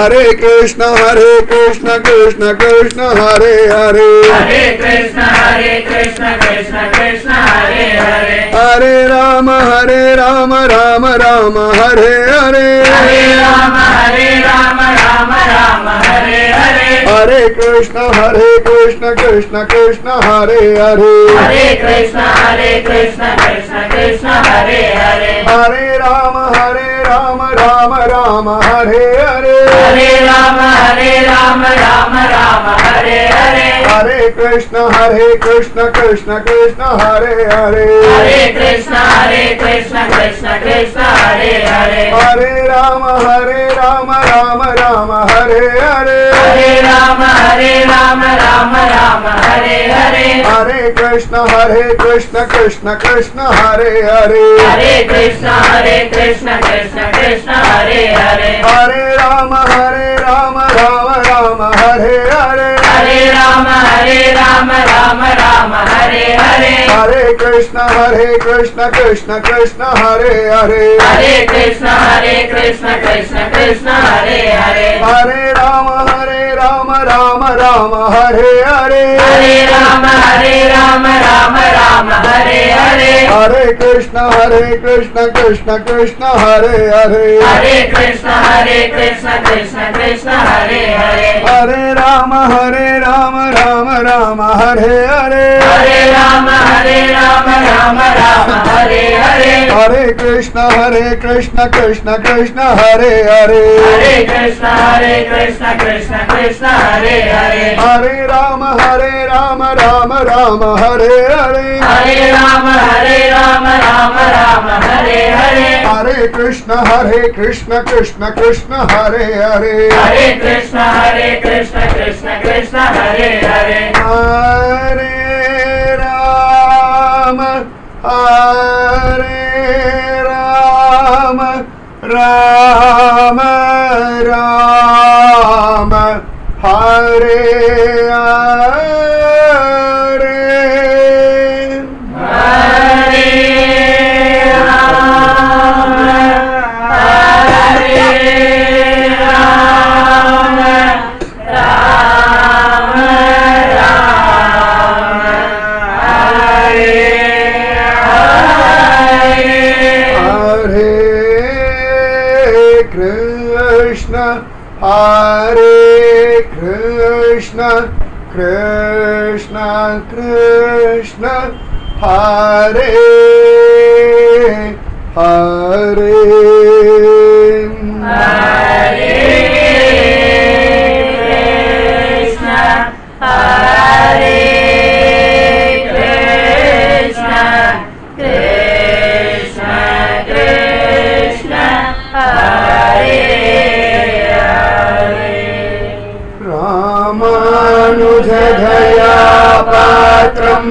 हरे कृष्ण हरे कृष्ण कृष्ण कृष्ण हरे हरे हरे कृष्ण हरे कृष्ण कृष्ण कृष्ण हरे हरे हरे राम हरे राम राम राम हरे हरे हरे राम हरे राम राम राम हरे हरे हरे कृष्ण हरे कृष्ण कृष्ण कृष्ण हरे हरे हरे कृष्ण हरे कृष्ण कृष्ण कृष्ण हरे हरे हरे राम हरे राम राम राम हरे हरे हरे राम हरे राम राम राम हरे हरे हरे कृष्ण हरे कृष्ण कृष्ण कृष्ण हरे हरे हरे कृष्ण हरे कृष्ण कृष्ण कृष्ण हरे हरे हरे राम हरे राम राम राम हरे हरे हरे राम हरे राम राम राम हरे हरे हरे कृष्ण हरे कृष्ण कृष्ण कृष्ण हरे हरे हरे कृष्ण हरे कृष्ण कृष्ण कृष्ण हरे हरे हरे राम हरे राम राम राम हरे हरे हरे राम हरे राम राम राम हरे हरे हरे कृष्ण हरे कृष्ण कृष्ण कृष्ण हरे हरे हरे कृष्ण हरे कृष्ण कृष्ण कृष्ण हरे हरे हरे राम हरे राम राम राम हरे हरे हरे राम हरे राम राम राम हरे हरे हरे कृष्ण हरे कृष्ण कृष्ण कृष्ण हरे हरे हरे कृष्ण हरे कृष्ण कृष्ण कृष्ण हरे हरे हरे राम हरे राम राम राम हरे हरे हरे राम हरे राम राम राम हरे हरे हरे कृष्ण हरे कृष्ण कृष्ण कृष्ण हरे हरे हरे कृष्ण हरे कृष्ण कृष्ण कृष्ण हरे हरे हरे राम हरे राम राम राम हरे हरे हरे राम हरे राम राम राम हरे हरे हरे कृष्ण हरे कृष्ण कृष्ण कृष्ण हरे हरे हरे कृष्ण हरे कृष्ण कृष्ण कृष्ण हरे हरे हरे राम हरे राम राम राम हरे हरे हरे राम हरे राम राम राम हरे हरे हरे कृष्ण हरे कृष्ण कृष्ण कृष्ण हरे हरे हरे कृष्ण हरे कृष्ण कृष्ण कृष्ण हरे हरे रामानुजधया पात्रम्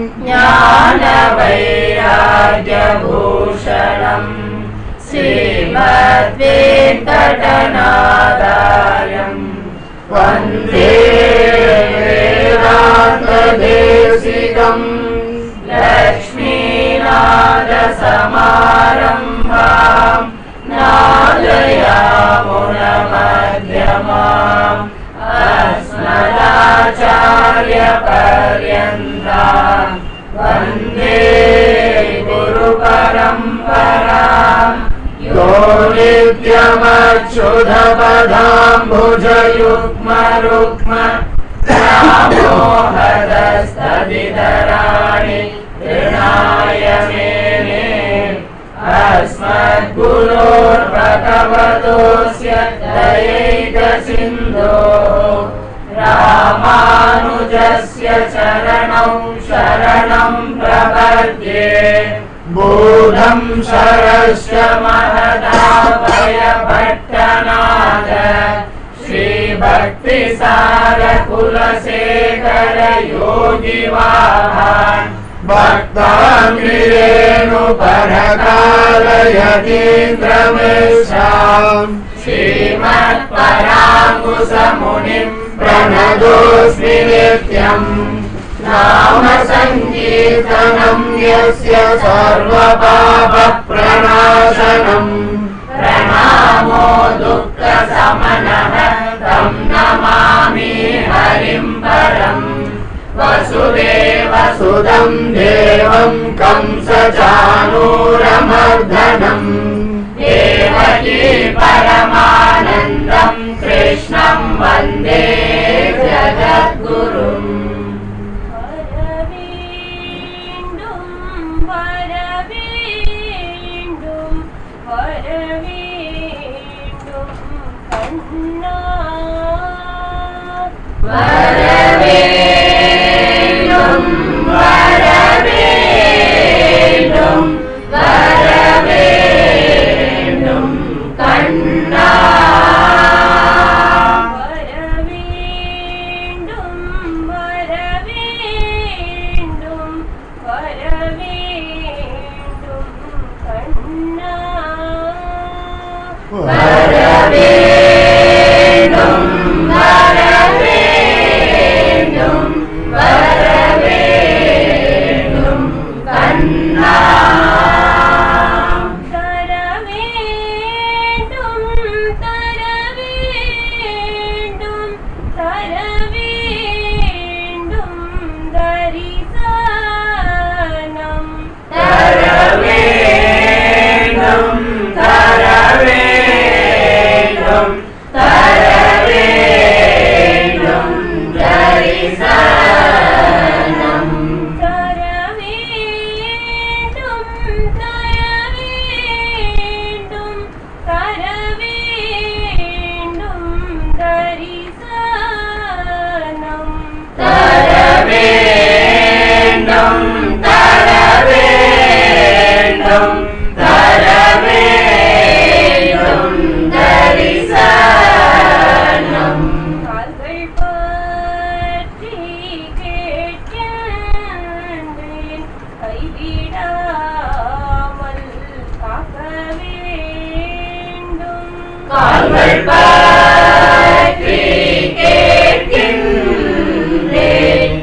ज्ञानवैराग्यभूषणम् श्रीमद्वेङ्कटनादायम् वन्दे वेदान्तदेशिकम् लक्ष्मीनादसमारम्भाम् नादयामुनमध्यमाम् अस्मदाचार्यपर्यन्ताम् वन्दे गुरुपरम्पराम् यो नित्यमच्युतपदाम्बुजयुग्मरुक्म रामोहदस्तदितराणि तृणाय मेने अस्मद्गुरोर्भगवतोऽस्य दयैकसिन्धोः रामानुजस्य चरणौ शरणं प्रपद्ये बोधं शरश्च महदाभयभट्टनाद श्रीभक्तिसारकुलशेखर योगिवाहान् भक्ताङ्गिरेणुपरकालयतीन्द्रमेषाम् श्रीमत्पराङ्कुशमुनिम् प्रणतोऽस्मि नित्यम् नाम सङ्कीर्तनम् यस्य सर्वपापप्रणाशनम् प्रणामो दुःखसमनः वसुदं देवं कंसचाणूरमर्दनम् देवकी परमानन्दं कृष्णं वन्दे जगद्गुरुम् வரவேண்டும் வரவேண்டும் வரவேண்டும் கண்ணா வரவேண்டும் வரவேண்டும் வரவேண்டும் கண்ணா வரவேண்டும் வரவேண்டும் வரவேண்டும் கண்ணா வரவேண்டும் வரவேண்டும் வரவேண்டும் கண்ணா தரவேண்டும் தரவேண்டும் தரவேண்டும் தரிசனம் தரவேண்டும் தரவேண்டும் தரவேண்டும் தரிசனம் தரவேண்டும் தரவேண்டும் தரவேண்டும் தரிசனம் தரவேண்டும் தரவேண்டும் தரவேண்டும் தரிசனம் கால்கள் பற்றி கேட்கின்றேன் கைவிடாமல் காக்க வேண்டும் கால்கள் பற்றி கேட்கின்றேன்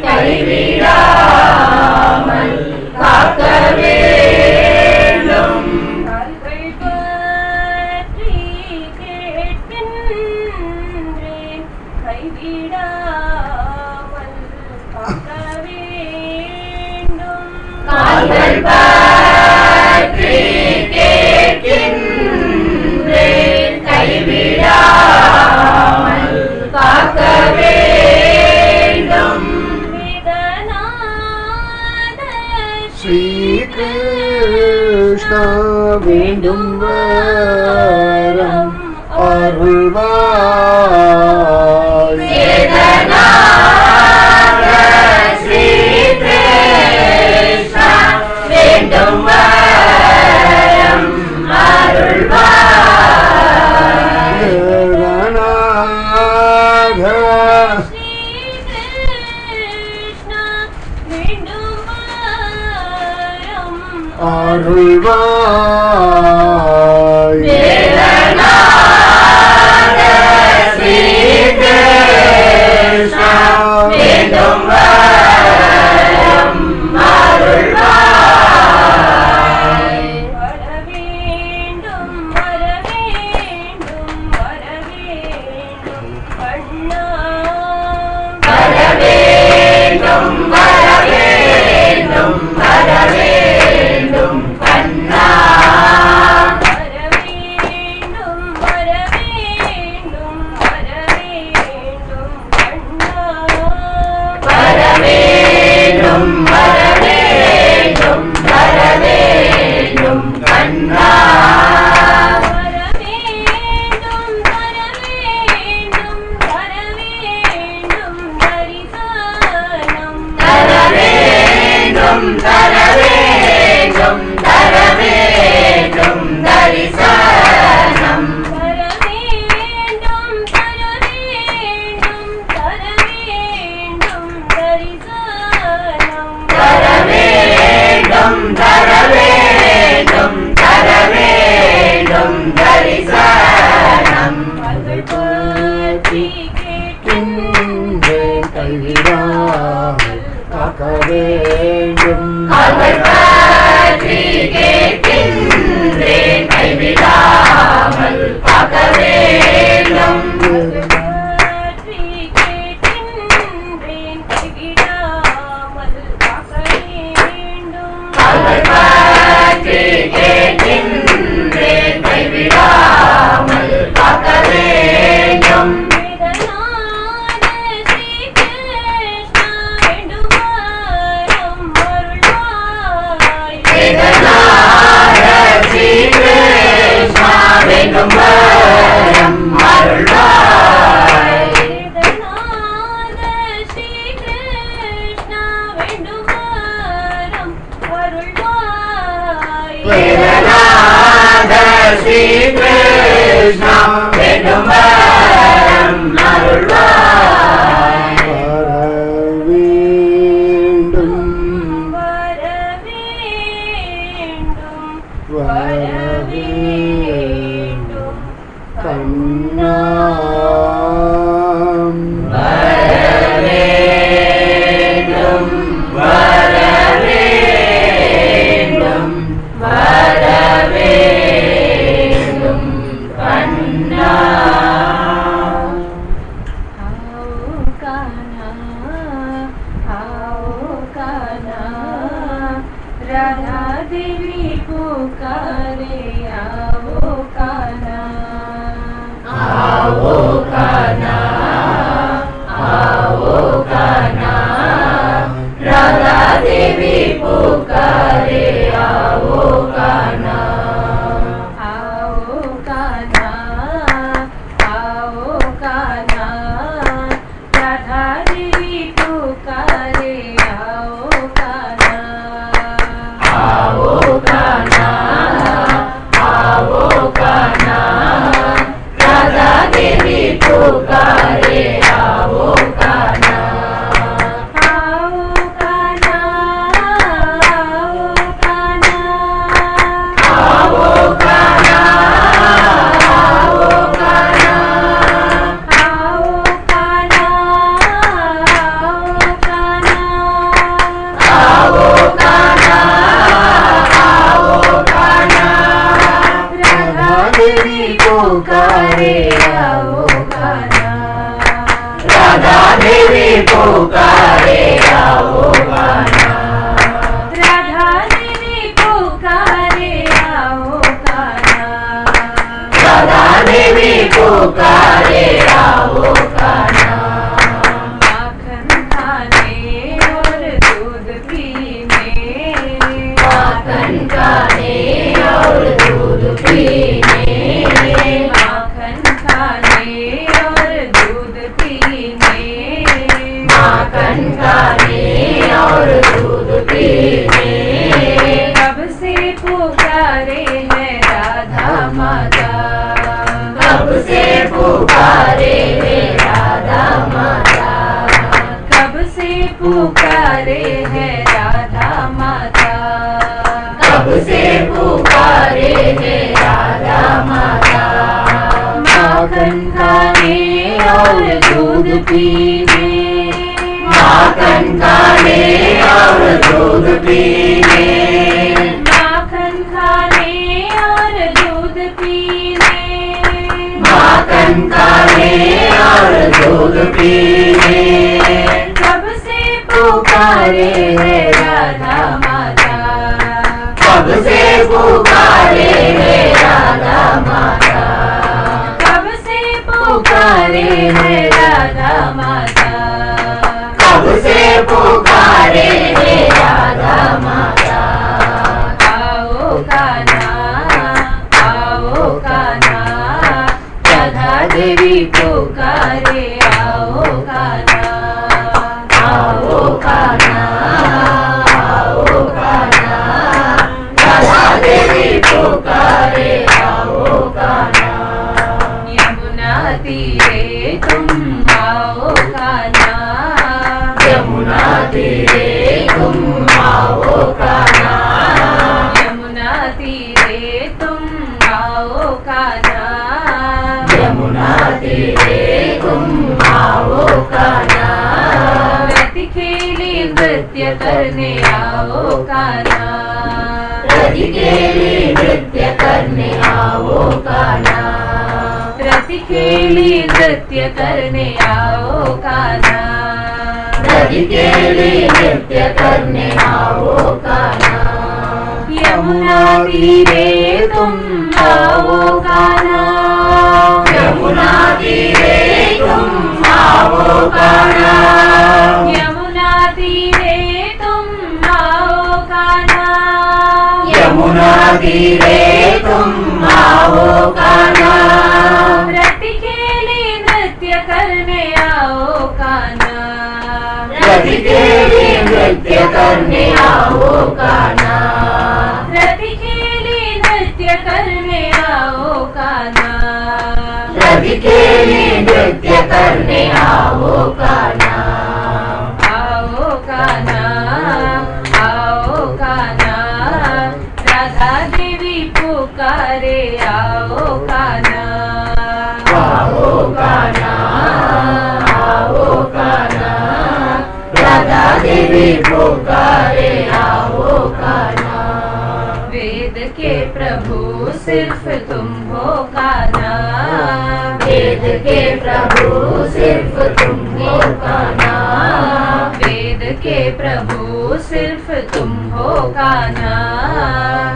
கைவிடாமல் காக்க வேண்டும் கால்கள் பற்றி கேட்கின்றேன் கைவிடாமல் காக்க வேண்டும் கால்கள் பற்றி கேட்கின்றேன் கைவிடாமல் காக்க வேண்டும் வேதநாத ஸ்ரீகிருஷ்ண வேண்டும் வரம் அருள்வாய் வேதநாத ஸ்ரீ கிருஷ்ணா வேண்டும் வரம் அருள்வாய் ஜெகநாத ஸ்ரீகிருஷ்ணா வேண்டும் வரம் அருள்வாய் வேதநாத ஸ்ரீ கிருஷ்ணா வேண்டும் வரம் அருள்வாய் வரவேண்டும் வரவேண்டும் வரவேண்டும் கண்ணா வரவேண்டும் வரவேண்டும் வரவேண்டும் கண்ணா வரவேண்டும் வரவேண்டும் வரவேண்டும் கண்ணா வரவேண்டும் வரவேண்டும் வரவேண்டும் கண்ணா வரவேண்டும் வரவேண்டும் வரவேண்டும் தரிசனம் தரவேண்டும் தரவேண்டும் தரவேண்டும் தரிசனம் வரவேண்டும் வரவேண்டும் தரவேண்டும் தரிசனம் தரவேண்டும் தரவேண்டும் தரவேண்டும் தரிசனம் அவர்கள் பற்றி கின்றேன் கைவிடாமல் காக்க வேண்டும் அவள் பற்றி கேட்கின்றேன் கைவிடாமல் காக்க வேண்டும் பற்றி கேட்கின்றேன் கைவிடாமல் காக்க आओ कान्हा आओ कान्हा राधा देवी पुकारे आओ कान्हा आओ कान्हा आओ कान्हा राधा देवी पुकारे आओ कान्हा आओ कान्हा आओ कान्हा राधा देवी पुकारे आओ कान्हा आओ कान्हा आओ कान्हा आओ कान्हा आओ कान्हा आओ कान्हा आओ कान्हा आओ कान्हा आओ कान्हा राधा देवी पुकारे आओ कान्हा राधा देवी पुकारे आओ कान्हा राधा देवी पुकारे आओ कान्हा राधा देवी पुकारे आओ कान्हा माखन खाने और दूध पीने माखन खाने और दूध पीने माखन खाने और दूध पीने माखन खाने और दूध पीने कब से पुकारे हैं राधा माता कब से पुकारे है राधा माता कब से पुकारे हैं राधा माता कब से पुकारे है राधा माता माखन खाने और दूध पीने माखन खाने और दूध पीने माखन खाने और दूध पीने माखन खाने और दूध पीने कब से पुकारे है राधा माता कब से पुकारे है राधा माता कब से पुकारे है राधा माता कब से पुकारे है राधा माता आओ कान्हा आओ कान्हा राधा देवी पुकारे आओ कान्हा आओ कान्हा आओ कान्हा राधा देवी पुकारे आओ कान्हा यमुना तीरे तुम आओ कान्हा यमुना तीरे तुम आओ कान्हा यमुना तीरे तुम आओ कान्हा यमुना तीरे तुम आओ कान्हा रति खेली नृत्य करने आओ कान्हा रति केली नृत्य करने आओ कान्हा रति खेली नृत्य करने आओ कान्हा रति केली नृत्य करने आओ कान्हा यमुना तीरे तुम आओ कान्हा यमुना तीरे तुम आओ कान्हा यमुना तीरे तुम आओ कान्हा यमुना तीरे तुम आओ कान्हा रति खेली नृत्य करने आओ कान्हा रति केली नृत्य करने आओ कान्हा रति खेली नृत्य करने आओ कान्हा रति केली नृत्य करने आओ कान्हा आओ कान्हा आओ कान्हा राधा देवी पुकारे आओ कान्हा आओ कान्हा आओ कान्हा राधा देवी पुकारे आओ कान्हा वेद के प्रभु सिर्फ तुम हो कान्हा वेद के प्रभु सिर्फ तुम हो कान्हा वेद के प्रभु सिर्फ तुम हो कान्हा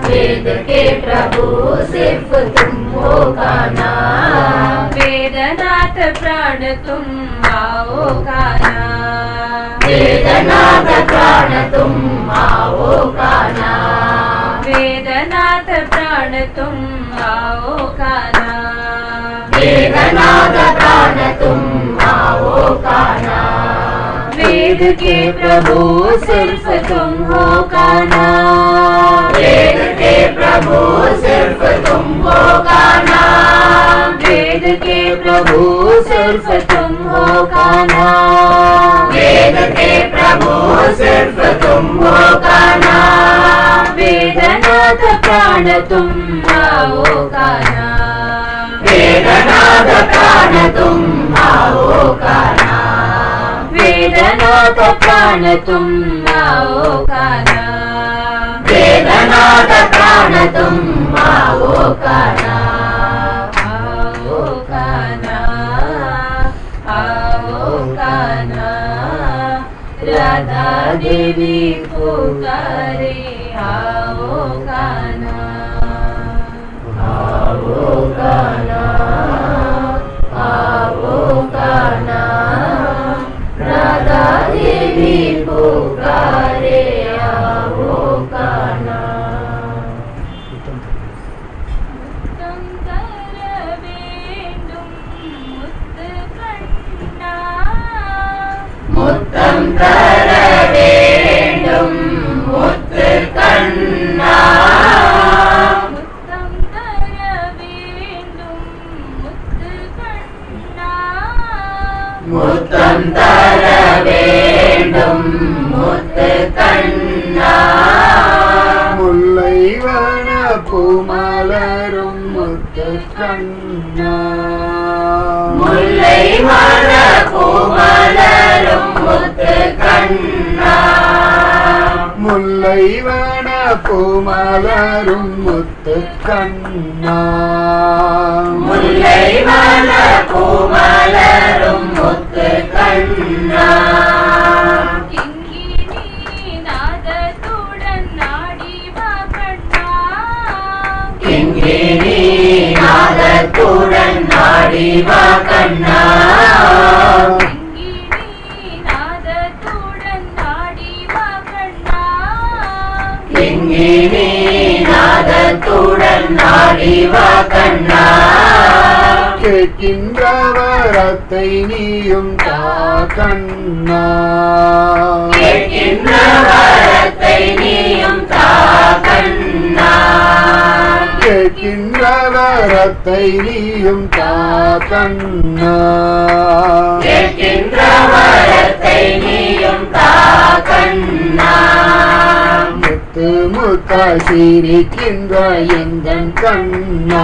वेद के प्रभु सिर्फ तुम हो कान्हा वेदना वेदनाथ प्राण तुम आओ गाना वेदनाथ प्राण तुम आओ गाना वेदनाथ प्राण तुम आओ गाना वेदनाथ प्राण तुम आओ गाना वेद के प्रभु सिर्फ तुम हो गाना वेद के प्रभु सिर्फ तुम हो गाना वेद के प्रभु सिर्फ तुम हो गाना वेद के प्रभु सिर्फ तुम हो गाना वेदनाथ प्राण तुम आओ गाना वेदनाथ प्राण तुम आओ गाना वेदनाथ प्राण तुम आओ गाना वेदनाथ प्राण तुम आओ गाना आओ गाना आओ गाना राधा देवी पुकारे आओ गाना आओ गाना आओ गाना राधा देवी पुकारे आओ गाना முத்தம் தர வேண்டும் முத்து கண்ணா முத்தம் தர வேண்டும் முத்து கண்ணா முத்தம் தர வேண்டும் முத்து கண்ணா முத்தம் தர வேண்டும் முத்து கண்ணா முல்லை வன பூமலரும் முத்து கண்ணா முல்லை மர பூமலரும் முத்து கண்ணா முல்லை வன பூமலரும் முத்து கண்ணா முல்லை மர பூமலரும் முத்து கண்ணா கிங்கிணி நாதத்துடன் நாடி வா கண்ணா கிங்கிணி நாதத்துடன் நாடி வா கண்ணா கிங்கிணி நாதத்துடன் நாடி வா கண்ணா கிங்கிணி நாதத்துடன் நாடி வா கண்ணா கேட்கின்ற வரத்தை நீயும் தா கண்ணா கேட்கின்ற வரத்தை நீயும் தா கண்ணா கேட்கின்ற வரத்தை நீயும் தா கண்ணா கேட்கின்ற வரத்தை நீயும் தா கண்ணா முத்து முத்தாய் சிரிக்கின்ற எந்தன் கண்ணா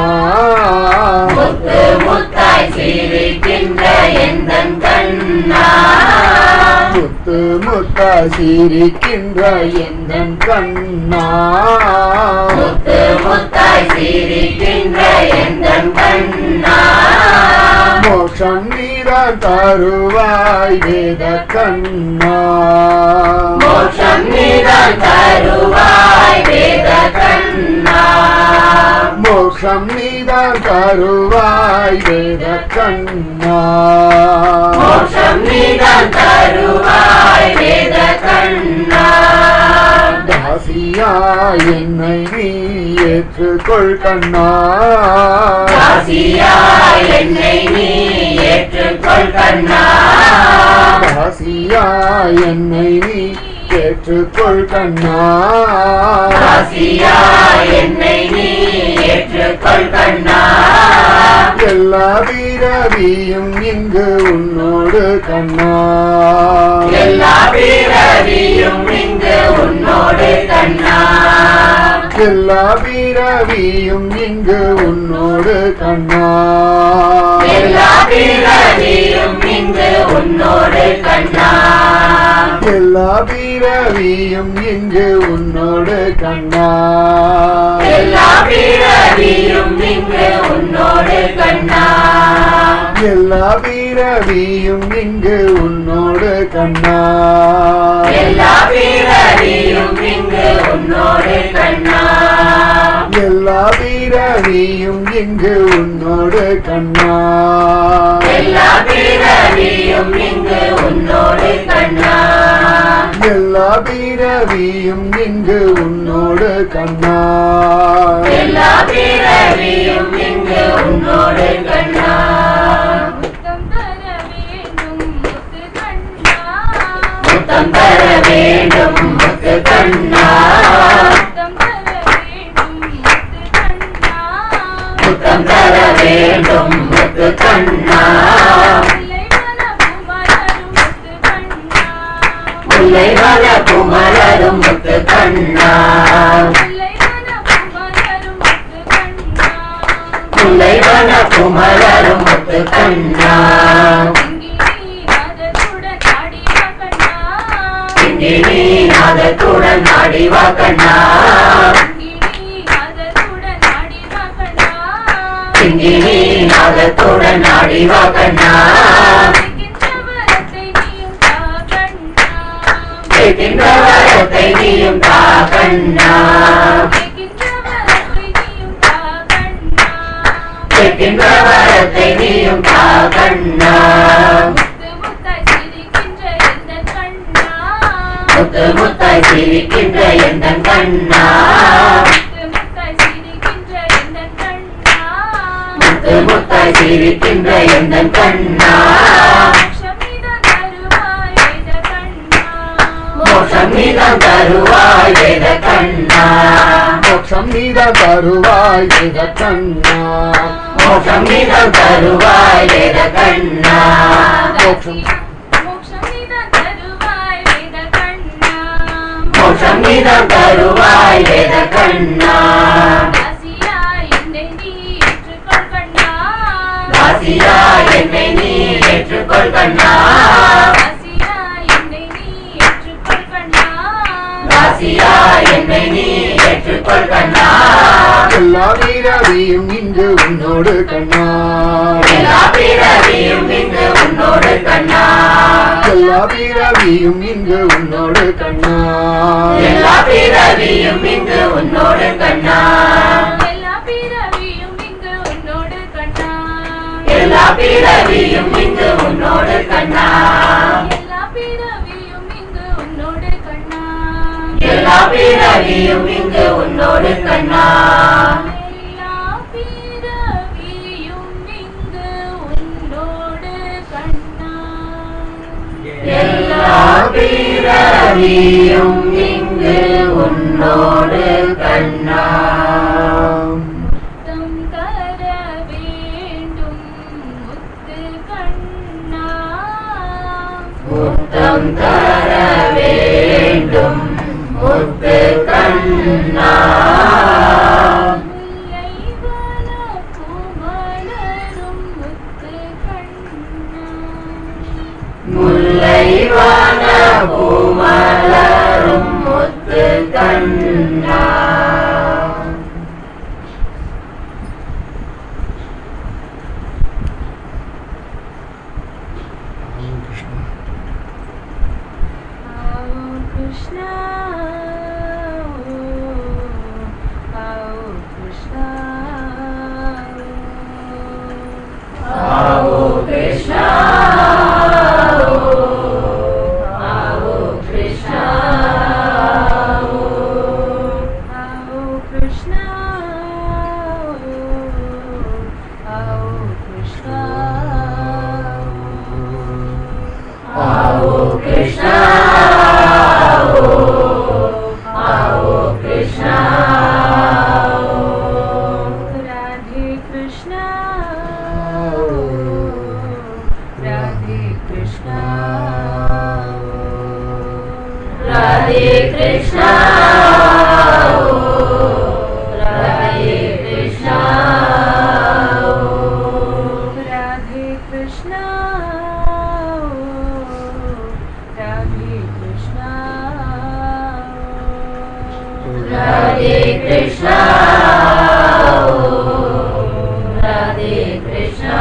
முத்து முத்தாய் சிரிக்கின்ற எந்தன் கண்ணா முத்து முத்தாய் சிரிக்கின்ற எந்தன் கண்ணா முத்து முத்தாய் சிரிக்கின்ற எந்தன் கண்ணா மோஷம் நீதான் தருவாய் வேத கண்ணா மோட்சம் நீதான் தருவாய் வேத கண்ணா மோஷம் நீதான் தருவாய் வேத கண்ணா மோட்சம் நீதான் தருவாய் வேத கண்ணா தாசியா என்னை நீ ஏற்றுக்கொள் கண்ணா காசியா என்னை நீ ஏற்றுக்கொள் கண்ணா தாசியா என்னை நீ ஏற்றுக்கொள் கண்ணா காசியா என்னை நீ ஏற்றுக்கொள் கண்ணா எல்லா வீரவியும் இங்கு உன்னோடு கண்ணா எல்லா பிறவியும் இங்கு உன்னோடு கண்ணா எல்லா வீரவியும் இங்கு உன்னோடு கண்ணா எல்லா பிறவியும் இங்கு உன்னோடு கண்ணா எல்லா வீரவியும் இங்கு உன்னோடு கண்ணா எல்லா பிறவியும் இங்கு உன்னோடு கண்ணா எல்லா வீரவியும் இங்கு உன்னோடு கண்ணா எல்லா பிறவியும் இங்கு உன்னோடு கண்ணா எல்லா வீரவியும் இங்கு உன்னோடு கண்ணா எல்லா பிறவியும் இங்கு உன்னோடு கண்ணா எல்லா பிறவியும் இங்கு உன்னோடு கண்ணா எல்லா பிறவியும் இங்கு உன்னோடு கண்ணா முத்தம் தர வேண்டும் முத்து கண்ணா முத்தம் தர வேண்டும் முத்து கண்ணா முல்லை வன குமரரும் முத்து கண்ணா முல்லை வன குமரரும் முத்து கண்ணா கிங்கிணி நாதத்துடன் ஆடிவா கண்ணா கிங்கிணி நாதத்துடன் ஆடிவா கண்ணா கேட்கின்ற வரத்தை நீயும் தா கண்ணா கேட்கின்ற வரத்தை நீயும் தா கண்ணா முத்து முத்தாய் சிரிக்கின்ற எந்த கண்ணா முத்து முத்தாய் சிரிக்கின்ற எந்த கண்ணா மோஷம் நீதான் தருவாய் வேத கண்ணா மோட்சம் நீதான் தருவாய் வேத கண்ணா மோஷம் நீதான் தருவாய் வேத கண்ணா மோட்சம் மோஷம் நீதான் தருவாய் வேத கண்ணா வாசியா என்னை நீ ஏற்றுக்கொள் கண்ணா வாசியா என்னை நீ ஏற்றுக்கொள் கண்ணா எல்லா பிறவியும் இங்கு உன்னோடு கண்ணா எல்லா பிறவியும் இங்கு உன்னோடு கண்ணா எல்லா பிறவியும் இங்கு உன்னோடு கண்ணா எல்லா பிறவியும் இங்கு உன்னோடு கண்ணா எல்லா பிறவியும் இங்கு உன்னோடு கண்ணா எல்லா பிறவியும் இங்கு உன்னோடு கண்ணா எல்லா பிறவியும் இங்கு உன்னோடு கண்ணா முத்தம் தர வேண்டும் முத்து கண்ணா முத்தம் தர வேண்டும் முத்து கண்ணா முல்லை வன பூமலரும் முத்து கண்ணா முல்லை வான பூமலரும் முத்து கண்ணா आओ कृष्णा आओ कृष्णा आओ कृष्णा आओ कृष्णा आओ कृष्णा आओ कृष्णा आओ कृष्णा आओ कृष्णा राधे कृष्णा राधे कृष्णा राधे कृष्णा राधे कृष्णा राधे कृष्णा राधे कृष्णा राधे कृष्णा राधे कृष्णा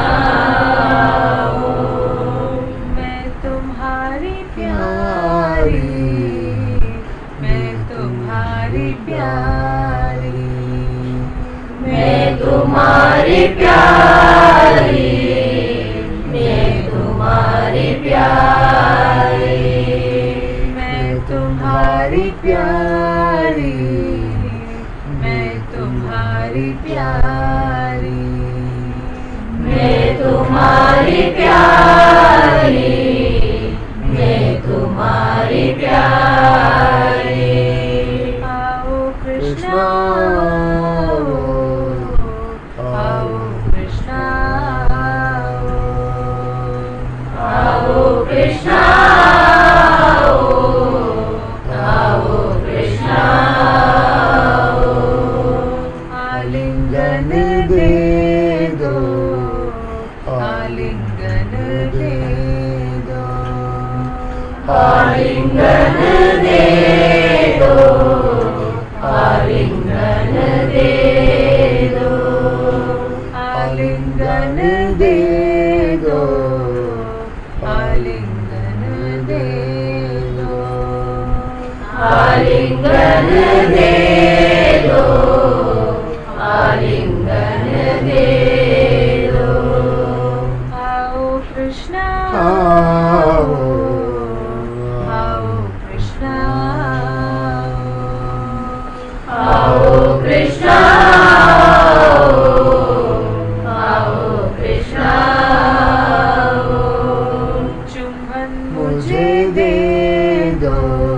मैं तुम्हारी प्यारी मैं तुम्हारी प्यारी मैं तुम्हारी प्यारी मैं तुम्हारी प्यारी मैं तुम्हारी प्यारी मैं तुम्हारी प्यारी मैं तुम्हारी प्यारी मैं तुम्हारी प्यारी आओ कृष्णा आओ कृष्णा आओ कृष्णा आओ कृष्णा आलिंगन दे दो आलिंगन दे दो आलिंगन दे दो आलिंगन दे दो आलिंगन दे दो आलिंगन दे दो आलिंगन दे दो आलिंगन दे दो आओ कृष्णा आओ। आओ कृष्णा आओ कृष्णा आओ कृष्णा चुंबन मुझे दे दो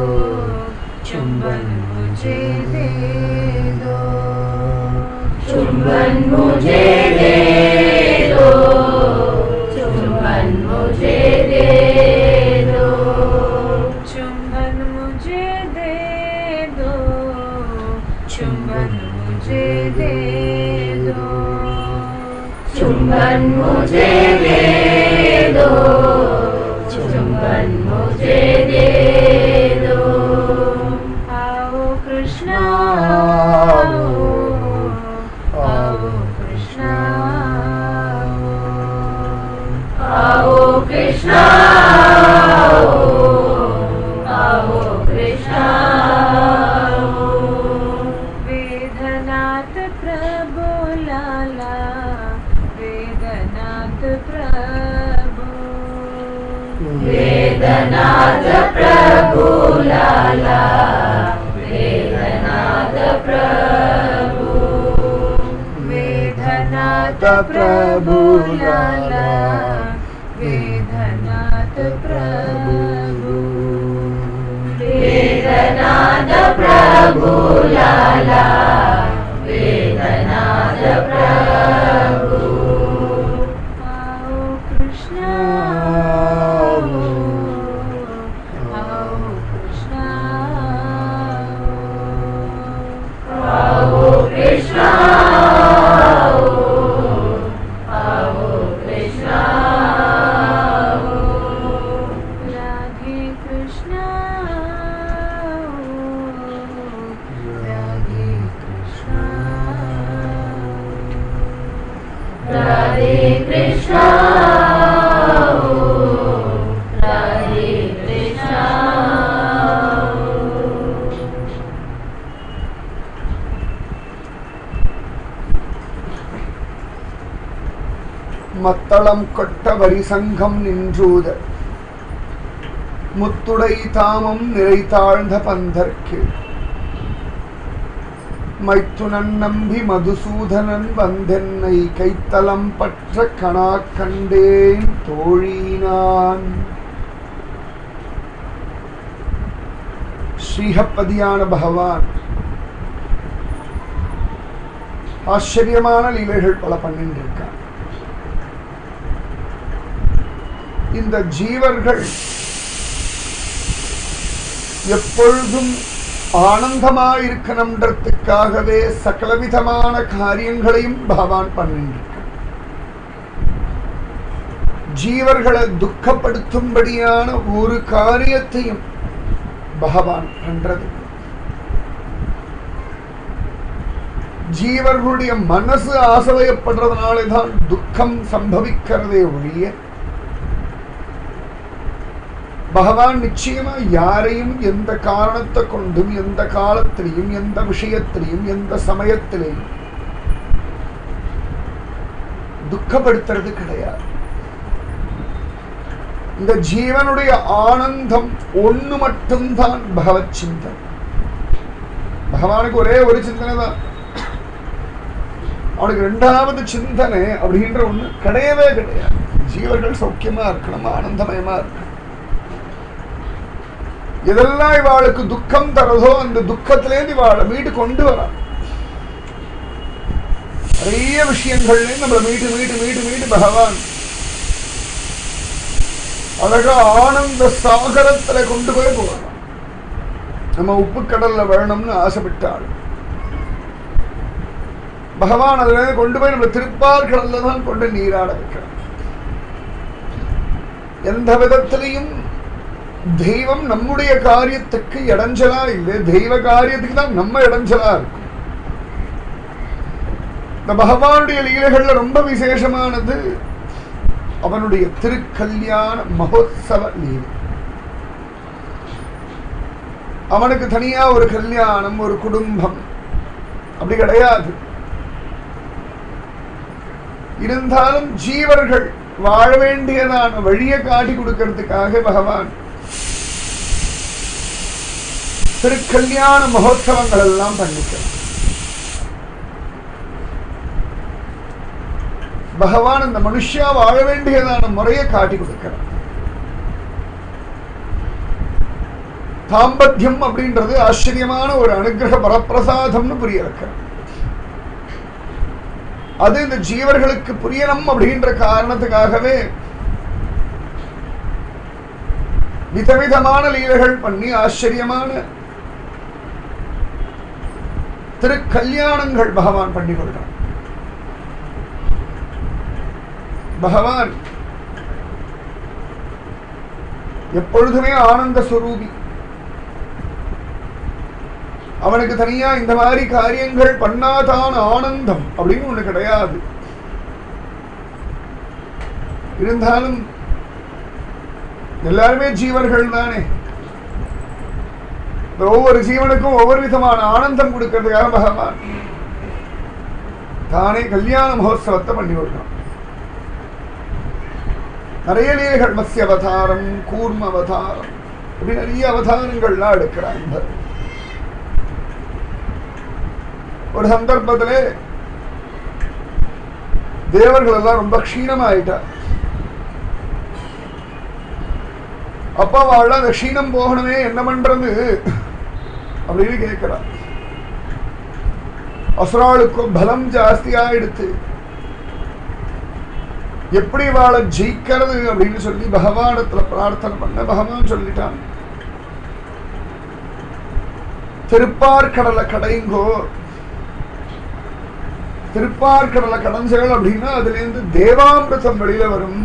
चुंबन मुझे दे दो चुंबन मुझे दे दो चुंबन मुझे दे दो चुंबन मुझे दे दो चुंबन मुझे दे दो चुंबन मुझे दे दो चुंबन मुझे दे दो आओ कृष्णा आओ। आओ कृष्णा आओ कृष्णा आओ कृष्णा वेदनाथ प्रभु लाला वेदनाथ प्रभु वेदनाथ प्रभु लाला वेदनाथ प्रभु वेदनाथ प्रभु लाला वेदनाथ प्रभु वेदनाथ प्रभु लाला वेदनाथ प्रभु आओ कृष्णा आओ कृष्णा आओ कृष्णा आओ कृष्णा राधे कृष्णा राधे कृष्णा राधे कृष्णा राधे कृष्णा மத்தளம் கொட்ட வரிசங்கம் நின்றூத முத்துடை தாமம் நிறை தாழ்ந்த பந்தர்க்கு மைத்துனன் நம்பி மதுசூதனன் வந்தென்னை கைத்தலம் பற்ற கணா கண்டேன் தோழினான் ஸ்ரீஹப்பதியான பகவான் ஆச்சரியமான லீலைகள் பல பண்ணிட்டு இருக்கான் இந்த ஜீவர்கள் எப்பொழுதும் ஆனந்தமாயிருக்கணுன்றதுக்காகவே சகலவிதமான காரியங்களையும் பகவான் பண்ணிட்டு இருக்கான். ஜீவர்களை துக்கப்படுத்தும்படியான ஒரு காரியத்தையும் பகவான் பண்றது ஜீவர்களுடைய மனசு ஆசையப்படுறதுனாலே தான் துக்கம் சம்பவிக்கிறதே ஒழிய பகவான் நிச்சயமா யாரையும் எந்த காரணத்தை கொண்டும் எந்த காலத்திலையும் எந்த விஷயத்திலையும் எந்த சமயத்திலையும் துக்கப்படுத்துறது கிடையாது இந்த ஜீவனுடைய ஆனந்தம் ஒண்ணு மட்டும்தான் பகவத் சிந்தனை பகவானுக்கு ஒரே ஒரு சிந்தனை தான் அவனுக்கு ரெண்டாவது சிந்தனை அப்படின்ற ஒண்ணு கிடையவே கிடையாது ஜீவர்கள் சௌக்கியமா இருக்கணும் ஆனந்தமயமா இருக்கணும் எதெல்லாம் இவாளுக்கு துக்கம் தரதோ அந்த துக்கத்திலேருந்து இவாளை மீட்டு கொண்டு வரா நிறைய விஷயங்கள்ல நம்மளை மீட்டு மீட்டு மீட்டு மீட்டு பகவான் அழகா ஆனந்த சாகரத்துல கொண்டு போய் போகலாம் நம்ம உப்பு கடல்ல வேணும்னு ஆசைப்பட்டாள் பகவான் அதுல இருந்து கொண்டு போய் நம்ம திருப்பார் கடல்ல தான் கொண்டு நீராட வைக்கிறார் எந்த விதத்திலையும் தெய்வம் நம்முடைய காரியத்துக்கு இடைஞ்சலா இல்லை தெய்வ காரியத்துக்கு தான் நம்ம இடைஞ்சலா இருக்கும் இந்த பகவானுடைய லீலைகள்ல ரொம்ப விசேஷமானது அவனுடைய திருக்கல்யாண மகோத்சவ லீலை அவனுக்கு தனியா ஒரு கல்யாணம் ஒரு குடும்பம் அப்படி கிடையாது இருந்தாலும் ஜீவர்கள் வாழ வேண்டியதான வழியை காட்டி கொடுக்கறதுக்காக பகவான் திருக்கல்யாண மகோத்சவங்கள் எல்லாம் பண்ணிக்கிறான் பகவான் இந்த மனுஷா வாழ வேண்டியதான முறையை காட்டி கொடுக்கிறான் தாம்பத்தியம் அப்படின்றது ஆச்சரியமான ஒரு அனுகிரக வரப்பிரசாதம்னு புரிய வைக்கிறான் அது இந்த ஜீவர்களுக்கு புரியணும் அப்படின்ற காரணத்துக்காகவே விதவிதமான லீலைகள் பண்ணி ஆச்சரியமான திருக்கல்யாணங்கள் பகவான் பண்ணி கொள்றான் பகவான் எப்பொழுதுமே ஆனந்த சுரூபி அவனுக்கு தனியா இந்த மாதிரி காரியங்கள் பண்ணாதான் ஆனந்தம் அப்படின்னு ஒண்ணு கிடையாது இருந்தாலும் எல்லாருமே ஜீவர்கள் தானே இந்த ஒவ்வொரு ஜீவனுக்கும் ஒவ்வொரு விதமான ஆனந்தம் கொடுக்கறதுக்காக பகவான் தானே கல்யாண மகோத்சவத்தை பண்ணி விடுறான் நிறைய லீலைகள் மத்ய அவதாரம் கூர்ம அவதாரம் இப்படி நிறைய அவதாரங்கள்லாம் எடுக்கிறாங்க ஒரு சந்தர்ப்பத்திலே தேவர்கள் எல்லாம் ரொம்ப க்ஷீணமாயிட்டா அப்பா வாழ அந்த க்ஷீணம் போகணுமே என்ன பண்றது அப்படின்னு கேட்கிறா அசுராளுக்கும் பலம் ஜாஸ்தி ஆயிடுத்து எப்படி வாழ ஜெயிக்கிறது அப்படின்னு சொல்லி பகவானத்துல பிரார்த்தனை பண்ண பகவான் சொல்லிட்டான் திருப்பார்கடலை கடைங்கோ திருப்பார்கடலை கடைஞ்சல் அப்படின்னா அதுல இருந்து தேவாமிரதம் வெளியில வரும்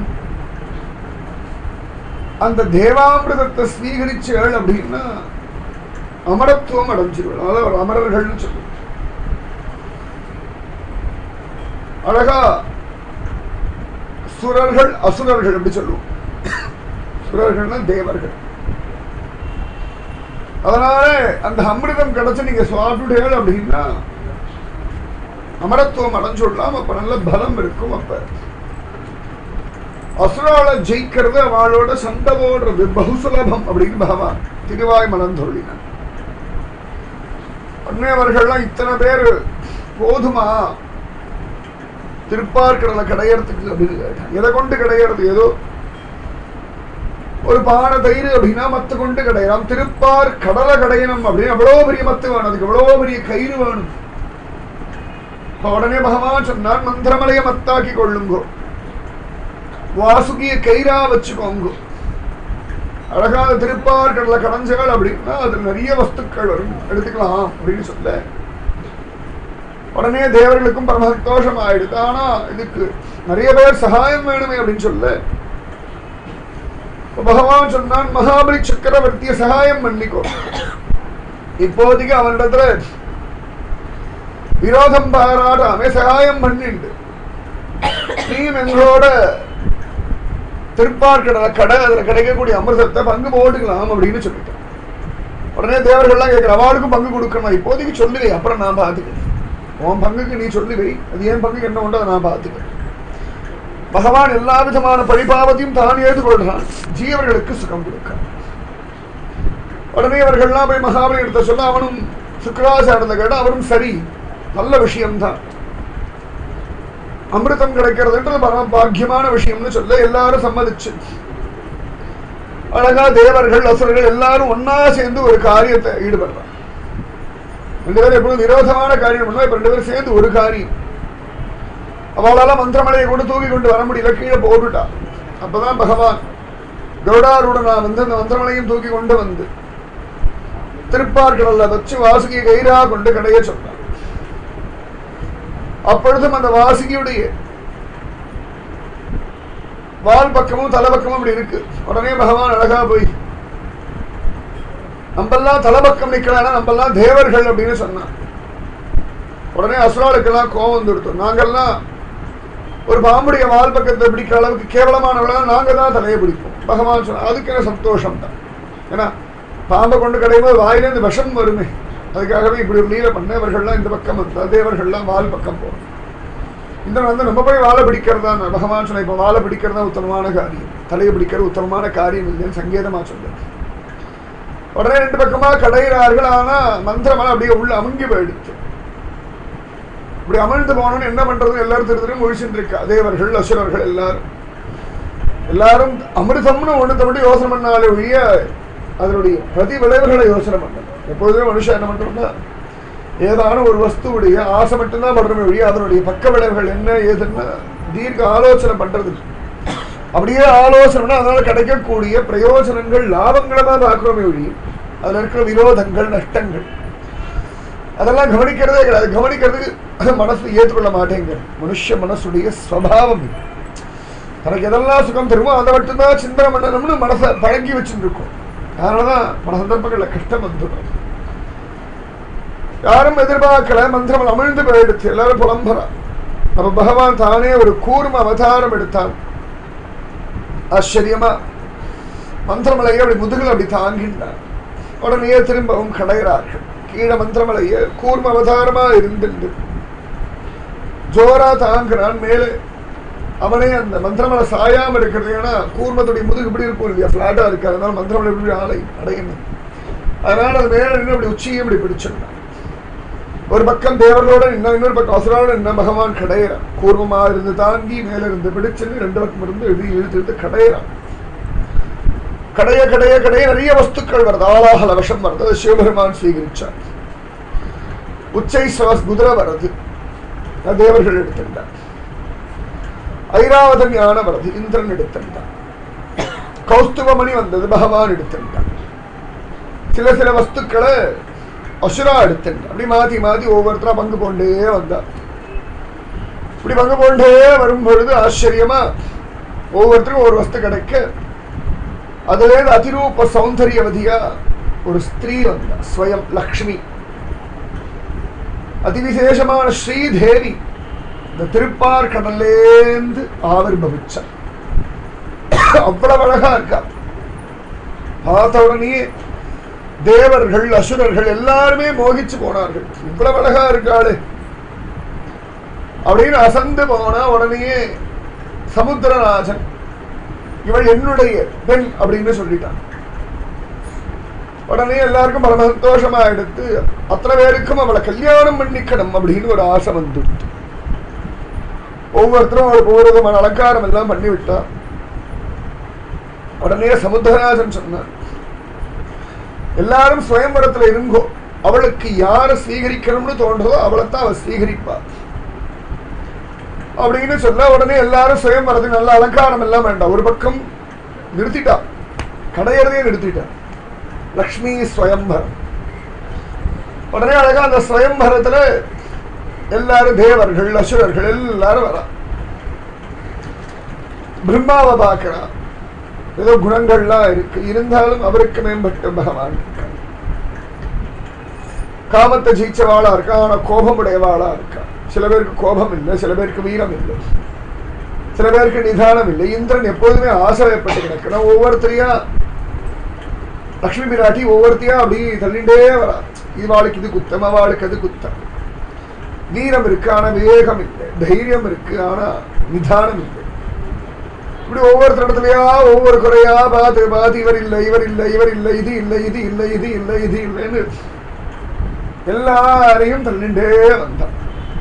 அந்த தேவாமிரதத்தை ஸ்வீகரிச்சல் அப்படின்னா அமரத்துவம் அடைஞ்சிருவள் அதாவது ஒரு அமரர்கள்னு சொல்லுவோம் அழகா சுரர்கள் அசுரர்கள் அப்படி சொல்லுவோம் சுரர்கள்னா தேவர்கள் அதனால அந்த அமிர்தம் கிடைச்சு நீங்க சுவாட்டுடையல் அப்படின்னா அமரத்துவம் அடைஞ்சுடலாம் அப்ப நல்ல பலம் இருக்கும் அப்ப அசுரால ஜெயிக்கிறது அவளோட சண்டை போடுறது பகுசுலபம் அப்படின்னு பகவான் திருவாய் மலர்ந்தொழினான் அன்னையவர்கள்லாம் இத்தனை பேர் போதுமா திருப்பார்கடலை கடையறதுக்கு அப்படின்னு கேட்டான் எதை கொண்டு கடையறது ஏதோ ஒரு பானை தயிர் அப்படின்னா மத்து கொண்டு கடையலாம் திருப்பார் கடலை கடையணும் அப்படின்னு அவ்வளோ பெரிய மத்து வேணும் அதுக்கு எவ்வளோ பெரிய கயிறு வேணும் இப்ப உடனே பகவான் சொன்னார் மந்திரமலைய மத்தாக்கி கொள்ளுங்கோ வாசுகிய கயிறா வச்சுக்கோங்க அழகான திருப்பார் கடலை கடைஞ்சகள் அப்படின்னா அதுல நிறைய வஸ்துக்கள் வரும் எடுத்துக்கலாம் அப்படின்னு சொல்ல உடனே தேவர்களுக்கும் பரம சந்தோஷம் ஆயிடுது ஆனா இதுக்கு நிறைய பேர் சகாயம் வேணுமே அப்படின்னு சொல்ல இப்ப பகவான் சொன்னான் மகாபலி சக்கரவர்த்திய சகாயம் பண்ணிக்கோ இப்போதைக்கு அவனிடத்துல விரோதம் பாராட்டாமே சகாயம் பண்ணிண்டு நீயும் எங்களோட திருப்பார்கடல கடை அதுல கிடைக்கக்கூடிய அமிர்தத்தை பங்கு போட்டுக்கலாம் அப்படின்னு சொல்லிட்டான் உடனே தேவர்கள்லாம் கேட்கிற அவளுக்கும் பங்கு கொடுக்கணும் இப்போதைக்கு சொல்லுவே அப்புறம் நான் பார்த்துக்கிறேன் உன் பங்குக்கு நீ சொல்லி வை அது என் பங்குக்கு என்ன உண்டோ அதை நான் பார்த்துக்கிறேன் பகவான் எல்லா விதமான பழிபாவத்தையும் தான் ஏற்றுக்கொள்கிறான் ஜீவர்களுக்கு சுகம் கொடுக்கிறான் உடனே அவர்கள்லாம் போய் மகாபலி எடுத்த சொல்ல அவனும் சுக்கராச்சாரத்தை கேட்ட அவரும் சரி நல்ல விஷயம்தான் அமிர்தம் கிடைக்கிறதுன்றது பரம பாக்கியமான விஷயம்னு சொல்ல எல்லாரும் சம்மதிச்சு அழகா தேவர்கள் அசுரர்கள் எல்லாரும் ஒன்னா சேர்ந்து ஒரு காரியத்தை ஈடுபடுறாங்க ரெண்டு பேரும் எப்பொழுதும் விரோதமான காரியம் பண்ணுவா இப்ப ரெண்டு பேரும் சேர்ந்து ஒரு காரியம் அவளால மந்திரமலையை கொண்டு தூக்கி கொண்டு வர முடியல கீழே போட்டுட்டா அப்பதான் பகவான் கௌடாரூடனா வந்து அந்த மந்திரமலையும் தூக்கி கொண்டு வந்து திருப்பார்கடல்ல வச்சு வாசுகியை கயிறா கொண்டு கடைய சொன்னார் அப்பொழுதும் அந்த வாசுகியுடைய வால் பக்கமும் தலை பக்கமும் அப்படி இருக்கு உடனே பகவான் அழகா போய் நம்மெல்லாம் தலைபக்கம் நிக்கலாம் நம்மெல்லாம் தேவர்கள் அப்படின்னு சொன்னான் உடனே அசுராளுக்கெல்லாம் கோபம் வந்துடுத்தோம் நாங்கெல்லாம் ஒரு பாம்புடைய வால் பக்கத்தை பிடிக்கிற அளவுக்கு கேவலமானவர்களா நாங்க தான் தலையை பிடிப்போம் பகவான் சொன்ன அதுக்கு என்ன சந்தோஷம் தான் ஏன்னா பாம்பை கொண்டு கடையும்போது வாயிலேருந்து விஷம் வருமே அதுக்காகவே இப்படி ஒரு லீலை பண்ண இவர்கள்லாம் இந்த பக்கம் வந்தா தேவர்கள்லாம் வால் பக்கம் போகணும் இந்த வந்து நம்ம போய் வாழை பிடிக்கிறதா பகவான் சொன்ன இப்போ வாழை பிடிக்கிறதா உத்தமமான காரியம் தலையை பிடிக்கிறது உத்தமமான காரியம் இல்லைன்னு சங்கேதமா சொல்லுது உடனே ரெண்டு பக்கமா கடையிறார்கள் ஆனா மந்திரமலை அப்படியே உள்ள அமுங்கி போயிடுச்சு இப்படி அமிழ்ந்து போனோன்னு என்ன பண்றது எல்லாரும் திரு திரு முழிச்சுட்டு இருக்கா தேவர்கள் அசுரர்கள் எல்லாரும் எல்லாரும் அமிர்தம்னு ஒண்ணு தம்பி யோசனை பண்ணாலே ஒழிய அதனுடைய பிரதி விளைவுகளை யோசனை பண்ணணும் எப்பொழுதுமே மனுஷன் என்ன பண்றோம்னா ஏதான ஒரு வஸ்துவுடைய ஆசை மட்டும்தான் படுறமே ஒழிய அதனுடைய பக்க விளைவுகள் என்ன ஏதுன்னு தீர்க்க ஆலோசனை பண்றது இல்லை. அப்படியே ஆலோசனை அதனால கிடைக்கக்கூடிய பிரயோஜனங்கள் லாபங்களை தான் பார்க்கிறோமே ஒழிய அதுல இருக்கிற விரோதங்கள் நஷ்டங்கள் அதெல்லாம் கவனிக்கிறதே கிடையாது கவனிக்கிறதுக்கு மனசு ஏற்றுக்கொள்ள மாட்டேங்குது மனுஷ மனசுடைய ஸ்வபாவம் இது. தனக்கு எதெல்லாம் சுகம் தருமோ அதை மட்டும்தான் சிந்தனை பண்ணணும்னு மனசை பழங்கி வச்சுட்டு இருக்கும் அதனாலதான் பல சந்தர்ப்பங்கள்ல கஷ்டம் வந்துடும் யாரும் எதிர்பார்க்கல மந்திரம் அமிழ்ந்து போயிடுச்சு எல்லாரும் புலம்புறா நம்ம பகவான் தானே ஒரு கூர்ம அவதாரம் எடுத்தான் ஆச்சரியமா மந்திரமலையை அப்படி முதுகில் அப்படி தாங்கினார் உடனே திரும்பவும் கடைகிறார்கள் கீழே மந்திரமலைய கூர்ம அவதாரமா இருந்துண்டு ஜோரா தாங்குறான் மேலே அவனே அந்த மந்திரமலை சாயாம இருக்கிறது ஏன்னா கூர்மத்துடைய முதுகு இப்படி இருக்கும் இல்லையா பிளாட்டா இருக்கு அதனால மந்திரமலை இப்படி ஆலை அடையணும் அதனால அது மேல நின்று அப்படி உச்சியை இப்படி பிடிச்சிருந்தான் ஒரு பக்கம் தேவர்களோட நின்னா இன்னொரு பக்கம் அசுரோட நின்ன பகவான் கடையிறான் கூர்மமா இருந்து தாங்கி மேல இருந்து பிடிச்சுன்னு ரெண்டு பக்கம் இருந்து எழுதி இழுத்து இழுத்து கடையிறான் கடைய கடைய கடைய நிறைய வஸ்துக்கள் வருது ஆளாகல விஷம் வருது அதை சிவபெருமான் ஸ்வீகரிச்சார் உச்சை சுவாஸ் குதிரை வருது அது தேவர்கள் எடுத்துட்டார் ஐராவத ஞானம் வருது இந்திரன் எடுத்துட்டான் கௌஸ்துவமணி வந்தது பகவான் எடுத்துட்டான் சில சில வஸ்துக்களை அசுரா எடுத்துட்டான் அப்படி மாத்தி மாத்தி ஒவ்வொருத்தரா பங்கு கொண்டே வந்தார் இப்படி பங்கு கொண்டே வரும் பொழுது ஆச்சரியமா ஒவ்வொருத்தருக்கும் ஒரு வஸ்து கிடைக்க அதுல அதிரூப சௌந்தரியவதியா ஒரு ஸ்திரீ வந்தா ஸ்வயம் லக்ஷ்மி அதிவிசேஷமான ஸ்ரீதேவி இந்த திருப்பார் கடல்லேந்து ஆவிர்பவிச்சா அவ்வளவு அழகா இருக்கா பார்த்த உடனே தேவர்கள் அசுரர்கள் எல்லாருமே மோகிச்சு போனார்கள் இவ்வளவு அழகா இருக்காளே அப்படின்னு அசந்து போனா உடனே சமுத்திரராஜன் இவள் என்னுடைய பெண் அப்படின்னு சொல்லிட்டான் உடனே எல்லாருக்கும் பரம சந்தோஷமா எடுத்து அத்தனை பேருக்கும் அவளை கல்யாணம் பண்ணிக்கணும் அப்படின்னு ஒரு ஆசை வந்துட்டு ஒவ்வொருத்தரும் அவளுக்கு ஒவ்வொரு விதமான அலங்காரம் எல்லாம் பண்ணி விட்டா உடனே சமுத்திரராஜன் சொன்னார் எல்லாரும் சுயம்பரத்துல இருங்கோ அவளுக்கு யாரை ஸ்வீகரிக்கணும்னு தோன்றதோ அவளைத்தான் அவள் ஸ்வீகரிப்பா அப்படின்னு சொல்ல உடனே எல்லாரும் சுயம்பரத்துக்கு நல்ல அலங்காரம் எல்லாம் வேண்டாம் ஒரு பக்கம் நிறுத்திட்டா கடையறதே நிறுத்திட்டா லக்ஷ்மி ஸ்வயம்பரம் உடனே அழகா அந்த ஸ்வயம்பரத்துல எல்லாரும் தேவர்கள் அசுரர்கள் எல்லாரும் வரா பிரம்மாவை பார்க்கிறா ஏதோ குணங்கள்லாம் இருக்கு இருந்தாலும் அவருக்கு மேம்பட்ட பகவான் இருக்கார். காமத்தை ஜெயிச்சவாளா இருக்கா ஆனா கோபமுடையவாளா இருக்கா சில பேருக்கு கோபம் இல்லை சில பேருக்கு வீரம் இல்லை சில பேருக்கு நிதானம் இல்லை இந்திரன் எப்போதுமே ஆசைப்பட்டு கிடக்கணும் ஒவ்வொருத்தரையா லக்ஷ்மி பிராட்டி ஒவ்வொருத்தையா அப்படி தள்ளிண்டே வரா இவாளுக்கு இது குத்தம் அவளுக்கு அது குத்தம் வீரம் இருக்கு ஆனா விவேகம் இல்லை தைரியம் இருக்கு ஆனா நிதானம் இல்லை இப்படி ஒவ்வொருத்தர் இடத்துலயா ஒவ்வொரு குறையா பார்த்து பார்த்து இவர் இல்லை இவர் இல்லை இவர் இல்லை இது இல்லை இது இல்லை இது இல்லை இது இல்லைன்னு எல்லாரையும் தள்ளிண்டே வந்தான்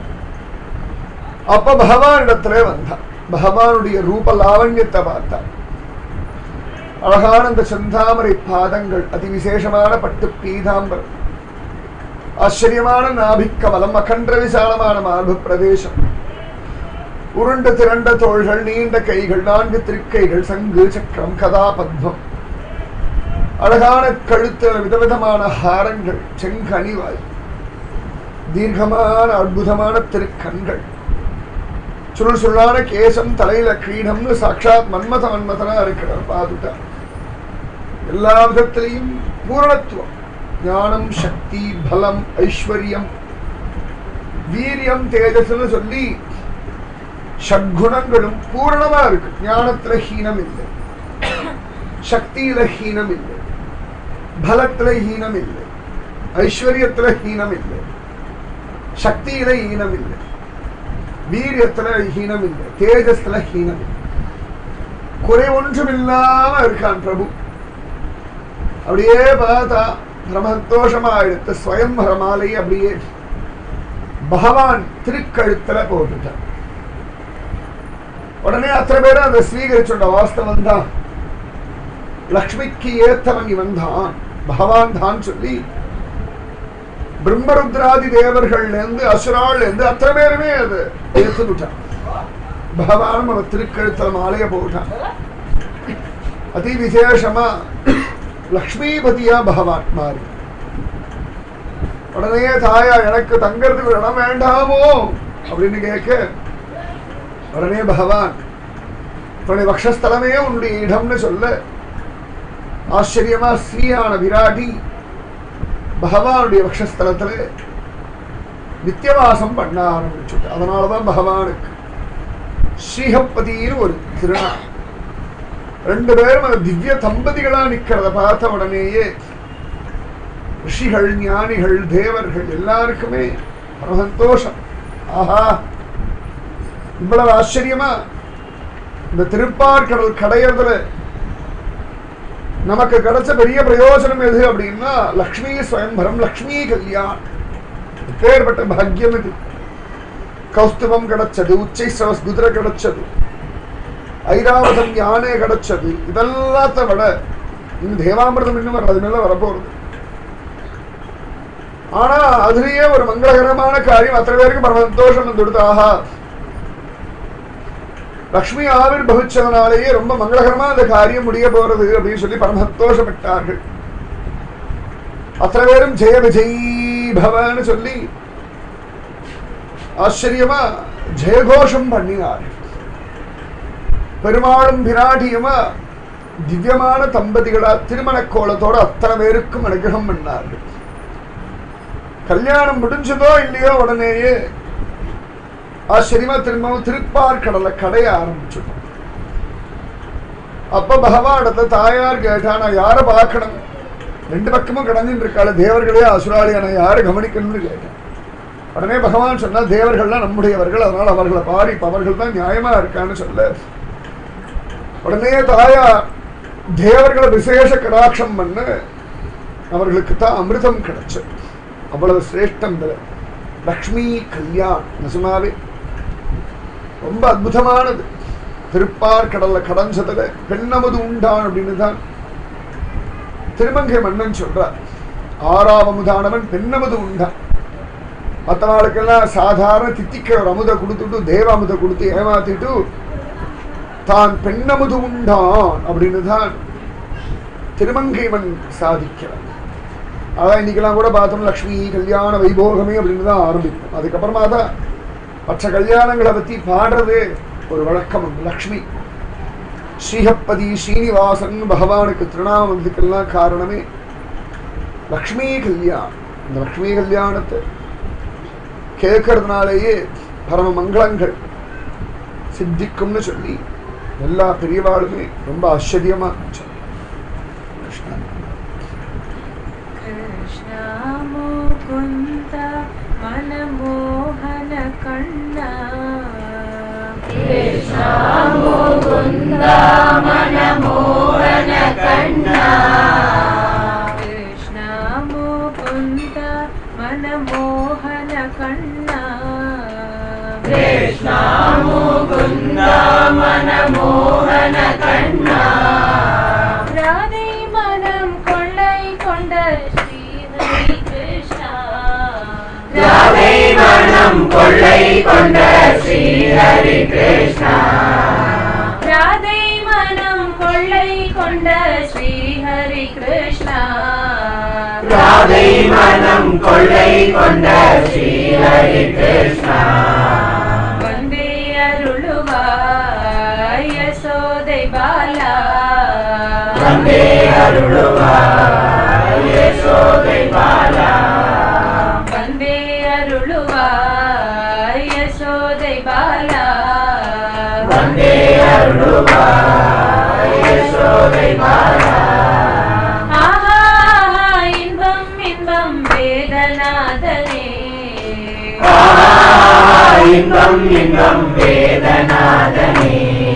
அப்ப பகவான் இடத்துல வந்தான் பகவானுடைய ரூப லாவண்யத்தை பார்த்தான் அழகான அந்த செந்தாமரை பாதங்கள் அதி விசேஷமான பட்டு பீதாம்பரம் ஆச்சரியமான நாபிக்கமலம் அகன்ற விசாலமான மார்பு பிரதேசம் உருண்ட திரண்ட தோள்கள் நீண்ட கைகள் நான்கு திருக்கைகள் சங்கு சக்கரம் கதா பத்மம் அழகான கழுத்தில் விதவிதமான ஹாரங்கள் செங்கனிவாய் தீர்க்கமான அற்புதமான திருக்கண்கள் சுருள் சுருளான கேசம் தலையில கிரீடம்னு சாட்சாத் மன்மத மன்மதனா இருக்கிறார் பாதுட்டா எல்லா விதத்திலையும் பூரணத்துவம் ஞானம் சக்தி பலம் ஐஸ்வர்யம் வீரியம் தேஜஸ்னு சொல்லி ஷட்குணங்களும் பூரணமா இருக்கு ஞானத்துல ஹீனம் இல்லை சக்தியில ஹீனம் இல்லை பலத்துல ஹீனம் இல்லை ஐஸ்வர்யத்துல ஹீனம் இல்லை சக்தியில ஹீனம் இல்லை வீரியத்துல ஹீனம் இல்லை தேஜஸ்ல ஹீனம் இல்லை குறை ஒன்றும் இல்லாம இருக்கான் பிரபு அப்படியே பார்த்தா பிரமந்தோஷமா எடுத்த ஸ்வயம்வர மாலை அப்படியே பகவான் திருக்கழுத்துல போட்டுட்டான் உடனே அத்தனை பேரும் அதை ஸ்வீகரிச்சுண்ட வாஸ்தவம் தான் லக்ஷ்மிக்கு ஏத்தவன் இவன் தான் பகவான் தான் சொல்லி பிரம்மருத்ராதி தேவர்கள்ல இருந்து அசுராள்ல இருந்து அத்தனை பேருமே அது ஏத்துட்டான் பகவான் அவன் திருக்கழுத்துல மாலைய போட்டான் அதி விசேஷமா லக்ஷ்மிபதியா பகவான் மாறி உடனே தாயா எனக்கு தங்கறதுக்கு ஒரு இடம் வேண்டாமோ அப்படின்னு கேட்க உடனே பகவான் உன்னுடைய வக்ஷஸ்தலமே உன்னுடைய இடம்னு சொல்ல ஆச்சரியமா ஸ்ரீயான விராட்டி பகவானுடைய வக்ஷஸ்தலத்துல நித்தியவாசம் பண்ண ஆரம்பிச்சுட்டு அதனாலதான் பகவானுக்கு ஸ்ரீஹப்பதின்னு ஒரு திருநாள் ரெண்டு பேரும் அந்த திவ்ய தம்பதிகளா நிக்கிறத பார்த்த உடனேயே ரிஷிகள் ஞானிகள் தேவர்கள் எல்லாருக்குமே பரம சந்தோஷம் ஆஹா இவ்வளவு ஆச்சரியமா இந்த திருப்பார்கடல் கடையறதுல நமக்கு கிடைச்ச பெரிய பிரயோஜனம் எது அப்படின்னா லக்ஷ்மி ஸ்வயம்பரம் லக்ஷ்மி கல்யாண் பேர்பட்ட பாக்கியம் இது கௌஸ்துபம் கிடைச்சது உச்சை சவஸ் குதிரை கிடைச்சது ஐராவதம் யானை கிடைச்சது இதெல்லாத்த விட இன்னும் தேவாமிர்தம் இன்னும் வர அது மேல வரப்போறது ஆனா அதுலயே ஒரு மங்களகரமான காரியம் அத்தனை பேருக்கு பரம சந்தோஷம் வந்துடுது ஆஹா லக்ஷ்மி ஆவிர் பவிச்சதனாலேயே ரொம்ப மங்களகரமா அந்த காரியம் முடிய போறது அப்படின்னு சொல்லி பரம சந்தோஷப்பட்டார்கள் அத்தனை பேரும் ஜெய விஜய் பவன்னு சொல்லி ஆச்சரியமா ஜெயகோஷம் பண்ணினார்கள் பெருமாளும் பிராட்டியுமா திவ்யமான தம்பதிகளா திருமண கோலத்தோட அத்தனை பேருக்கும் அனுகிரகம் பண்ணார்கள் கல்யாணம் முடிஞ்சதோ இல்லையோ உடனேயே ஆச்சரியமா திரும்பவும் திருப்பார்கடலை கடைய ஆரம்பிச்சுட்டோம் அப்ப பகவானிடத்துல தாயார் கேட்டா நான் யாரை பார்க்கணும் ரெண்டு பக்கமும் கடந்துட்டு இருக்காள் தேவர்களே அசுராளியா நான் யாரை கவனிக்கணும்னு கேட்டேன் உடனே பகவான் சொன்னா தேவர்கள்லாம் நம்முடையவர்கள் அதனால அவர்களை பாரி இப்ப அவர்கள் தான் நியாயமா இருக்கான்னு சொல்ல உடனே தாயார் தேவர்களை விசேஷ கடாட்சம் பண்ண அவர்களுக்கு தான் அமிர்தம் கிடைச்சு அவ்வளவு சிரேஷ்டம் இந்த லக்ஷ்மி கல்யாண் நிஜமாவே ரொம்ப அற்புதமானது திருப்பார் கடல்ல கடைஞ்சதுல பெண்ணமது உண்டான் அப்படின்னு தான் திருமங்கை மன்னன் சொல்றார் ஆறாவமுதானவன் பெண்ணமது உண்டான் மற்றவாளுக்கெல்லாம் சாதாரண தித்திக்க ஒரு அமுத கொடுத்துட்டு தேவ அமுத கொடுத்து ஏமாத்திட்டு தான் பெண்ணமுது உண்டான் அப்படின்னு தான் திருமங்கைவன் சாதிக்கிறான் அதான் இன்னைக்கெல்லாம் கூட பார்த்தோம் லக்ஷ்மி கல்யாண வைபோகமே அப்படின்னு தான் ஆரம்பிக்கும் அதுக்கப்புறமா தான் மற்ற கல்யாணங்களை பத்தி பாடுறதே ஒரு வழக்கம் உண்டு. லக்ஷ்மி ஸ்ரீஹப்பதி ஸ்ரீனிவாசன் பகவானுக்கு திருநாமம் வந்ததுக்கெல்லாம் காரணமே லக்ஷ்மி கல்யாணம் இந்த லக்ஷ்மி கல்யாணத்தை கேட்கறதுனாலேயே பரம மங்களங்கள் சித்திக்கும்னு சொல்லி எல்லா பெரியவாளுமே ரொம்ப ஆச்சரியமா சொன்னாங்க. கிருஷ்ணா कृष्णा मुकुन्द मनमोहन कण्णा कृष्णा मुकुन्दा मनमोहन कण्णा कृष्ण मुकुन्द मनमोहन कण्णा कृष्णा मुकुन्दा मनमोहन कण्णा ராதை மனம் கொள்ளை கொண்ட ஸ்ரீ ஹரி கிருஷ்ணா ராதை மனம் கொள்ளை கொண்ட ஸ்ரீ ஹரி கிருஷ்ணா ராதை மனம் கொள்ளை கொண்ட ஸ்ரீ ஹரி கிருஷ்ணா ராதை மனம் கொள்ளை கொண்ட ஸ்ரீ ஹரி கிருஷ்ணா வந்தே அருளுவாய் யசோதை பாலா வந்தே அருளுவாய் யசோதை பாலா வந்தே அருளுவாய் யசோதை பாலா வந்தே அருளுவாய் யசோதை பாலா ஆஹா இன்பம் இன்பம் வேதநாதனே ஆஹா, இன்பம் இன்பம் வேதநாதனே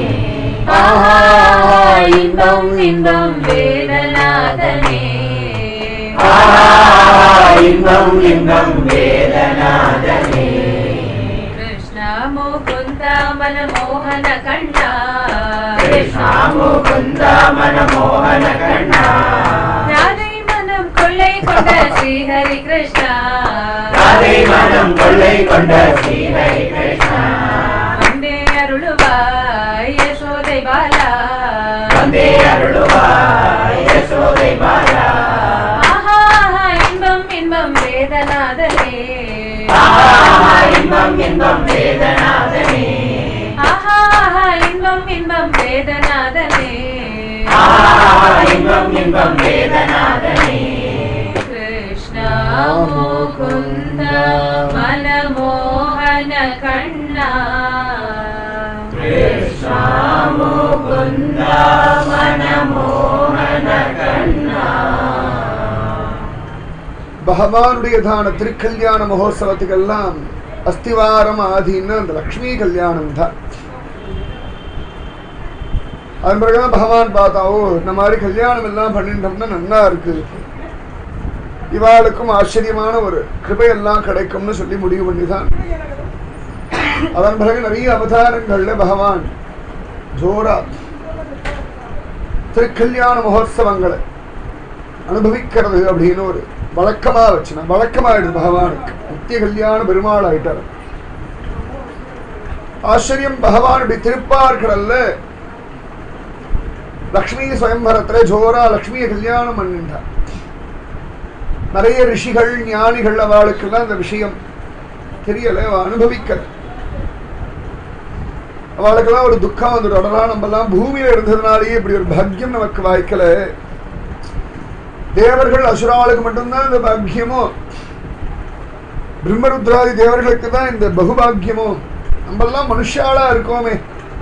ஆஹா இன்பம் இன்பம் வேதநாதனே ஆஹா, இன்பம் இன்பம் வேதநாதனே கிருஷ்ண முகுந்த மனமோகன கண்ணா கிருஷ்ணா முகுந்த மனமோகன கண்ணா ராதை மனம் கொள்ளை கொண்ட ஸ்ரீஹரி கிருஷ்ணா ராதை மனம் கொள்ளை கொண்ட ஸ்ரீ ஹரி கிருஷ்ணா வந்தே அருளுவாய் யசோதை பாலா வந்தே அருளுவாய் யசோதை பாலா ஆஹா இன்பம் இன்பம் வேதநாதனே ஆஹா, இன்பம் இன்பம் வேதநாதனே ஆஹா இன்பம் இன்பம் வேதநாதனே ஆஹா, இன்பம் இன்பம் வேதநாதனே கிருஷ்ணா முகுந்த மனமோகன கண்ணா கிருஷ்ணா முகுந்த மனமோகன கண்ணா பகவானுடையதான திருக்கல்யாண மகோத்சவத்துக்கெல்லாம் அஸ்திவாரம் ஆதின்னு அந்த லக்ஷ்மி கல்யாணம் தான் அதன் பிறகுதான் பகவான் பார்த்தா ஓ இந்த மாதிரி கல்யாணம் எல்லாம் பண்ணிட்டோம்னா நல்லா இருக்கு இவாளுக்கும் ஆச்சரியமான ஒரு கிருபையெல்லாம் கிடைக்கும்னு சொல்லி முடிவு பண்ணிதான் அதன் பிறகு நிறைய அவதாரங்கள்ல பகவான் ஜோரா திருக்கல்யாண மகோத்சவங்களை அனுபவிக்கிறது அப்படின்னு ஒரு வழக்கமா வச்சுனா வழக்கமாயிடுது பகவானுக்கு நித்திய கல்யாண பெருமாள் ஆயிட்டார் ஆச்சரியம் பகவானுடைய திருப்பார்கள்ல லக்ஷ்மி சுயம்பரத்துல ஜோரா லக்ஷ்மியை கல்யாணம் பண்ணிட்டார் நிறைய ரிஷிகள் ஞானிகள் அவளுக்கெல்லாம் இந்த விஷயம் தெரியல அவ அனுபவிக்கல அவளுக்கெல்லாம் ஒரு துக்கம் வந்துடும் அடரா நம்ம எல்லாம் பூமியில இருந்ததுனாலேயே இப்படி ஒரு பாக்கியம் நமக்கு வாய்க்கல தேவர்கள் அசுராளுக்கு மட்டும்தான் இந்த பாக்கியமோ பிரம்மருத்ராதி தேவர்களுக்கு தான் இந்த பகுபாக்கியமோ நம்ம எல்லாம் மனுஷாளா இருக்கோமே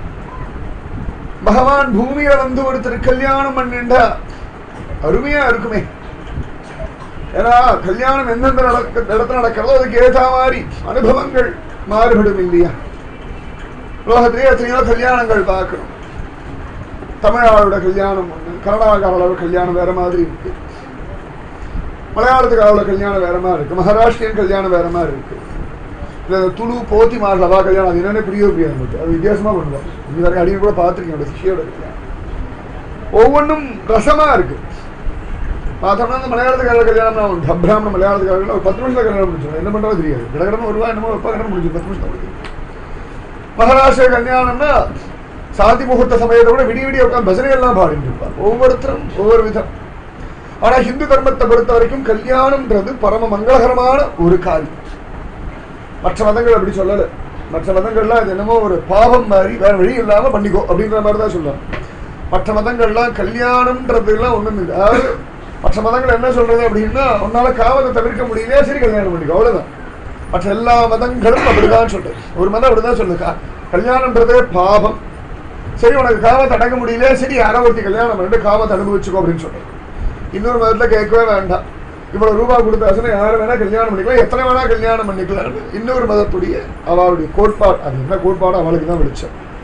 பகவான் பூமியில வந்து ஒரு திருக்கல்யாணம் பண்ணிண்டா அருமையா இருக்குமே ஏன்னா கல்யாணம் எந்தெந்த நடக்க இடத்துல நடக்கிறதோ அதுக்கு ஏதா மாதிரி அனுபவங்கள் மாறுபடும் இல்லையா உலகத்திலேயே எத்தனையோ கல்யாணங்கள் பார்க்கணும் தமிழாளோட கல்யாணம் ஒன்று கன்னடாக்காரோட கல்யாணம் வேற மாதிரி இருக்கு மலையாளத்துக்காரோட கல்யாணம் வேற மாதிரி இருக்கு மகாராஷ்டிரியன் கல்யாணம் வேற மாதிரி இருக்கு இந்த துளு போத்தி மாறலவா கல்யாணம் அது என்னென்ன பிரியோ பிரியா இருக்கு அது வித்தியாசமா பண்ணுவோம் இது வரைக்கும் அடியும் கூட பார்த்துருக்கேன் என்னோட சிஷியோட கல்யாணம் ஒவ்வொன்றும் ரசமா இருக்கு பார்த்தோம்னா இந்த மலையாளத்துக்காரர் கல்யாணம் உண்டு அப்ராமண மலையாளத்துக்காரர்கள் ஒரு பத்து நிமிஷம் கல்யாணம் முடிச்சிடும் என்ன பண்றதோ தெரியாது கடகடன்னு ஒரு ரூபாய் என்னமோ வைப்பா கடனை முடிஞ்சு பத்து நிமிஷம் முடிஞ்சு மகாராஷ்டிர கல்யாணம்னா சாந்தி முகூர்த்த சமயத்தை விட விடிய விடிய உட்காந்து பஜனை எல்லாம் பாடிட்டு இருப்பார் ஒவ்வொருத்தரும் ஒவ்வொரு விதம் ஆனா ஹிந்து தர்மத்தை பொறுத்த வரைக்கும் கல்யாணம்ன்றது பரம மங்களகரமான ஒரு காரியம் மற்ற மதங்கள் அப்படி சொல்லல மற்ற மதங்கள்லாம் இது என்னமோ ஒரு பாவம் மாதிரி வேற வழி இல்லாம பண்ணிக்கோ அப்படின்ற மாதிரி தான் சொல்லுவாங்க மற்ற மதங்கள்லாம் கல்யாணம்ன்றதுலாம் ஒண்ணும் இல்லை அதாவது மற்ற மதங்கள் என்ன சொல்றது அப்படின்னா உன்னால காவலை தவிர்க்க முடியலையா சரி கல்யாணம் பண்ணிக்கோ அவ்வளவுதான் மற்ற எல்லா மதங்களும் அப்படிதான் சொல்றது ஒரு மதம் அப்படிதான் சொல்லுது கா- கல்யாணம்ன்றதே பாவம் சரி உனக்கு காமத்தை அடங்க முடியல சரி யாரோ ஒருத்தி கல்யாணம் பண்ணிட்டு காமத்தை அனுபவிச்சுக்கோ அப்படின்னு சொல்றது இன்னொரு மதத்துல கேட்கவே வேண்டாம் இவ்வளவு ரூபாய் கொடுத்தாச்சுன்னா யாரை வேணா கல்யாணம் பண்ணிக்கலாம் எத்தனை வேணா கல்யாணம் பண்ணிக்கலாம் இன்னொரு மதத்துடைய அவளுடைய கோட்பாடு அது என்ன கோட்பாடு அவளுக்கு தான் வெளிச்சம்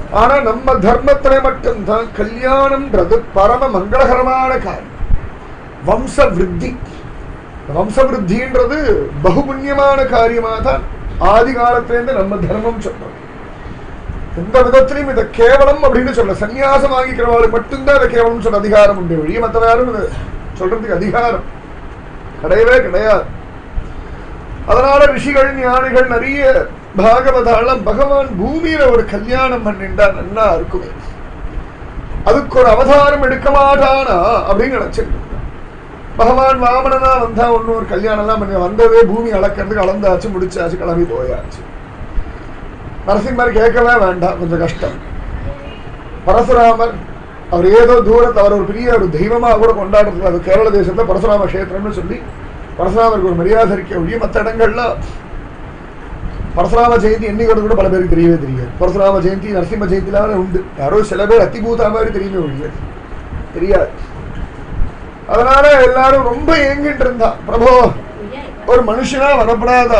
ஆனா நம்ம தர்மத்துல மட்டும்தான் கல்யாணம்ன்றது பரம மங்களகரமான காரியம் வம்ச விருத்தி வம்ச விருத்தின்றது பகுபுண்ணியமான காரியமா தான் ஆதி காலத்திலேருந்து நம்ம தர்மம் சொல்றோம் எந்த விதத்திலையும் இதை கேவலம் அப்படின்னு சொல்ல சன்னியாசம் வாங்கிக்கிறவாளுக்கு மட்டும்தான் இதை கேவலம் சொல்ல அதிகாரம் உண்டு வழிய மற்ற யாரும் இதை சொல்றதுக்கு அதிகாரம் கிடையவே கிடையாது அதனால ரிஷிகள் ஞானிகள் நிறைய பாகவதால பகவான் பூமியில ஒரு கல்யாணம் பண்ணிண்டா நல்லா இருக்குமே அதுக்கு ஒரு அவதாரம் எடுக்க மாட்டானா அப்படின்னு நினைச்சிட்டு பகவான் வாமனனா வந்தா ஒண்ணு ஒரு கல்யாணம் எல்லாம் பண்ணி வந்ததே பூமி அளக்கிறதுக்கு அளந்தாச்சு முடிச்சாச்சு கிளம்பி போயாச்சு நரசிம்மர் கேட்கவே வேண்டாம் கொஞ்சம் கஷ்டம் பரசுராமர் அவர் ஏதோ தூரத்தில் அவர் ஒரு பெரிய ஒரு தெய்வமா கூட கொண்டாடுறது அது கேரள தேசத்துல பரசுராம கஷேத்திரம்னு சொல்லி பரசுராமருக்கு ஒரு மரியாதை இருக்க ஒழிய மற்ற இடங்கள்ல பரசுராம ஜெயந்தி என்னைக்கு கூட பல பேருக்கு தெரியவே தெரியாது பரசுராம ஜெயந்தி நரசிம்ம ஜெயந்திலாம் உண்டு யாரோ சில பேர் அத்திபூதா மாதிரி தெரியுமே ஒழிய தெரியாது அதனால எல்லாரும் ரொம்ப ஏங்கிட்டு இருந்தா பிரபோ ஒரு மனுஷனா வரப்படாதா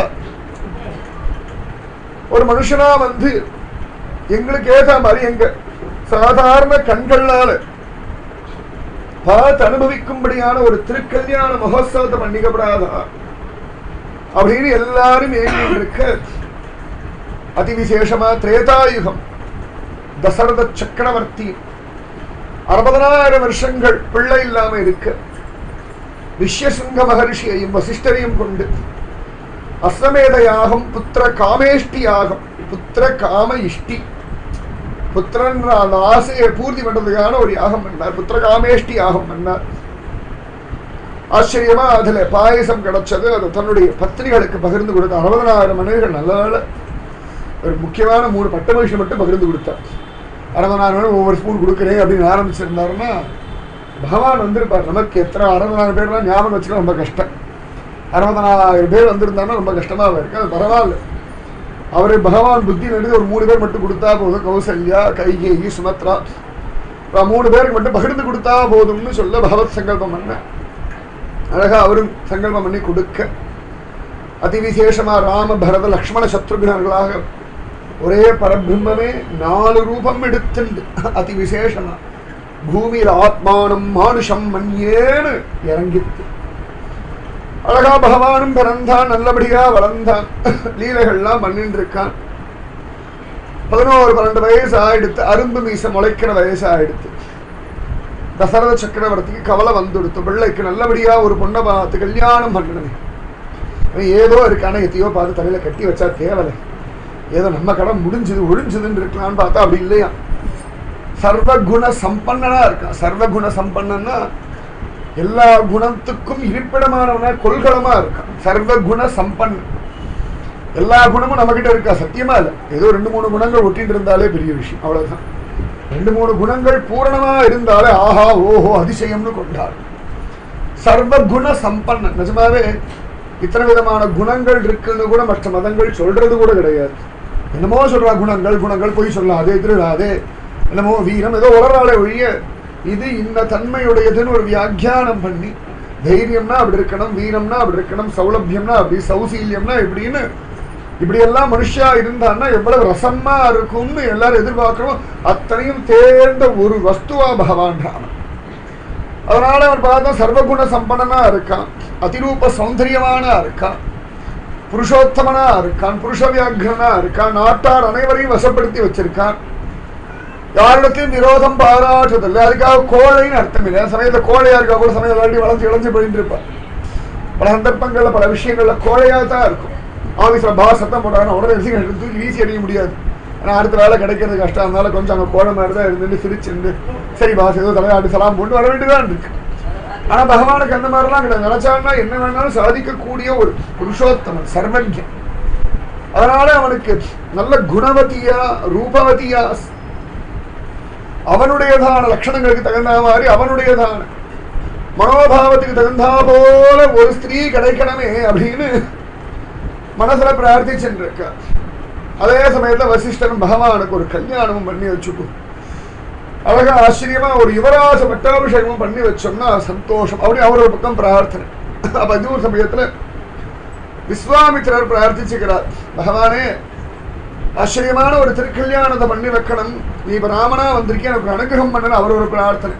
ஒரு மனுஷனா வந்து எங்களுக்கு ஏத்த மாதிரி எங்க சாதாரண கண்களால பார்த்து அனுபவிக்கும்படியான ஒரு திருக்கல்யாண மகோத்சவத்தை பண்ணிக்கப்படாதா அப்படின்னு எல்லாரும் ஏங்கிட்டு இருக்க அதிவிசேஷமா திரேதாயுகம் தசரத சக்கரவர்த்தி அறுபதனாயிரம் வருஷங்கள் பிள்ளை இல்லாம இருக்க ரிஷ்யசிங்க மகர்ஷியையும் வசிஷ்டரையும் கொண்டு அஸ்வமேத யாகம் புத்திர காமேஷ்டி யாகம் புத்திர காம இஷ்டி புத்திரன் அந்த ஆசையை பூர்த்தி பண்றதுக்கான ஒரு யாகம் பண்ணார் புத்திர காமேஷ்டி யாகம் பண்ணார் ஆச்சரியமா அதுல பாயசம் கிடைச்சது அது தன்னுடைய பத்திரிகளுக்கு பகிர்ந்து கொடுத்த அறுபதனாயிரம் மனைவிகள் நல்ல வேளை ஒரு முக்கியமான மூணு பட்ட மகிழ்ச்சி மட்டும் பகிர்ந்து கொடுத்தார் அறுபதனாயிரம் மணி ஒவ்வொரு ஸ்பூன் கொடுக்குறேன் அப்படின்னு ஆரம்பிச்சிருந்தாருன்னா பகவான் வந்திருப்பார் நமக்கு எத்தனை அறுபதனாயிரம் பேர்லாம் ஞாபகம் வச்சுக்க ரொம்ப கஷ்டம் அறுபதனாயிரம் பேர் வந்திருந்தாருன்னா ரொம்ப கஷ்டமாக இருக்கு அது பரவாயில்ல அவரு பகவான் புத்தி நடுது ஒரு மூணு பேர் மட்டும் கொடுத்தா போதும் கௌசல்யா கைகேயி சுமத்ரா அப்புறம் மூணு பேருக்கு மட்டும் பகிர்ந்து கொடுத்தா போதும்னு சொல்ல பகவத் சங்கல்பம் பண்ண அழகா அவரும் சங்கல்பம் பண்ணி கொடுக்க அதிவிசேஷமா ராம பரத லக்ஷ்மண சத்ருகர்களாக ஒரே பரபிரம்மே நாலு ரூபம் எடுத்துண்டு அதிவிசேஷமா பூமியில் ஆத்மானம் மானுஷம் மண்யேன்னு இறங்கித்து அழகா பகவானும் பிறந்தான் நல்லபடியா வளர்ந்தான் லீலைகள்லாம் பண்ணிட்டு இருக்கான் பதினோரு பன்னெண்டு வயசு ஆயிடுத்து அரும்பு மீச முளைக்கிற வயசு ஆயிடுத்து தசரத சக்கரவர்த்திக்கு கவலை வந்துடுத்து பிள்ளைக்கு நல்லபடியா ஒரு பொண்ணை பார்த்து கல்யாணம் பண்ணணுமே அவன் ஏதோ இருக்கான எத்தையோ பார்த்து தலையில கட்டி வச்சா தேவலை ஏதோ நம்ம கடன் முடிஞ்சது ஒழிஞ்சதுன்னு இருக்கலாம்னு பார்த்தா அப்படி இல்லையா சர்வகுண சம்பன்னனா இருக்கான் சர்வகுண சம்பன்னா எல்லா குணத்துக்கும் இருப்பிடமானவனா கொள்கலமா இருக்கான் சர்வகுண சம்பன் எல்லா குணமும் நம்ம கிட்ட இருக்கா சத்தியமா இல்ல ஏதோ ரெண்டு மூணு குணங்கள் ஒட்டிட்டு இருந்தாலே பெரிய விஷயம் அவ்வளவுதான் ரெண்டு மூணு குணங்கள் பூரணமா இருந்தாலே ஆஹா ஓஹோ அதிசயம்னு கொண்டார் சர்வகுண சம்பன்னன் நிஜமாவே இத்தனை விதமான குணங்கள் இருக்குன்னு கூட மற்ற மதங்கள் சொல்றது கூட கிடையாது என்னமோ சொல்றா குணங்கள் குணங்கள் பொய் சொல்லாதே திருடாதே என்னமோ வீரம் ஏதோ உலராளே ஒழிய இது இந்த தன்மையுடையதுன்னு ஒரு வியாக்கியானம் பண்ணி தைரியம்னா அப்படி இருக்கணும் வீரம்னா அப்படி இருக்கணும் சௌலபியம்னா அப்படி சௌசீல்யம்னா இப்படின்னு இப்படி எல்லாம் மனுஷா இருந்தான்னா எவ்வளவு ரசமா இருக்கும்னு எல்லாரும் எதிர்பார்க்கிறோம் அத்தனையும் தேர்ந்த ஒரு வஸ்துவா பகவான் ராமன் அதனால அவன் பார்த்தா சர்வகுண சம்பனனா இருக்கான் அதிரூப சௌந்தரியமானா இருக்கான் புருஷோத்தமனா இருக்கான் புருஷ வியாகிரனா இருக்கான் நாட்டார் அனைவரையும் வசப்படுத்தி வச்சிருக்கான் யாரிடத்தையும் விரோதம் பாராட்டுறதில்லை அதுக்காக கோழைன்னு அர்த்தம் இல்லை சமயத்துல கோழையா இருக்கா கூட சமயம் விளையாடி வளர்ந்து இழந்து போயிட்டு இருப்பான் பல சந்தர்ப்பங்கள்ல பல விஷயங்கள்ல கோழையா தான் இருக்கும் ஆபீஸ்ல பாஸ் சத்தம் போட்டாங்கன்னா உடனே விஷயம் எடுத்து தூக்கி வீசி எறிய முடியாது ஆனா அடுத்த வேலை கிடைக்கிறது கஷ்டம் அதனால கொஞ்சம் அங்க கோழை மாதிரி தான் இருந்துட்டு சிரிச்சுண்டு சரி பாஸ் ஏதோ தலையாட்டு சலாம் போட்டு வர வேண்டியதான் இருக்கு ஆனா பகவானுக்கு அந்த மாதிரிலாம் கிடையாது நினைச்சான்னா என்ன வேணாலும் சாதிக்கக்கூடிய ஒரு புருஷோத்தமன் சர்வஜன் அதனால அவனுக்கு நல்ல குணவதியா ரூபவதியா அவனுடையதான லட்சணங்களுக்கு தகுந்த மாதிரி அவனுடையதான மனோபாவத்துக்கு தகுந்தா போல ஒரு ஸ்திரீ கிடைக்கணுமே அப்படின்னு மனசுல பிரார்த்திச்சுருக்க அதே சமயத்துல வசிஷ்டன் பகவானுக்கு ஒரு கல்யாணமும் பண்ணி வச்சுக்கும் அழகா ஆச்சரியமா ஒரு யுவராஜ பட்டாபிஷேகமும் பண்ணி வச்சோம்னா சந்தோஷம் அப்படி அவரோட பக்கம் பிரார்த்தனை அப்ப இது ஒரு சமயத்துல விஸ்வாமித்திரர் பிரார்த்திச்சுக்கிறார் பகவானே ஆச்சரியமான ஒரு திருக்கல்யாணத்தை பண்ணி வைக்கணும் நீ இப்ப ராமனா வந்திருக்கேன் எனக்கு அனுகிரகம் பண்ணன அவர் ஒரு பிரார்த்தனை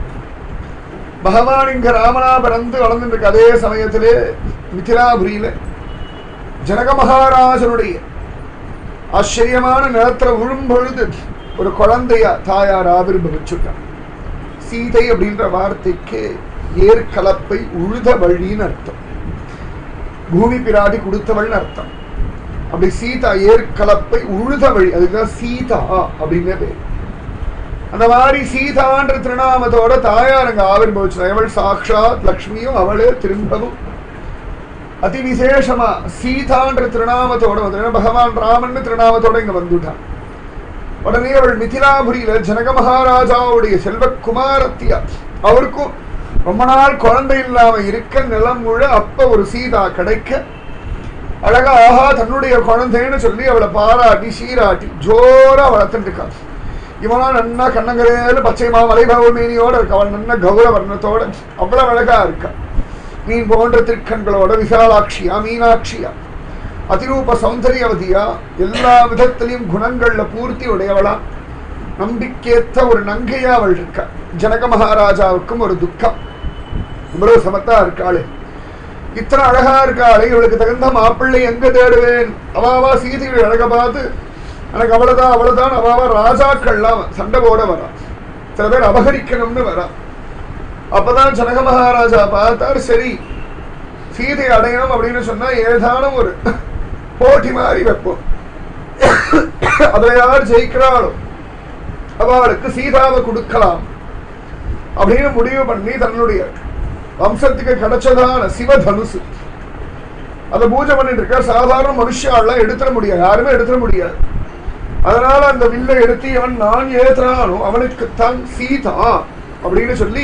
பகவான் இங்க ராமனா பிறந்து வளர்ந்துட்டு இருக்க அதே சமயத்திலே மிथिलाபுரியில ஜனக மகாராஜனுடைய ஆச்சரியமான நிலத்துல விழும்பொழுது ஒரு குழந்தையா தாயார் ஆவிர்வவிச்சுட்டான் சீதை அப்படின்ற வார்த்தைக்கு ஏற்கலப்பை உழுத வழின்னு அர்த்தம் பூமி பிராட்டி கொடுத்தவள்னு அர்த்தம் அப்படி சீதா ஏற்கலப்பை உழுத வழி அதுதான் சீதா அப்படின்னு பேர் அந்த மாதிரி சீதான்ற திருநாமத்தோட தாயார் அங்க ஆவிர்வவிச்சு அவள் சாக்ஷாத் லக்ஷ்மியும் அவளே திரும்பவும் அதி விசேஷமா சீதான்ற திருநாமத்தோட வந்து ஏன்னா பகவான் ராமன் திருநாமத்தோட இங்க வந்துட்டான் உடனே அவள் மிथिलाபுரியில ஜனக மகாராஜாவுடைய செல்வக்குமாரத்தியா அவருக்கும் ரொம்ப நாள் குழந்தை இல்லாம இருக்க நிலம் முழ அப்ப ஒரு சீதா கிடைக்க அழகா ஆஹா தன்னுடைய குழந்தைன்னு சொல்லி அவளை பாராட்டி சீராட்டி ஜோரா வளர்த்துட்டு இருக்கா இவனா நன்னா கண்ணங்கரையில பச்சை மாமலை பவமேனியோட இருக்க அவள் நல்ல கௌர வர்ணத்தோட அவ்வளவு அழகா இருக்கா மீன் போன்ற திருக்கண்களோட விசாலாட்சியா மீனாட்சியா அதிரூப சௌந்தரியவதியா எல்லா விதத்திலையும் குணங்கள்ல பூர்த்தி உடையவளா நம்பிக்கையற்ற ஒரு நங்கையா அவள் இருக்கா ஜனக மகாராஜாவுக்கும் ஒரு துக்கம் இவ்வளவு சமத்தா இருக்காளே இத்தனை அழகா இருக்காளே இவளுக்கு தகுந்த மாப்பிள்ளை எங்க தேடுவேன் அவாவா சீதையுடைய அழக பார்த்து எனக்கு அவ்வளவுதான் அவ்வளவுதான் அவாவா ராஜாக்கள்லாம் சண்டை போட வரா சில பேர் அபகரிக்கணும்னு வரா அப்பதான் ஜனக மகாராஜா பார்த்தார் சரி சீதை அடையணும் அப்படின்னு சொன்னா ஏதானும் ஒரு போட்டி மாதிரி வைப்போம் அதுல யார் ஜெயிக்கிறாளோ அவளுக்கு சீதாவை கொடுக்கலாம் அப்படின்னு முடிவு பண்ணி தன்னுடைய வம்சத்துக்கு கிடைச்சதான சிவதனுசு அதை பூஜை பண்ணிட்டு இருக்க சாதாரண மனுஷாலாம் எடுத்துட முடியாது யாருமே எடுத்துட முடியாது அதனால அந்த வில்லை எடுத்து அவன் நான் ஏத்துறானோ அவனுக்குத்தான் சீதா அப்படின்னு சொல்லி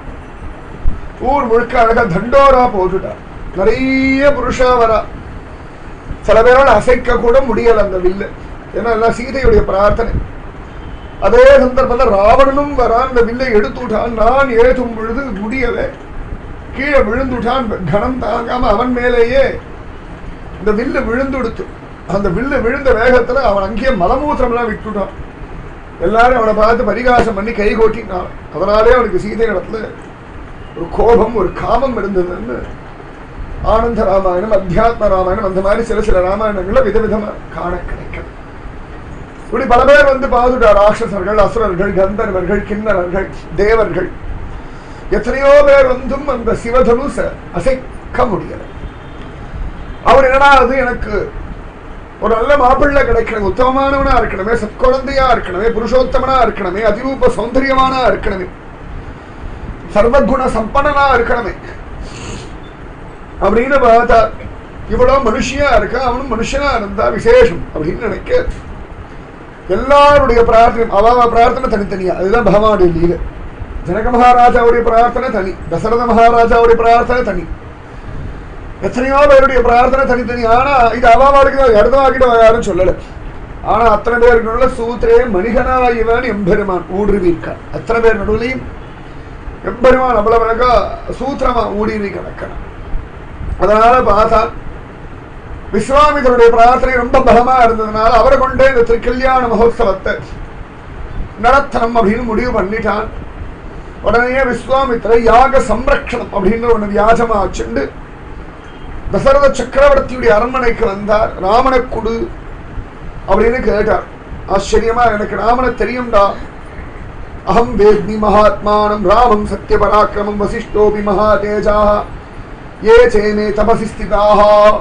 ஊர் முழுக்க அழகா தண்டோரா போட்டுட்டார் நிறைய புருஷா வரா சில பேரால் அசைக்க கூட முடியல அந்த வில்லு ஏன்னா எல்லாம் சீதையுடைய பிரார்த்தனை அதே சந்தர்ப்பத்தில் ராவணனும் வரா அந்த வில்லை எடுத்து விட்டான் நான் ஏற்றும் பொழுது முடியல கீழே விழுந்துட்டான் கணம் தாங்காம அவன் மேலேயே இந்த வில்லு விழுந்துடுத்து அந்த வில்லு விழுந்த வேகத்துல அவன் அங்கேயே மலமூத்திரம்லாம் விட்டுட்டான் எல்லாரும் அவனை பார்த்து பரிகாசம் பண்ணி கை கோட்டினான் அதனாலே அவனுக்கு சீதை இடத்துல ஒரு கோபம் ஒரு காமம் இருந்ததுன்னு ஆனந்த ராமாயணம் அத்தியாத்ம ராமாயணம் அந்த மாதிரி சில சில ராமாயணங்கள்ல விதவிதமா காண கிடைக்கும் இப்படி பல பேர் வந்து பாதுடா ராட்சசர்கள் அசுரர்கள் கந்தர்வர்கள் கிண்ணறர்கள் தேவர்கள் எத்தனையோ பேர் வந்தும் அந்த சிவதனுச அசைக்க முடியல அவர் என்னடா அது எனக்கு ஒரு நல்ல மாப்பிள்ளை கிடைக்கணும் உத்தமமானவனா இருக்கணுமே சத்குழந்தையா இருக்கணுமே புருஷோத்தமனா இருக்கணுமே அதிரூப சௌந்தரியமானா இருக்கணுமே சர்வகுண சம்பனனா இருக்கணுமே அப்படின்னு பார்த்தா இவ்வளவு மனுஷியா இருக்கா அவனும் மனுஷனா இருந்தா விசேஷம் அப்படின்னு நினைக்க எல்லாருடைய பிரார்த்தனை அவ பிரார்த்தனை தனித்தனியா அதுதான் பகவானுடைய லீலை ஜனக மகாராஜாவுடைய பிரார்த்தனை தனி தசரத மகாராஜாவுடைய பிரார்த்தனை தனி எத்தனையோ பேருடைய பிரார்த்தனை தனித்தனி ஆனா இது அவாவாளுக்கு தான் இடதவாக்கிட்ட யாரும் சொல்லல ஆனா அத்தனை பேருக்கு நடுவுல சூத்திரே மணிகனா இவன் எம்பெருமான் ஊடுருவிருக்கா அத்தனை பேர் நடுவுலையும் எம்பெருமான் அவ்வளவு அழகா சூத்திரமா ஊடுருவி கிடக்கணும் அதனால பார்த்தா விஸ்வாமிதருடைய பிரார்த்தனை ரொம்ப பலமா இருந்ததுனால அவரை கொண்டே இந்த திருக்கல்யாண மகோத்சவத்தை நடத்தணும் அப்படின்னு முடிவு பண்ணிட்டான் உடனே விஸ்வாமித்திர யாக சம்ரக்ஷணம் அப்படின்னு ஒண்ணு வியாஜமா வச்சுண்டு தசரத சக்கரவர்த்தியுடைய அரண்மனைக்கு வந்தார் ராமனை கொடு அப்படின்னு கேட்டார் ஆச்சரியமா எனக்கு ராமனை தெரியும்டா அகம் வேத்மி மகாத்மானம் ராமம் சத்ய பராக்கிரமம் வசிஷ்டோபி மகாதேஜா ஏ சேமே தபசி ஸ்திதாக